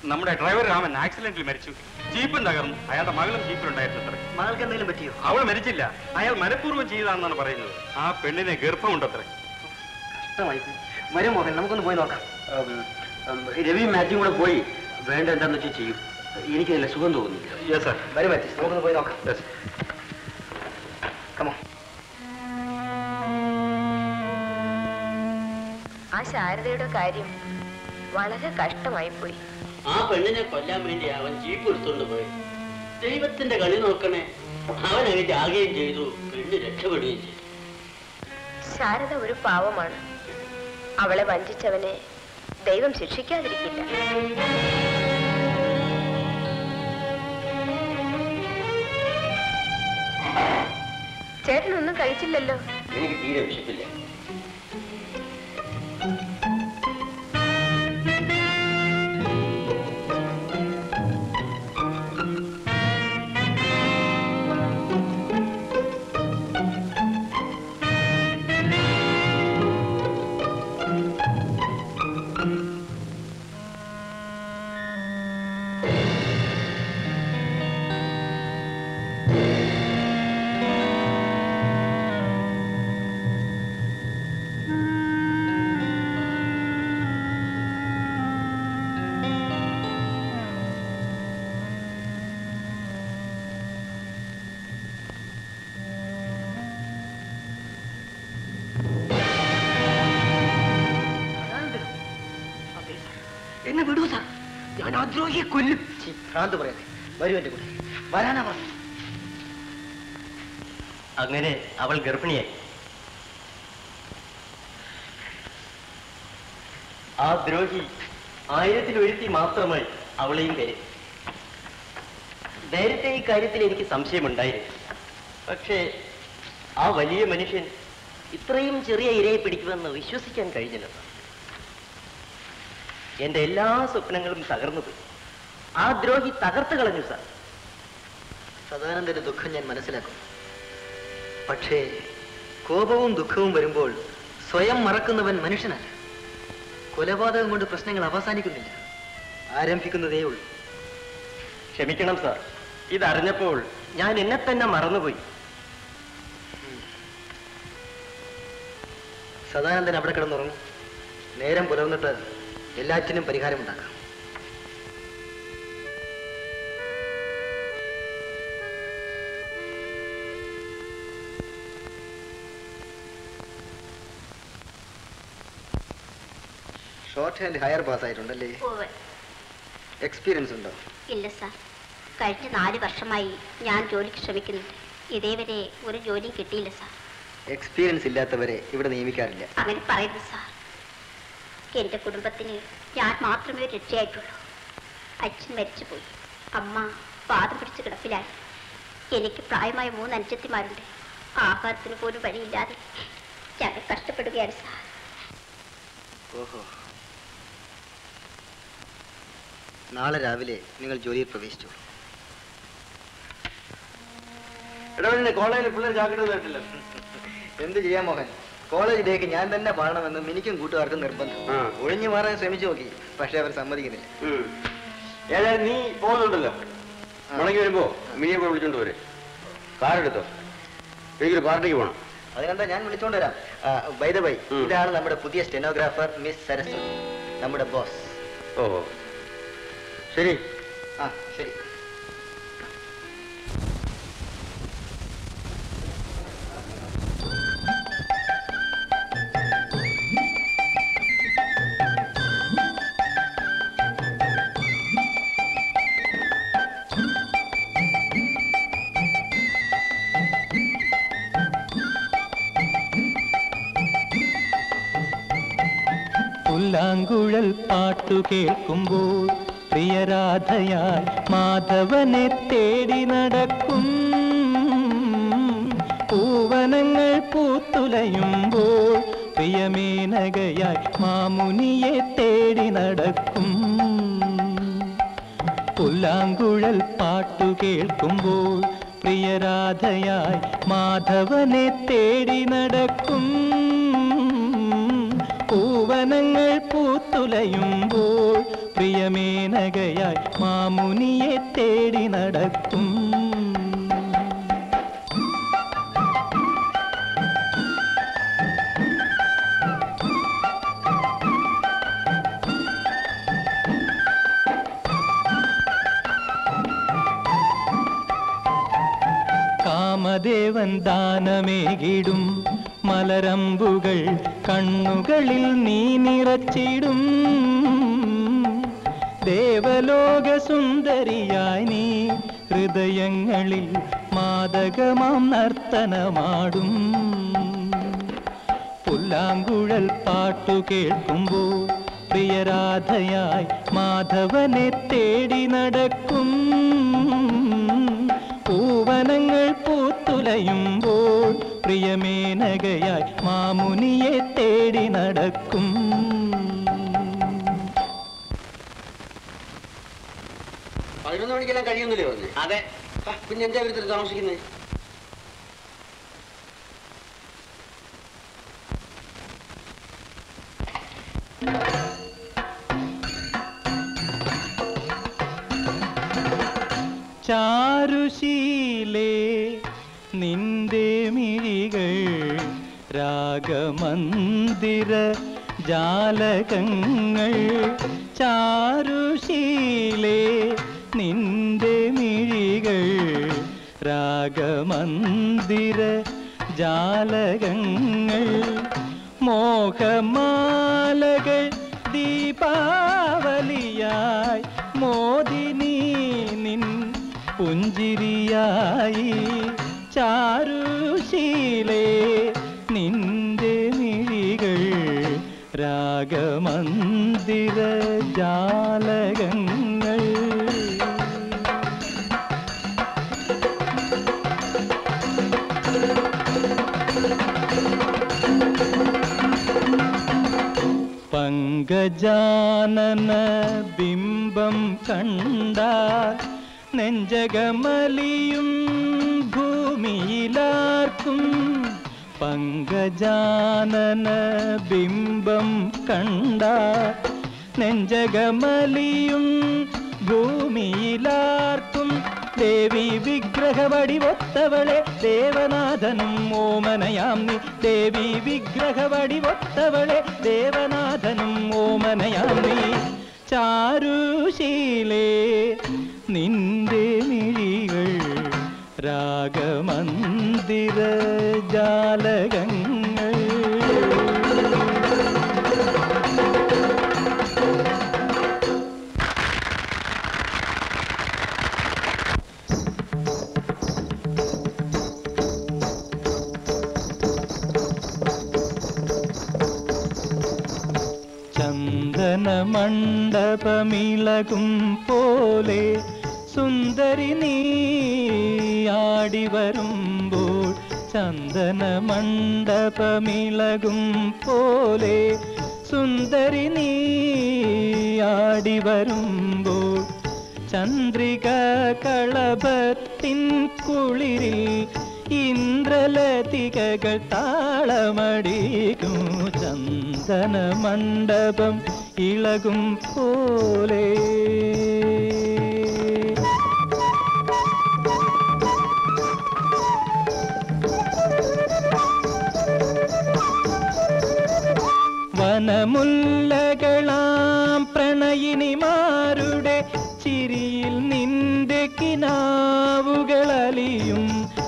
നമ്മുടെ ഡ്രൈവർ രാമൻ ആക്സിഡന്റിൽ മരിച്ചു ജീപ്പും തകർന്നു അയാളുടെ മകളും ജീപ്പിലുണ്ടായിരുന്നു അത്ര മകൾക്ക് എന്തെങ്കിലും പറ്റിയോ അവൾ മരിച്ചില്ല അയാൾ മനഃപൂർവ്വം ചെയ്താണെന്നാണ് പറയുന്നത് ആ പെണ്ണിനെ ഗർഭമുണ്ടത്രേ കഷ്ടമായി വരും മോഹൻ നമുക്കൊന്ന് പോയി നോക്കാം രവി മാത്യും കൂടെ പോയി വേണ്ട എന്താന്ന് വെച്ചാൽ ചെയ്യും എനിക്ക് നല്ല സുഖം തോന്നുന്നില്ല യെസ് സാർ വരും മാത്യു നമുക്കൊന്ന് പോയി നോക്കാം കമോ ആ ശാരദയുടെ കാര്യം വളരെ കഷ്ടമായി പോയി ആ പെണ്ണിനെ കൊല്ലാൻ വേണ്ടി അവൻ ജീപ്പ് എടുത്തോണ്ട് പോയി ദൈവത്തിന്റെ കളി നോക്കണേ അവൻ അതിന്റെ ആകുകയും ചെയ്തു പെണ്ണ് രക്ഷപ്പെടുകയും ചെയ്തു ശാരദ ഒരു പാവമാണ് അവളെ വഞ്ചിച്ചവനെ ദൈവം ശിക്ഷിക്കാതിരിക്കില്ല ചേട്ടനൊന്നും കഴിച്ചില്ലല്ലോ എനിക്ക് തീരെ വിശപ്പില്ല എന്നെ വിടൂ സാർ ഞാൻ ആ ദ്രോഹിയെ കൊല്ലും ഭ്രാന്ത് പറയാതെ വരൂ എന്റെ കൂടെ വരാനാ പറഞ്ഞു അങ്ങനെ അവൾ ഗർഭിണിയായി ആ ദ്രോഹി ആയിരത്തിൽ ഒരുത്തി മാത്രമായി അവളെയും കരുതി നേരത്തെ ഈ കാര്യത്തിൽ എനിക്ക് സംശയമുണ്ടായിരുന്നു പക്ഷേ ആ വലിയ മനുഷ്യൻ ഇത്രയും ചെറിയ ഇരയെ പിടിക്കുമെന്ന് വിശ്വസിക്കാൻ കഴിഞ്ഞില്ല എന്റെ എല്ലാ സ്വപ്നങ്ങളും തകർന്നു പോയി ആ ദ്രോഹി തകർത്ത് കളഞ്ഞു സാർ സദാനന്ദന്റെ ദുഃഖം ഞാൻ മനസ്സിലാക്കും പക്ഷേ കോപവും ദുഃഖവും വരുമ്പോൾ സ്വയം മറക്കുന്നവൻ മനുഷ്യനല്ല കൊലപാതകം കൊണ്ട് പ്രശ്നങ്ങൾ അവസാനിക്കുന്നില്ല ആരംഭിക്കുന്നതേ ഉള്ളൂ ക്ഷമിക്കണം സാർ ഇതറിഞ്ഞപ്പോൾ ഞാൻ എന്നെ തന്നെ മറന്നുപോയി സദാനന്ദൻ അവിടെ കിടന്നുറങ്ങും നേരം പുലർന്നിട്ട് എല്ലാറ്റിനും പരിഹാരമുണ്ടാക്കാം ഷോർട്ട് ഹാൻഡ് ഹയർ പാസ് ആയിട്ടുണ്ടല്ലേ എക്സ്പീരിയൻസ് ഉണ്ടോ ഇല്ല സാർ കഴിഞ്ഞ നാല് വർഷമായി ഞാൻ ജോലിക്ക് ശ്രമിക്കുന്നുണ്ട് ഇതേവരെ ഒരു ജോലിയും കിട്ടിയില്ല സാർ എക്സ്പീരിയൻസ് ഇല്ലാത്തവരെ ഇവിടെ നിയമിക്കാറില്ല അങ്ങനെ പറയുന്നു സാർ എൻ്റെ കുടുംബത്തിന് ഞാൻ മാത്രമേ രക്ഷയായിട്ടുള്ളൂ അച്ഛൻ മരിച്ചുപോയി അമ്മ പാദം പിടിച്ച് കിടപ്പിലായി എനിക്ക് പ്രായമായ മൂന്ന് അനുജത്തിമാരുണ്ട് ആഹാരത്തിന് പോലും വഴിയില്ലാതെ ഞങ്ങൾ കഷ്ടപ്പെടുകയാണ് സാർ ഓഹോ നാളെ രാവിലെ നിങ്ങൾ ജോലിയിൽ പ്രവേശിച്ചു എടാ പിന്നെ കോളേജിൽ പിള്ളേർ ജാഗ്രത കേട്ടില്ല എന്ത് ചെയ്യാൻ മോഹൻ കോളേജ് ഡേക്ക് ഞാൻ തന്നെ പാടണമെന്ന് എനിക്കും കൂട്ടുകാർക്കും നിർബന്ധം ഒഴിഞ്ഞു മാറാൻ ശ്രമിച്ചു നോക്കി പക്ഷെ അവർ സമ്മതിക്കുന്നില്ല ഏതായാലും നീ പോകുന്നുണ്ടല്ലോ മുടങ്ങി വരുമ്പോ മിനിയെ കൂടെ വിളിച്ചോണ്ട് പോരെ കാറെടുത്തോ എനിക്കൊരു പാർട്ടിക്ക് പോകണം അതിനെന്താ ഞാൻ വിളിച്ചോണ്ട് വരാം ബൈ ദ ബൈ ഇതാണ് നമ്മുടെ പുതിയ സ്റ്റെനോഗ്രാഫർ മിസ് സരസ്വതി നമ്മുടെ ബോസ് ഓഹോ ശരി ആ ശരി പുല്ലാങ്കുഴൽ പാട്ടു കേൾക്കുമ്പോൾ പ്രിയരാധയായി മാധവനെ തേടി നടക്കും പൂവനങ്ങൾ പൂത്തുലയുമ്പോൾ പ്രിയമേനകയായി മാമുനിയെ തേടി നടക്കും പുല്ലാങ്കുഴൽ പാട്ടു കേൾക്കുമ്പോൾ പ്രിയരാധയായി മാധവനെ തേടി നടക്കും പൂവനങ്ങൾ പൂത്തുലയുമ്പോൾ പ്രിയമേനകയായി മാമുനിയെ തേടി നടക്കും കാമദേവൻ ദാനമേകിടും മലരമ്പുകൾ കണ്ണുകളിൽ നീ നിറച്ചിടും ദേവലോക സുന്ദരിയായി നീ ഹൃദയങ്ങളിൽ മാദകമാം നർത്തനമാടും പുല്ലാങ്കുഴൽ പാട്ടു കേൾക്കുമ്പോൾ പ്രിയരാധയായി മാധവനെ തേടി നടക്കും പൂവനങ്ങൾ പൂത്തുലയുമ്പോൾ പ്രിയമേനകയായി മാമുനിയെ തേടി നടക്കും പതിനൊന്ന് മണിക്കെല്ലാം കഴിയുന്നില്ലേ പറഞ്ഞു അതെ പിന്നെ എന്താ വീട്ടിൽ താമസിക്കുന്നത് ചാരുശീലേ നിന്റെ മിഴികൾ രാഗമന്ദിര ജാലകങ്ങൾ ചാരുശീലേ നിന്റെ മിഴികൾ രാഗമന്ദിര ജാലകങ്ങൾ മോഹമാലകൾ ദീപാവലിയായി മോദിനി നിൻ പുഞ്ചിരിയായി ചാരുശീലേ നിന്റെ മിഴികൾ രാഗമന്ദിര ജാലകങ്ങൾ പങ്കജാനന ബിംബം കണ്ടാൽ നെഞ്ചകമലിയും ഭൂമിയിലാർക്കും പങ്കജാനന ബിംബം കണ്ടാൽ നെഞ്ചകമലിയും ഭൂമിയിലാർക്കും ദേവി വിഗ്രഹവടിവൊത്തവളെ ദേവനാഥനും ഓമനയാം നീ ദേവി വിഗ്രഹവടിവൊത്തവളെ ദേവനാഥനും ഓമനയാം നീ ചാരുശീലേ നിന്റെ മിഴികൾ രാഗമന്ദിര ജാലകങ്ങൾ ചന്ദന മണ്ഡപമിളകും പോലെ സുന്ദരി നീ ആടി വരുമ്പോൾ ചന്ദന മണ്ഡപമിളകും പോലെ സുന്ദരി നീ ആടി വരുമ്പോൾ ചന്ദ്രിക കളഭത്തിൻ കുളിരിൽ ഇന്ദ്രലതികകൾ താളമടിക്കും ചന്ദന മണ്ഡപം ഇളകും പോലെ വനമുല്ലകളാം പ്രണയിനിമാരുടെ ചിരിയിൽ നിന്റെ കിനാവുകളലിയും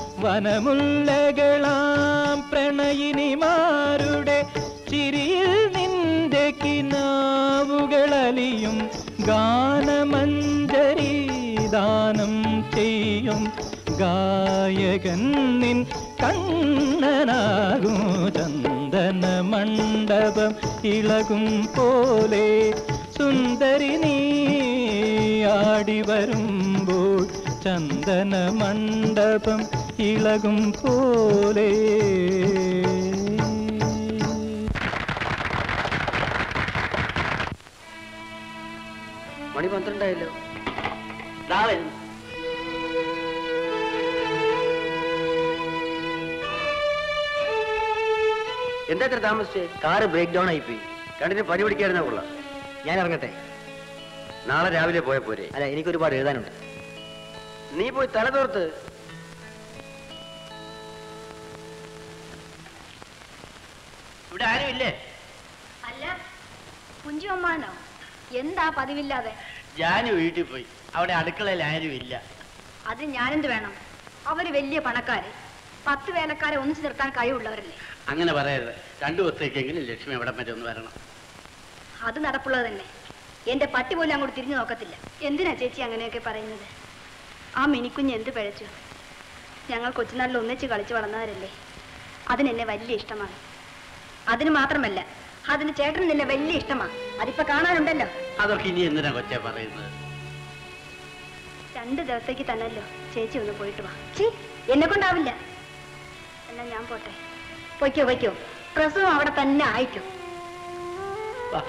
വനമുല്ലകളാം പ്രണയിനിമാരുടെ ചിരിയിൽ നിന്റെ കിനാവുകളലിയും ഗാനമഞ്ജരി ദാനം ചെയ്യും ഗായകൻ നിൻ കണ്ണനാകും ചന്ദന മണ്ഡപം ഇളകും പോലെ സുന്ദരി നീ ആടി വരുമ്പോൾ ചന്ദന മണ്ഡപം ഇളകും പോലെ മണി പന്ത്രണ്ടായല്ലോ രാവൻ എന്താ ഇത്ര താമസിച്ചേ കാറ് ബ്രേക്ക് ഡൗൺ ആയിപ്പോയി കണ്ടിട്ട് പണി പിടിക്കായിരുന്ന കൊള്ളാം ഞാൻ ഇറങ്ങട്ടെ നാളെ രാവിലെ പോയ പോരെ അല്ല എനിക്ക് ഒരുപാട് എഴുതാനുണ്ട് നീ പോയി തല തോർത്ത് ഇവിടെ ആരുമില്ലേ അല്ല കുഞ്ചു അമ്മാനോ എന്താ പതിവില്ലാതെ ജാനു വീട്ടിൽ പോയി അവിടെ അടുക്കളയിൽ ആരുമില്ല അത് ഞാനെന്ത് വേണം അവര് വലിയ പണക്കാര് പത്ത് വേലക്കാരെ ഒന്നിച്ചു നിർത്താൻ കഴിവുള്ളവരല്ലേ അങ്ങനെ പറയരുത് രണ്ടു ദിവസത്തേക്കെങ്കിലും ലക്ഷ്മി അവിടെ വരെ ഒന്ന് വരണം അത് നടപ്പുള്ളത് തന്നെ എന്റെ പട്ടി പോലും അങ്ങോട്ട് തിരിഞ്ഞു നോക്കത്തില്ല എന്തിനാ ചേച്ചി അങ്ങനെയൊക്കെ പറയുന്നത് ആ മിനിക്കുഞ്ഞ് എന്ത് പിഴച്ചു ഞങ്ങൾ കൊച്ചുനാളിൽ ഒന്നിച്ച് കളിച്ച് വളർന്നവരല്ലേ അതിനെന്നെ വലിയ ഇഷ്ടമാണ് അതിന് മാത്രമല്ല അതിന് ചേട്ടൻ നിന്നെ വലിയ ഇഷ്ടമാണ് അതിപ്പോ കാണാനുണ്ടല്ലോ അതൊക്കെ ഇനി എന്തിനാ കൊച്ചെ പറയുന്നത് രണ്ട് ദിവസത്തേക്ക് തന്നല്ലോ ചേച്ചി ഒന്ന് പോയിട്ട് വാ ചീ എന്നെ കൊണ്ടാവില്ല എന്നാ ഞാൻ പോട്ടെ പൊയ്ക്കോ പൊയ്ക്കോ പ്രസവം അവിടെ തന്നെ ആയിക്കോ വാ.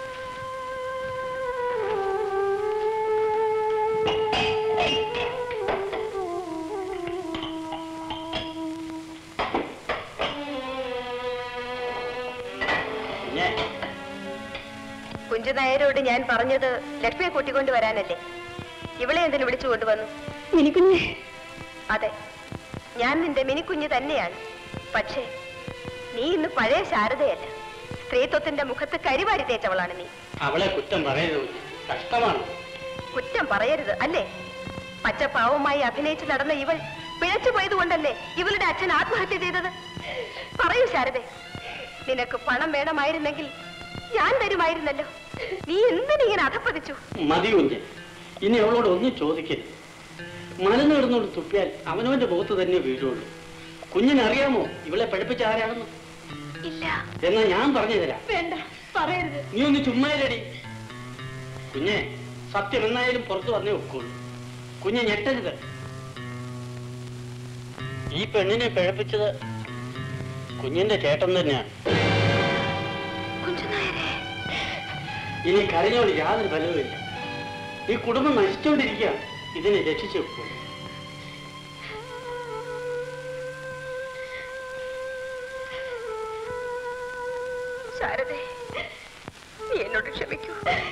കുഞ്ഞേ കുഞ്ചു നായരോട് ഞാൻ പറഞ്ഞത് ലക്ഷ്മിയെ കൂട്ടിക്കൊണ്ട് വരാനല്ലേ ഇവളെ എന്തിനു വിളിച്ചു കൊണ്ടുവന്നു മിനിക്കുഞ്ഞ് അതെ ഞാൻ നിന്റെ മിനിക്കുഞ്ഞ് തന്നെയാണ് പക്ഷേ നീ ഇന്ന് പഴയ ശാരദയല്ല സ്ത്രീത്വത്തിന്റെ മുഖത്ത് കരിവാരി തേച്ചവളാണ് നീ അവളെ കുറ്റം പറയരുത് കുഞ്ഞെ. കഷ്ടമാണ് കുറ്റം പറയരുത് അല്ലേ പച്ചപ്പാവമായി അഭിനയിച്ച് നടന്ന ഇവൾ പിഴച്ചു പോയതുകൊണ്ടല്ലേ ഇവളുടെ അച്ഛൻ ആത്മഹത്യ ചെയ്തത് പറയൂ ശാരദേ നിനക്ക് പണം വേണമായിരുന്നെങ്കിൽ ഞാൻ തരുമായിരുന്നല്ലോ നീ എന്തിനിങ്ങനെ അധപ്പതിച്ചു മതി കുഞ്ഞെ ഇനി അവളോട് ഒന്നും ചോദിക്കരുത് മലന്ന് കിടന്നോട് തുപ്പിയാൽ അവനവന്റെ മുഖത്ത് തന്നെ വീഴുള്ളൂ കുഞ്ഞിനറിയാമോ ഇവളെ പഠിപ്പിച്ച ആരാണെന്ന് ഇല്ല എന്നാ ഞാൻ പറഞ്ഞു തരാം വേണ്ട പറയരുത് നീ ഒന്ന് ചുമ്മായിരടി കുഞ്ഞെ സത്യം എന്നായാലും പുറത്തു പറഞ്ഞേ ഒക്കുള്ളൂ കുഞ്ഞെ ഞെട്ടരുത് ഈ പെണ്ണിനെ പിഴപ്പിച്ചത് കുഞ്ഞിന്റെ ചേട്ടൻ തന്നെയാണ് ഇനി കരഞ്ഞോട് യാതൊരു ഫലവുമില്ല ഈ കുടുംബം നശിച്ചുകൊണ്ടിരിക്കുകയാണ് ഇതിനെ രക്ഷിച്ചു വെക്കൂ ശാരദേ നീ എന്നോട് ക്ഷമിക്കൂ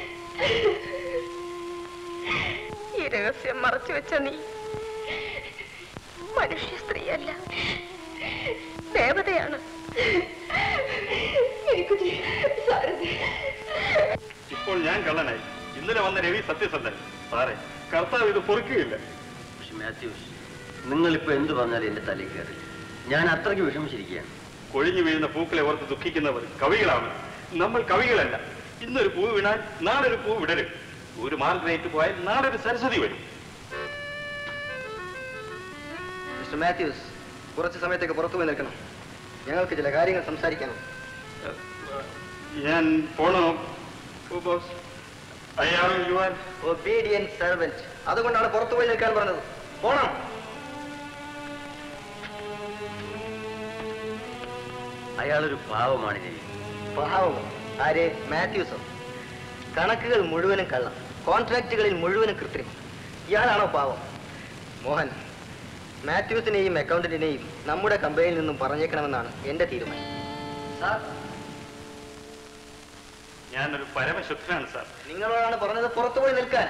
ഈ രഹസ്യം മറച്ചു വെച്ച നീ മനുഷ്യ സ്ത്രീയല്ല ദേവതയാണ് ഇപ്പോൾ ഞാൻ കള്ളനായി ഇന്നലെ വന്ന രവി സത്യസന്ധൻ സാറേ കർത്താവ് ഇത് പൊറുക്കുകയില്ല പക്ഷെ മാത്യൂസ് നിങ്ങളിപ്പോ എന്ത് പറഞ്ഞാലും എന്റെ തലയിൽ കയറി ഞാൻ അത്രയ്ക്ക് വിഷമിച്ചിരിക്കുകയാണ് കൊഴിഞ്ഞു വീഴുന്ന പൂക്കളെ ഓർത്ത് ദുഃഖിക്കുന്നവർ കവികളാണ് നമ്മൾ കവികളല്ല ഇന്നൊരു പൂ വീണാൽ നാളെ ഒരു പൂ വിടരും ഒരു മാർഗ്രേറ്റ് പോയാൽ നാളെ ഒരു സരസ്വതി വരും മിസ്റ്റർ മാത്യൂസ് കുറച്ച് സമയത്തേക്ക് പുറത്തു പോയി നിൽക്കണം ഞങ്ങൾക്ക് ചില കാര്യങ്ങൾ സംസാരിക്കണം ഞാൻ പോണോ ഓ, ബോസ് അയാൾ യുവാൻ ഒബീഡിയൻ സെർവൻറ്റ് അതുകൊണ്ടാണ് പുറത്തു പോയി നിൽക്കാൻ പറഞ്ഞത് പോണം അയാളൊരു പാവമാണ് രവി പാവം ആര് മാത്യൂസോ കണക്കുകൾ മുഴുവനും കള്ളം കോൺട്രാക്റ്റുകളിൽ മുഴുവനും കൃത്രിമം ഇയാളാണോ പാവം മോഹൻ മാത്യൂസിനെയും അക്കൗണ്ടന്റിനെയും നമ്മുടെ കമ്പനിയിൽ നിന്നും പറഞ്ഞേക്കണമെന്നാണ് എന്റെ തീരുമാനം സാർ ഞാനൊരു പരമശുദ്ധനാണ് സാർ നിങ്ങളോടാണ് പറഞ്ഞത് പുറത്തു പോയി നിൽക്കാൻ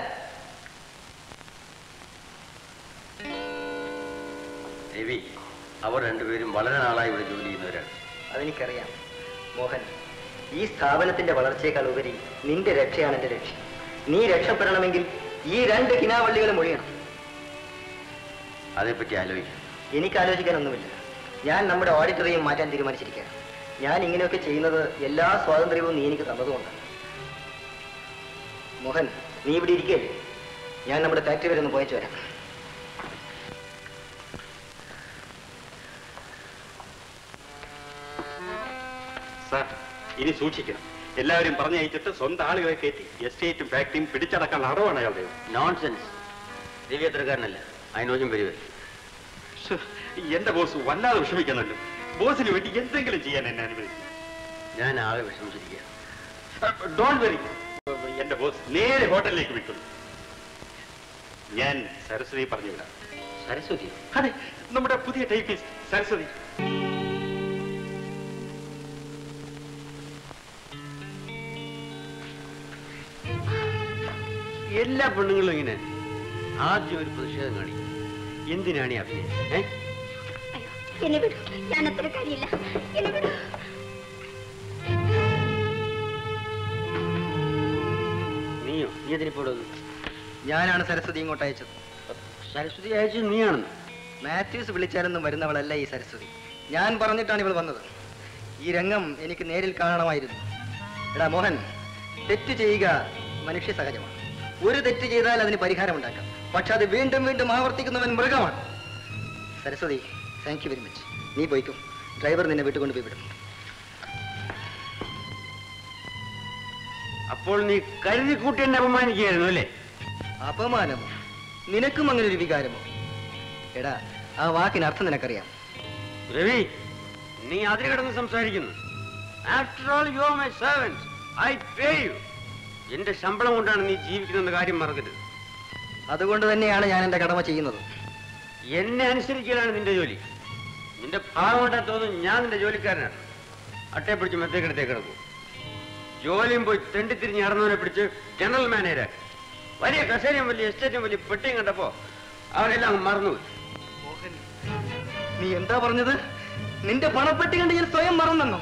രവി അവർ രണ്ടുപേരും വളരെ നാളായി ഇവിടെ ജോലി ചെയ്യുന്നവരാണ് അതെനിക്കറിയാം മോഹൻ ഈ സ്ഥാപനത്തിന്റെ വളർച്ചയേക്കാൾ ഉപരി നിന്റെ രക്ഷയാണ് എന്റെ ലക്ഷ്യം നീ രക്ഷപ്പെടണമെങ്കിൽ ഈ രണ്ട് കിനാവള്ളികളും ഒഴിയണം അതേപ്പറ്റി ആലോചിക്കാം എനിക്ക് ആലോചിക്കാനൊന്നുമില്ല ഞാൻ നമ്മുടെ ഓഡിറ്ററെയും മാറ്റാൻ തീരുമാനിച്ചിരിക്കുകയാണ് ഞാൻ ഇങ്ങനെയൊക്കെ ചെയ്യുന്നത് എല്ലാ സ്വാതന്ത്ര്യവും നീ എനിക്ക് തന്നതുകൊണ്ടാണ് മോഹൻ നീ ഇവിടെ ഇരിക്കല്ലേ ഞാൻ നമ്മുടെ ഫാക്ടറി വരെ ഒന്ന് പോയച്ചു വരാം സാർ ഇനി സൂക്ഷിക്കണം എല്ലാവരും പറഞ്ഞയച്ചിട്ട് സ്വന്തം ആളുകളെ കയറ്റി എസ്റ്റേറ്റും ഫാക്ടറിയും പിടിച്ചടക്കാൻ അടവാണ് അയാളുടെ നോൺസെൻസ് രവി അത്രക്കാരനല്ല അതിനോചം വരുവേ ശ്ശെ, എന്റെ ബോസ് വല്ലാതെ വിഷമിക്കുന്നുണ്ട് ബോസിന് വേണ്ടി എന്തെങ്കിലും ചെയ്യാൻ എന്നെ അനുവദിക്കും ഞാൻ ആകെ വിഷമിച്ചിരിക്കുക ഡോണ്ട് വെറി എന്റെ ബോസ് നേരെ ഹോട്ടലിലേക്ക് വിൽക്കുന്നു ഞാൻ സരസ്വതി പറഞ്ഞു വിടാം സരസ്വതി അതെ നമ്മുടെ പുതിയ ടൈപ്പിസ്റ്റ് സരസ്വതി എല്ലാ പെണ്ണുങ്ങളും ഇങ്ങനെ ആദ്യം ഒരു പ്രതിഷേധം കാണിക്കും എന്തിനാണ് ഈ അഭിനയം ഏ എന്നെ വിടൂ ഞാൻ അത്ര കഴിയില്ല എന്നെ വിടൂ നീയോ നീ അതിനിപ്പോൾ ഞാനാണ് സരസ്വതി ഇങ്ങോട്ട് അയച്ചത് സരസ്വതി അയച്ചത് നീയാണെന്ന് മാത്യൂസ് വിളിച്ചാലൊന്നും വരുന്നവളല്ല ഈ സരസ്വതി ഞാൻ പറഞ്ഞിട്ടാണ് ഇവൾ വന്നത് ഈ രംഗം എനിക്ക് നേരിൽ കാണണമായിരുന്നു എടാ മോഹൻ തെറ്റ് ചെയ്യുക മനുഷ്യ സഹജമാണ് ഒരു തെറ്റ് ചെയ്താൽ അതിന് പരിഹാരമുണ്ടാക്കാം പക്ഷെ അത് വീണ്ടും വീണ്ടും ആവർത്തിക്കുന്നവൻ മൃഗമാണ് Saraswati thank you very much നീ പോയിക്കും ഡ്രൈവർ നിന്നെ വീട്ടിൽ കൊണ്ടുപോയി വിടും അപ്പോൾ നീ കരുതി കൂട്ടി എന്നെ അപമാനിക്കുകയായിരുന്നു അല്ലേ അപമാനമോ നിനക്കും അങ്ങനെ ഒരു വികാരമോ എടാ ആ വാക്കിന് അർത്ഥം നിനക്കറിയാം രവി നീ അതിൽ കിടന്ന് സംസാരിക്കുന്നു after all you are my servants I pay you എന്റെ ശമ്പളം കൊണ്ടാണ് നീ ജീവിക്കുന്ന കാര്യം മറക്കരുത് അതുകൊണ്ട് തന്നെയാണ് ഞാൻ എന്റെ കടമ ചെയ്യുന്നത് എന്നെ അനുസരിക്കലാണ് നിന്റെ ജോലി നിന്റെ ഭാവം കൊണ്ടാ തോന്നുന്നു ഞാൻ നിന്റെ ജോലിക്കാരനാണ് അട്ടയെ പിടിച്ച് മെത്തേക്കിടത്തേ കിടക്കും ജോലിയും പോയി തെണ്ടിത്തിരിഞ്ഞ് നടന്നവനെ പിടിച്ച് ജനറൽ മാനേജരാക്കി വലിയ കസേരയും വലിയ എസ്റ്റേറ്റും വലിയ പെട്ടിയും കണ്ടപ്പോ അവരെല്ലാം അങ്ങ് മറന്നുപോയി നീ എന്താ പറഞ്ഞത് നിന്റെ പണപ്പെട്ടി കണ്ട് ഞാൻ സ്വയം മറന്നെന്നോ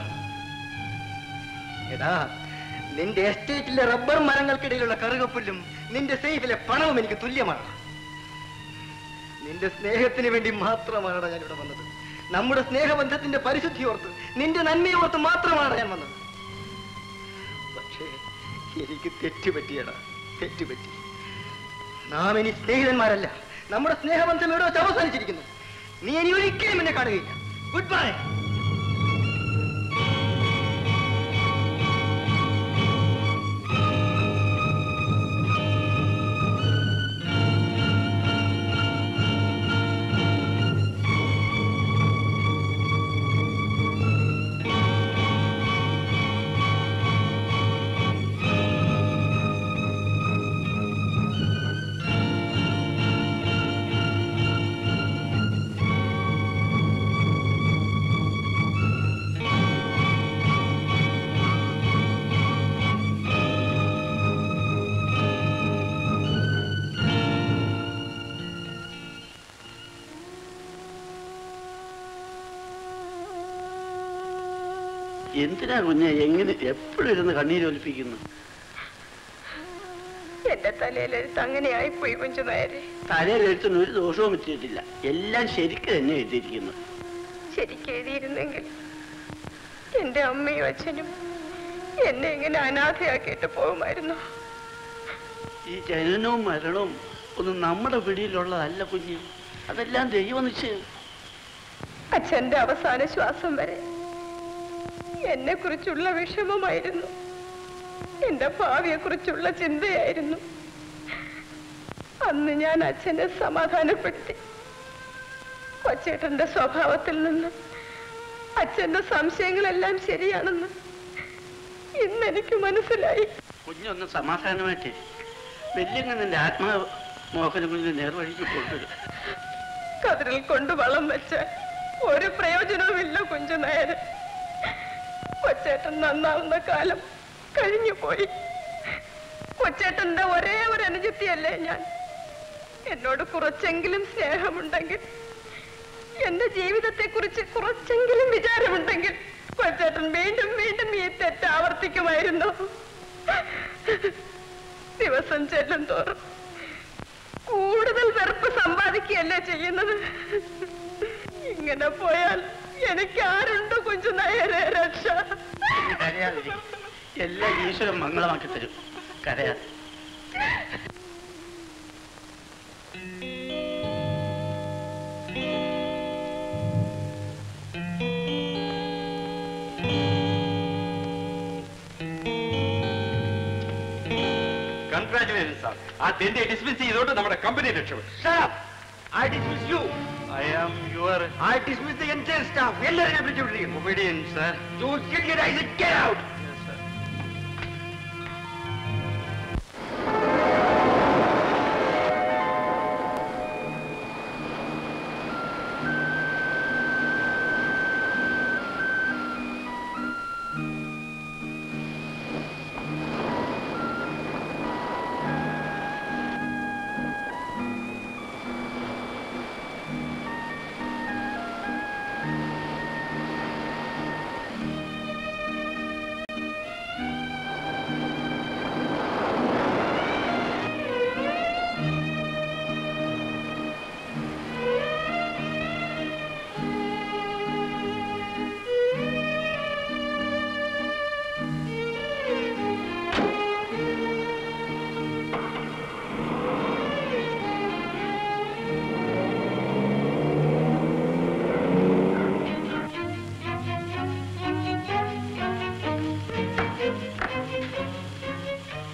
എടാ നിന്റെ എസ്റ്റേറ്റിലെ റബ്ബർ മരങ്ങൾക്കിടയിലുള്ള കറുകപ്പുല്ലും നിന്റെ സേഫിലെ പണവും എനിക്ക് തുല്യമാണ് നിന്റെ സ്നേഹത്തിന് വേണ്ടി മാത്രമാണ് ഞാൻ ഇവിടെ വന്നത് നമ്മുടെ സ്നേഹബന്ധത്തിന്റെ പരിശുദ്ധി ഓർത്ത് നിന്റെ നന്മയോർത്ത് മാത്രമാണ് ഞാൻ വന്നത് പക്ഷേ എനിക്ക് തെറ്റുപറ്റിയടാ തെറ്റുപറ്റി നാം ഇനി സ്നേഹിതന്മാരല്ല നമ്മുടെ സ്നേഹബന്ധം എവിടെ വെച്ച് അവസാനിച്ചിരിക്കുന്നു നീ ഇനി ഒരിക്കലും എന്നെ കാണുകയില്ല ഗുഡ് ബൈ എന്തിനാ കുഞ്ഞെ എങ്ങനെ എപ്പോഴും ഇരുന്ന് കണ്ണീരൊലിപ്പിക്കുന്നു എന്റെ തലയിലെഴുത്ത് അങ്ങനെ ആയിപ്പോയി കുഞ്ചു നേരെ തലയിൽ എഴുത്തിന് ഒരു ദോഷവും വെച്ചിട്ടില്ല എല്ലാം ശരിക്ക് തന്നെ എഴുതിയിരിക്കുന്നു ശരിക്കും എഴുതിയിരുന്നെങ്കിൽ എന്റെ അമ്മയും അച്ഛനും എന്നെ ഇങ്ങനെ അനാഥയാക്കിയിട്ട് പോകുമായിരുന്നു ഈ ജനനവും മരണവും ഒന്നും നമ്മുടെ പിടിയിലുള്ളതല്ല കുഞ്ഞ് അതെല്ലാം ദൈവനിശ്ചയം അച്ഛന്റെ അവസാന ശ്വാസം വരെ എന്നെ കുറിച്ചുള്ള വിഷമമായിരുന്നു എന്റെ ഭാവിയെ കുറിച്ചുള്ള ചിന്തയായിരുന്നു അന്ന് ഞാൻ അച്ഛനെ സമാധാനപ്പെടുത്തി കൊച്ചേട്ടന്റെ സ്വഭാവത്തിൽ നിന്ന് അച്ഛന്റെ സംശയങ്ങളെല്ലാം ശരിയാണെന്ന് ഇന്ന് എനിക്ക് മനസ്സിലായി കുഞ്ഞൊന്ന് സമാധാനമായിട്ടേ വെല്ലിങ്ങന്റെ ആത്മമോഹനം കുഞ്ഞിനെ നേർവഴിക്ക് കൊണ്ടുവരും കതിരിൽ കൊണ്ട് വളം വെച്ച ഒരു പ്രയോജനവുമില്ല കുഞ്ചു നേര് കൊച്ചേട്ടൻ നന്നാവുന്ന കാലം കഴിഞ്ഞു പോയി കൊച്ചേട്ടന്റെ ഒരേ ഒരു അനുജത്തിയല്ലേ ഞാൻ എന്നോട് കുറച്ചെങ്കിലും സ്നേഹമുണ്ടെങ്കിൽ എന്റെ ജീവിതത്തെ കുറിച്ച് കുറച്ചെങ്കിലും വിചാരമുണ്ടെങ്കിൽ കൊച്ചേട്ടൻ വീണ്ടും വീണ്ടും ഈ തെറ്റ് ആവർത്തിക്കുമായിരുന്നു ദിവസം ചെല്ലും തോറും കൂടുതൽ വെറുപ്പ് സമ്പാദിക്കുകയല്ലേ ചെയ്യുന്നത് ഇങ്ങനെ പോയാൽ എനിക്ക് ആരുണ്ട് കുഞ്ചു നേരെ രക്ഷ കരയാതിരി എല്ലാം ഈശ്വരൻ മംഗളമാക്കി തരും കരയാ കൺഗ്രാറ്റുലേഷൻ സാർ ആ തെന്റെ ഡിസ്മിസ് ചെയ്തോണ്ട് നമ്മുടെ കമ്പനി രക്ഷപ്പെടും I dismiss you. I am your I dismiss the entire staff. എല്ലാവരും ഞാൻ പിടിച്ചുവിട്ടിരിക്കുന്നു. obedient, sir. You idiot, I said get out.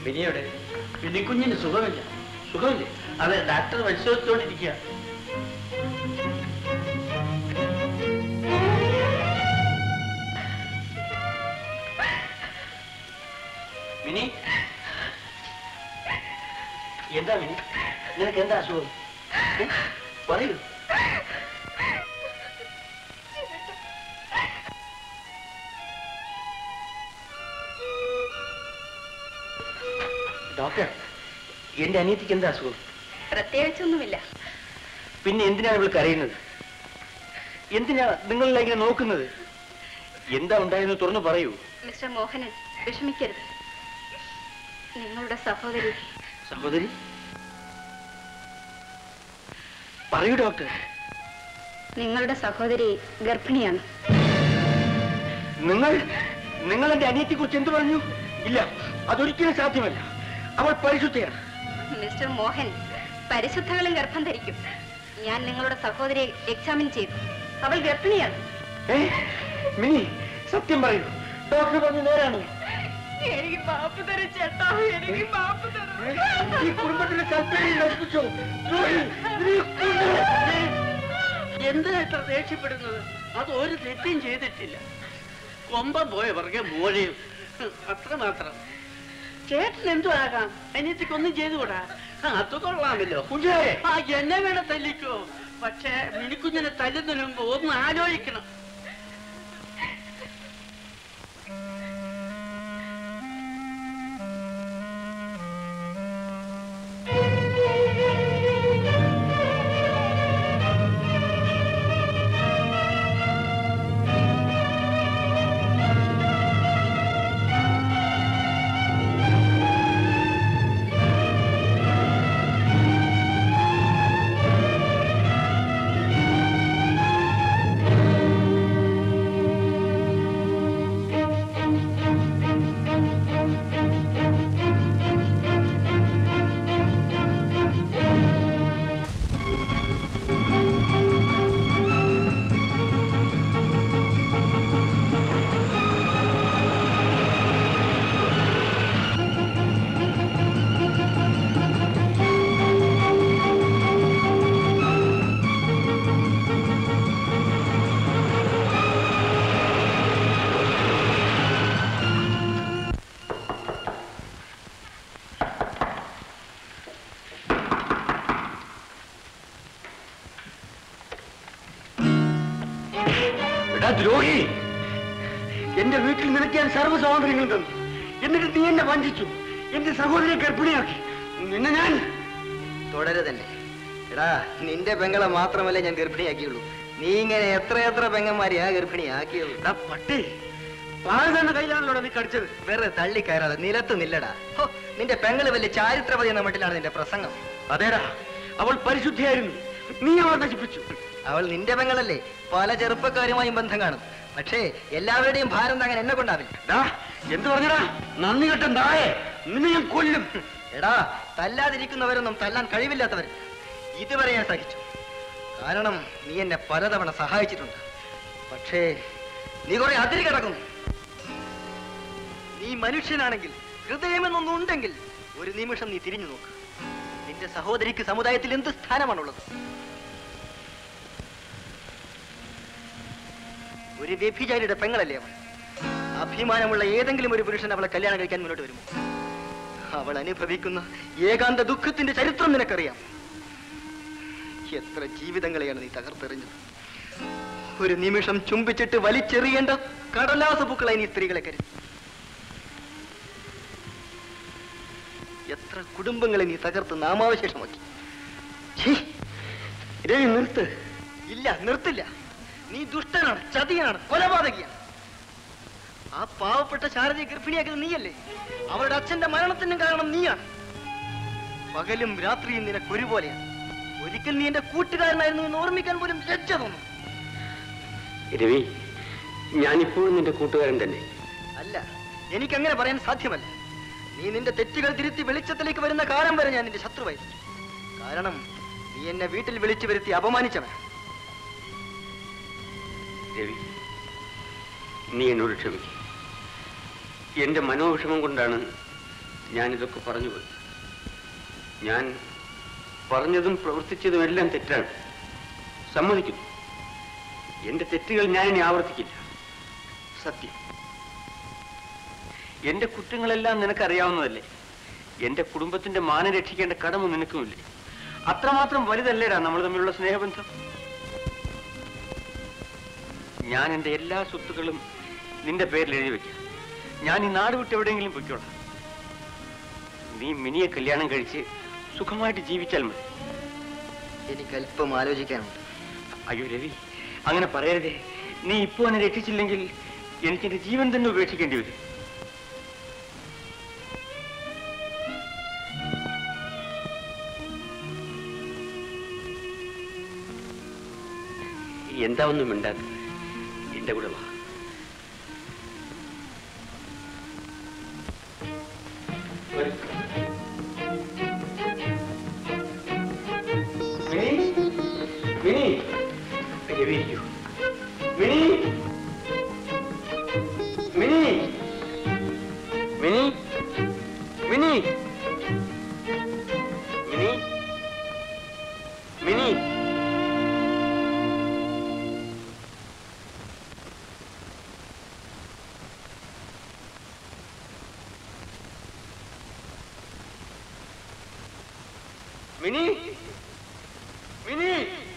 വിനിയുടെ വിനിക്കുഞ്ഞിന് സുഖമില്ല സുഖമില്ലേ അതെ ഡാക്ടർ പരിശോധിച്ചുകൊണ്ടിരിക്കുക മിനി എന്താ മിനി നിനക്ക് എന്താ അസുഖം ഏ? പറയൂ ഡോക്ടർ എന്റെ അനിയത്തിക്ക് എന്താ അസുഖം പ്രത്യേകിച്ചൊന്നുമില്ല പിന്നെ എന്തിനാണ് ഇവൾ കരയുന്നത് എന്തിനാ നിങ്ങളെല്ലാം ഇങ്ങനെ നോക്കുന്നത് എന്താ ഉണ്ടായെന്ന് തുറന്നു പറയൂ മിസ്റ്റർ മോഹനൻ വിഷമിക്കരുത് നിങ്ങളുടെ സഹോദരി സഹോദരി പറയൂ ഡോക്ടർ നിങ്ങളുടെ സഹോദരി ഗർഭിണിയാണ് നിങ്ങൾ നിങ്ങൾ എന്റെ അനിയത്തെ കുറിച്ച് എന്ത് പറഞ്ഞു ഇല്ല അതൊരിക്കലും സാധ്യമല്ല അവൾ പരിശുദ്ധയാണ് മിസ്റ്റർ മോഹൻ പരിശുദ്ധകളും ഗർഭം ധരിക്കും ഞാൻ നിങ്ങളുടെ സഹോദരിയെ എക്സാമിൻ ചെയ്തു അവൾ ഗർഭിണിയാണ് ഏ മിനി സത്യം പറയൂ ഡോക്ടർ പറഞ്ഞു നേരാണ് എനിക്ക് മാപ്പ് തരും ചേട്ടാ എനിക്ക് മാപ്പ് ഈ കുടുംബത്തിന്റെ താല്പര്യം നശിപ്പിച്ചോ ദ്രോഹി, നീ എന്തിനാ ഇത്ര ദേഷ്യപ്പെടുന്നത് അത് ഒരു തെറ്റും ചെയ്തിട്ടില്ല കൊമ്പം പോയ പുറകെ മോഴയും അത്രമാത്രം ചേട്ടൻ എന്തു ആകാം അനിയത്തിക്കൊന്നും ചെയ്തുകൂടാ ആ, അത് കൊള്ളാമല്ലോ കുഞ്ഞേ ആ എന്നെ വേണം തല്ലിക്കോ പക്ഷേ മിനിക്കുഞ്ഞിനെ തല്ലുന്നതിന് മുമ്പ് ഒന്ന് ആലോചിക്കണം എടാ ദ്രോഹി എന്റെ വീട്ടിൽ നിനക്ക് ഞാൻ സർവ്വ സ്വാതന്ത്ര്യങ്ങളും തന്നു എന്നിട്ട് നീ എന്നെ വഞ്ചിച്ചു എന്റെ സഹോദരിയെ ഗർഭിണിയാക്കി നിന്നെ ഞാൻ തുടരുതന്നെ എടാ നിന്റെ പെങ്ങളെ മാത്രമല്ല ഞാൻ ഗർഭിണിയാക്കിയുള്ളൂ നീ ഇങ്ങനെ എത്ര എത്ര പെങ്ങന്മാരെയാ ഗർഭിണിയാക്കിയുള്ളൂ പട്ടി പാല് തന്നെ കയ്യിലാണല്ലോ നീ കടിച്ചത് വേറെ തള്ളി കയറാതെ നിലത്ത് നില്ലടാ ഹോ, നിന്റെ പെങ്ങള് വലിയ ചാരിത്രപതി എന്ന മട്ടിലാണ് നിന്റെ പ്രസംഗം അതേടാ അവൾ പരിശുദ്ധിയായിരുന്നു നീ അവളെ നശിപ്പിച്ചു അവൾ നിന്റെ പെങ്ങളല്ലേ പല ചെറുപ്പക്കാരുമായും ബന്ധം കാണും പക്ഷേ എല്ലാവരുടെയും ഭാരം താങ്ങാൻ എന്നെ കൊണ്ടാവില്ല എന്ത് പറഞ്ഞടാ നന്ദി കെട്ട നായെ നിന്നെ ഞാൻ കൊല്ലും എടാ തല്ലാതിരിക്കുന്നവരൊന്നും തല്ലാൻ കഴിവില്ലാത്തവർ ഇതുവരെ ഞാൻ സഹിച്ചു കാരണം നീ എന്നെ പലതവണ സഹായിച്ചിട്ടുണ്ട് പക്ഷേ നീ കുറെ അതിരി കിടക്കുന്നു നീ മനുഷ്യനാണെങ്കിൽ ഹൃദയമെന്നൊന്നും ഉണ്ടെങ്കിൽ ഒരു നിമിഷം നീ തിരിഞ്ഞു നോക്ക് നിന്റെ സഹോദരിക്ക് സമുദായത്തിൽ എന്ത് സ്ഥാനമാണുള്ളത് ഒരു വ്യഭിചാരിയുടെ പെങ്ങളല്ലേ അവൾ അഭിമാനമുള്ള ഏതെങ്കിലും ഒരു പുരുഷൻ അവളെ കല്യാണം കഴിക്കാൻ മുന്നോട്ട് വരുമോ അവൾ അനുഭവിക്കുന്ന ഏകാന്ത ദുഃഖത്തിന്റെ ചരിത്രം നിനക്കറിയാം എത്ര ജീവിതങ്ങളെയാണ് നീ തകർത്തെറിഞ്ഞത് ഒരു നിമിഷം ചുംബിച്ചിട്ട് വലിച്ചെറിയേണ്ട കടലാസ പൂക്കളായി നീ സ്ത്രീകളെ കരുതി എത്ര കുടുംബങ്ങളെ നീ തകർത്ത് നാമാവശേഷമാക്കി ഛീ, രവി നിർത്ത് ഇല്ല നിർത്തില്ല നീ ദുഷ്ടനാണ് ചതിയാണ് കൊലപാതകിയാണ് ആ പാവപ്പെട്ട ശാരദയെ ഗർഭിണിയാക്കിയത് നീയല്ലേ അവരുടെ അച്ഛന്റെ മരണത്തിനും കാരണം നീയാണ് പകലും രാത്രിയും നിനക്ക് ഒരുപോലെയാണ് ഒരിക്കൽ നീ എന്റെ കൂട്ടുകാരനായിരുന്നു എന്ന് ഓർമ്മിക്കാൻ പോലും ലജ്ജ തോന്നും രവി ഞാനിപ്പോഴും നിന്റെ കൂട്ടുകാരൻ തന്നെ അല്ല എനിക്കങ്ങനെ പറയാൻ സാധ്യമല്ല നീ നിന്റെ തെറ്റുകൾ തിരുത്തി വെളിച്ചത്തിലേക്ക് വരുന്ന കാലം വരെ ഞാൻ നിന്റെ ശത്രുവായിരിക്കും കാരണം നീ എന്നെ വീട്ടിൽ വിളിച്ചു വരുത്തി അപമാനിച്ചവൻ രവി നീ എന്നോട് ക്ഷമിക്കും എന്റെ മനോവിഷമം കൊണ്ടാണ് ഞാനിതൊക്കെ പറഞ്ഞു പോയി ഞാൻ പറഞ്ഞതും പ്രവർത്തിച്ചതും എല്ലാം തെറ്റാണ് സമ്മതിക്കുന്നു എന്റെ തെറ്റുകൾ ഞാൻ ഇനി ആവർത്തിക്കില്ല സത്യം എന്റെ കുറ്റങ്ങളെല്ലാം നിനക്കറിയാവുന്നതല്ലേ എന്റെ കുടുംബത്തിന്റെ മാനം രക്ഷിക്കേണ്ട കടമ നിനക്കുമില്ലേ അത്രമാത്രം വലുതല്ലേടാ നമ്മൾ തമ്മിലുള്ള സ്നേഹബന്ധം ഞാൻ എന്റെ എല്ലാ സ്വത്തുക്കളും നിന്റെ പേരിൽ എഴുതി വെക്കാം ഞാൻ ഈ നാട് വിട്ട് എവിടെയെങ്കിലും പൊയ്ക്കോളാം നീ മിനിയെ കല്യാണം കഴിച്ച് സുഖമായിട്ട് ജീവിച്ചാൽ മതി എനിക്ക് അല്പം ആലോചിക്കാനുണ്ട് അയ്യോ രവി അങ്ങനെ പറയരുതേ നീ ഇപ്പോ എന്നെ രക്ഷിച്ചില്ലെങ്കിൽ എനിക്ക് എന്റെ ജീവൻ തന്നെ ഉപേക്ഷിക്കേണ്ടി വരും എന്താ ഒന്നും മിണ്ടാത്തത് എന്റെ കൂടെ വാ മിനി മിനി രവി ഇരിക്കൂ. മിനി മിനി മിനി മിനി മിനി മിനി മിനി മിനി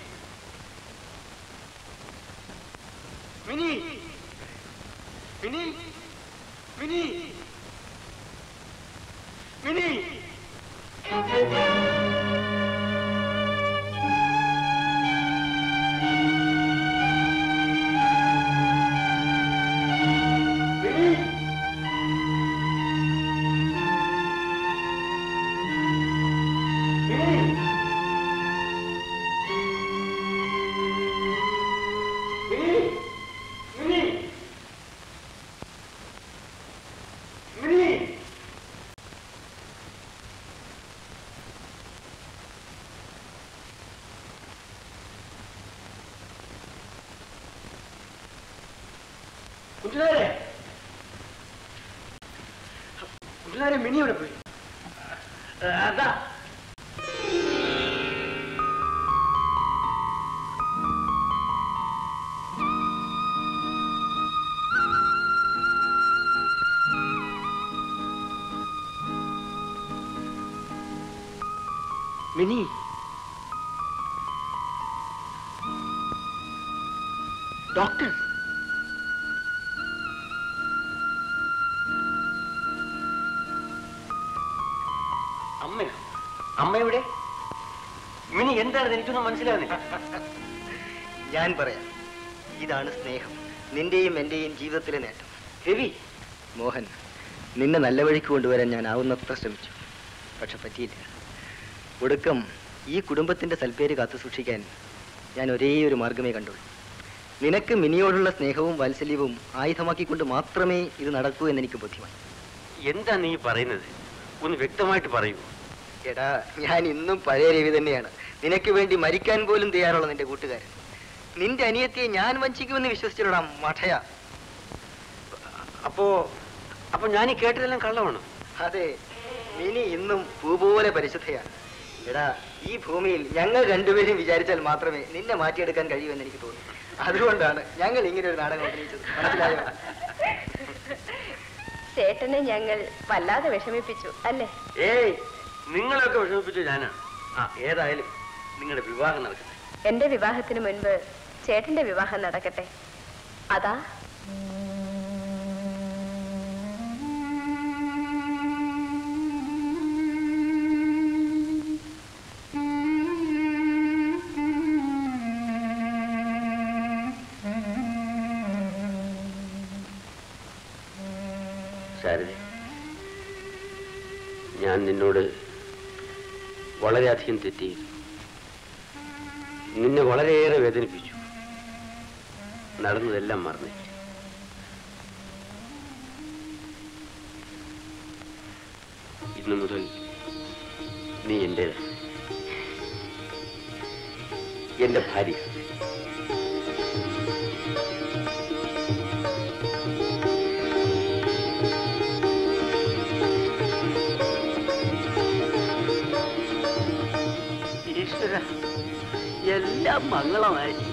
മിനി മിനി മിനി മിനി കുട്ടിനാരെ കുട്ടിനാരെ മിനി ഇവിടെ പോയി അതാ മിനി ഡോക്ടർ അമ്മയോ അമ്മ എവിടെ മിനി എന്താണ് എനിക്കൊന്നും മനസ്സിലാകുന്നില്ല ഞാൻ പറയാം ഇതാണ് സ്നേഹം നിന്റെയും എന്റെയും ജീവിതത്തിലെ നേട്ടം രവി മോഹൻ നിന്നെ നല്ല വഴിക്ക് കൊണ്ടുവരാൻ ഞാൻ ആവുന്നത്ര ശ്രമിച്ചു പക്ഷെ പറ്റിയില്ല ഒടുക്കം ഈ കുടുംബത്തിന്റെ സൽപ്പേര് കാത്തു സൂക്ഷിക്കാൻ ഞാൻ ഒരേ ഒരു മാർഗമേ കണ്ടുള്ളൂ നിനക്ക് മിനിയോടുള്ള സ്നേഹവും വാത്സല്യവും ആയുധമാക്കിക്കൊണ്ട് മാത്രമേ ഇത് നടക്കൂ എന്ന് എനിക്ക് ബോധ്യമായി എന്താ നീ പറയുന്നത് ഒന്ന് വ്യക്തമായിട്ട് പറയൂ എടാ ഞാൻ ഇന്നും പഴയ രവി തന്നെയാണ് നിനക്ക് വേണ്ടി മരിക്കാൻ പോലും തയ്യാറുള്ള നിന്റെ കൂട്ടുകാരൻ നിന്റെ അനിയത്തിയെ ഞാൻ വഞ്ചിക്കുമെന്ന് വിശ്വസിച്ചിടാം മഠയ അപ്പോ അപ്പൊ ഞാൻ ഈ കേട്ടതെല്ലാം കള്ളമാണോ അതെ മിനി ഇന്നും പൂ പോലെ പരിശുദ്ധയാണ് എടാ ഈ ഭൂമിയിൽ ഞങ്ങൾ രണ്ടുപേരും വിചാരിച്ചാൽ മാത്രമേ നിന്നെ മാറ്റിയെടുക്കാൻ കഴിയൂ എന്ന് എനിക്ക് തോന്നുന്നു അതുകൊണ്ടാണ് ഞങ്ങൾ ഇങ്ങനെ ഒരു നാടകം അഭിനയിച്ചത് മനസ്സിലായോ ചേട്ടനെ ഞങ്ങൾ വല്ലാതെ വിഷമിപ്പിച്ചു അല്ലേ ഏയ് നിങ്ങളെയൊക്കെ വിഷമിപ്പിച്ചു ഞാനാണ് ആ ഏതായാലും നിങ്ങളുടെ വിവാഹം നടക്കട്ടെ എന്റെ വിവാഹത്തിന് മുൻപ് ചേട്ടന്റെ വിവാഹം നടക്കട്ടെ അതാ ശാരദ ഞാൻ നിന്നോട് വളരെയധികം തെറ്റി നിന്നെ വളരെയേറെ വേദനിപ്പിച്ചു നടന്നതെല്ലാം മറന്നു ഇന്നു മുതൽ നീ എൻ്റെ എന്റെ ഭാര്യ ആ എല്ലാം മംഗളമായി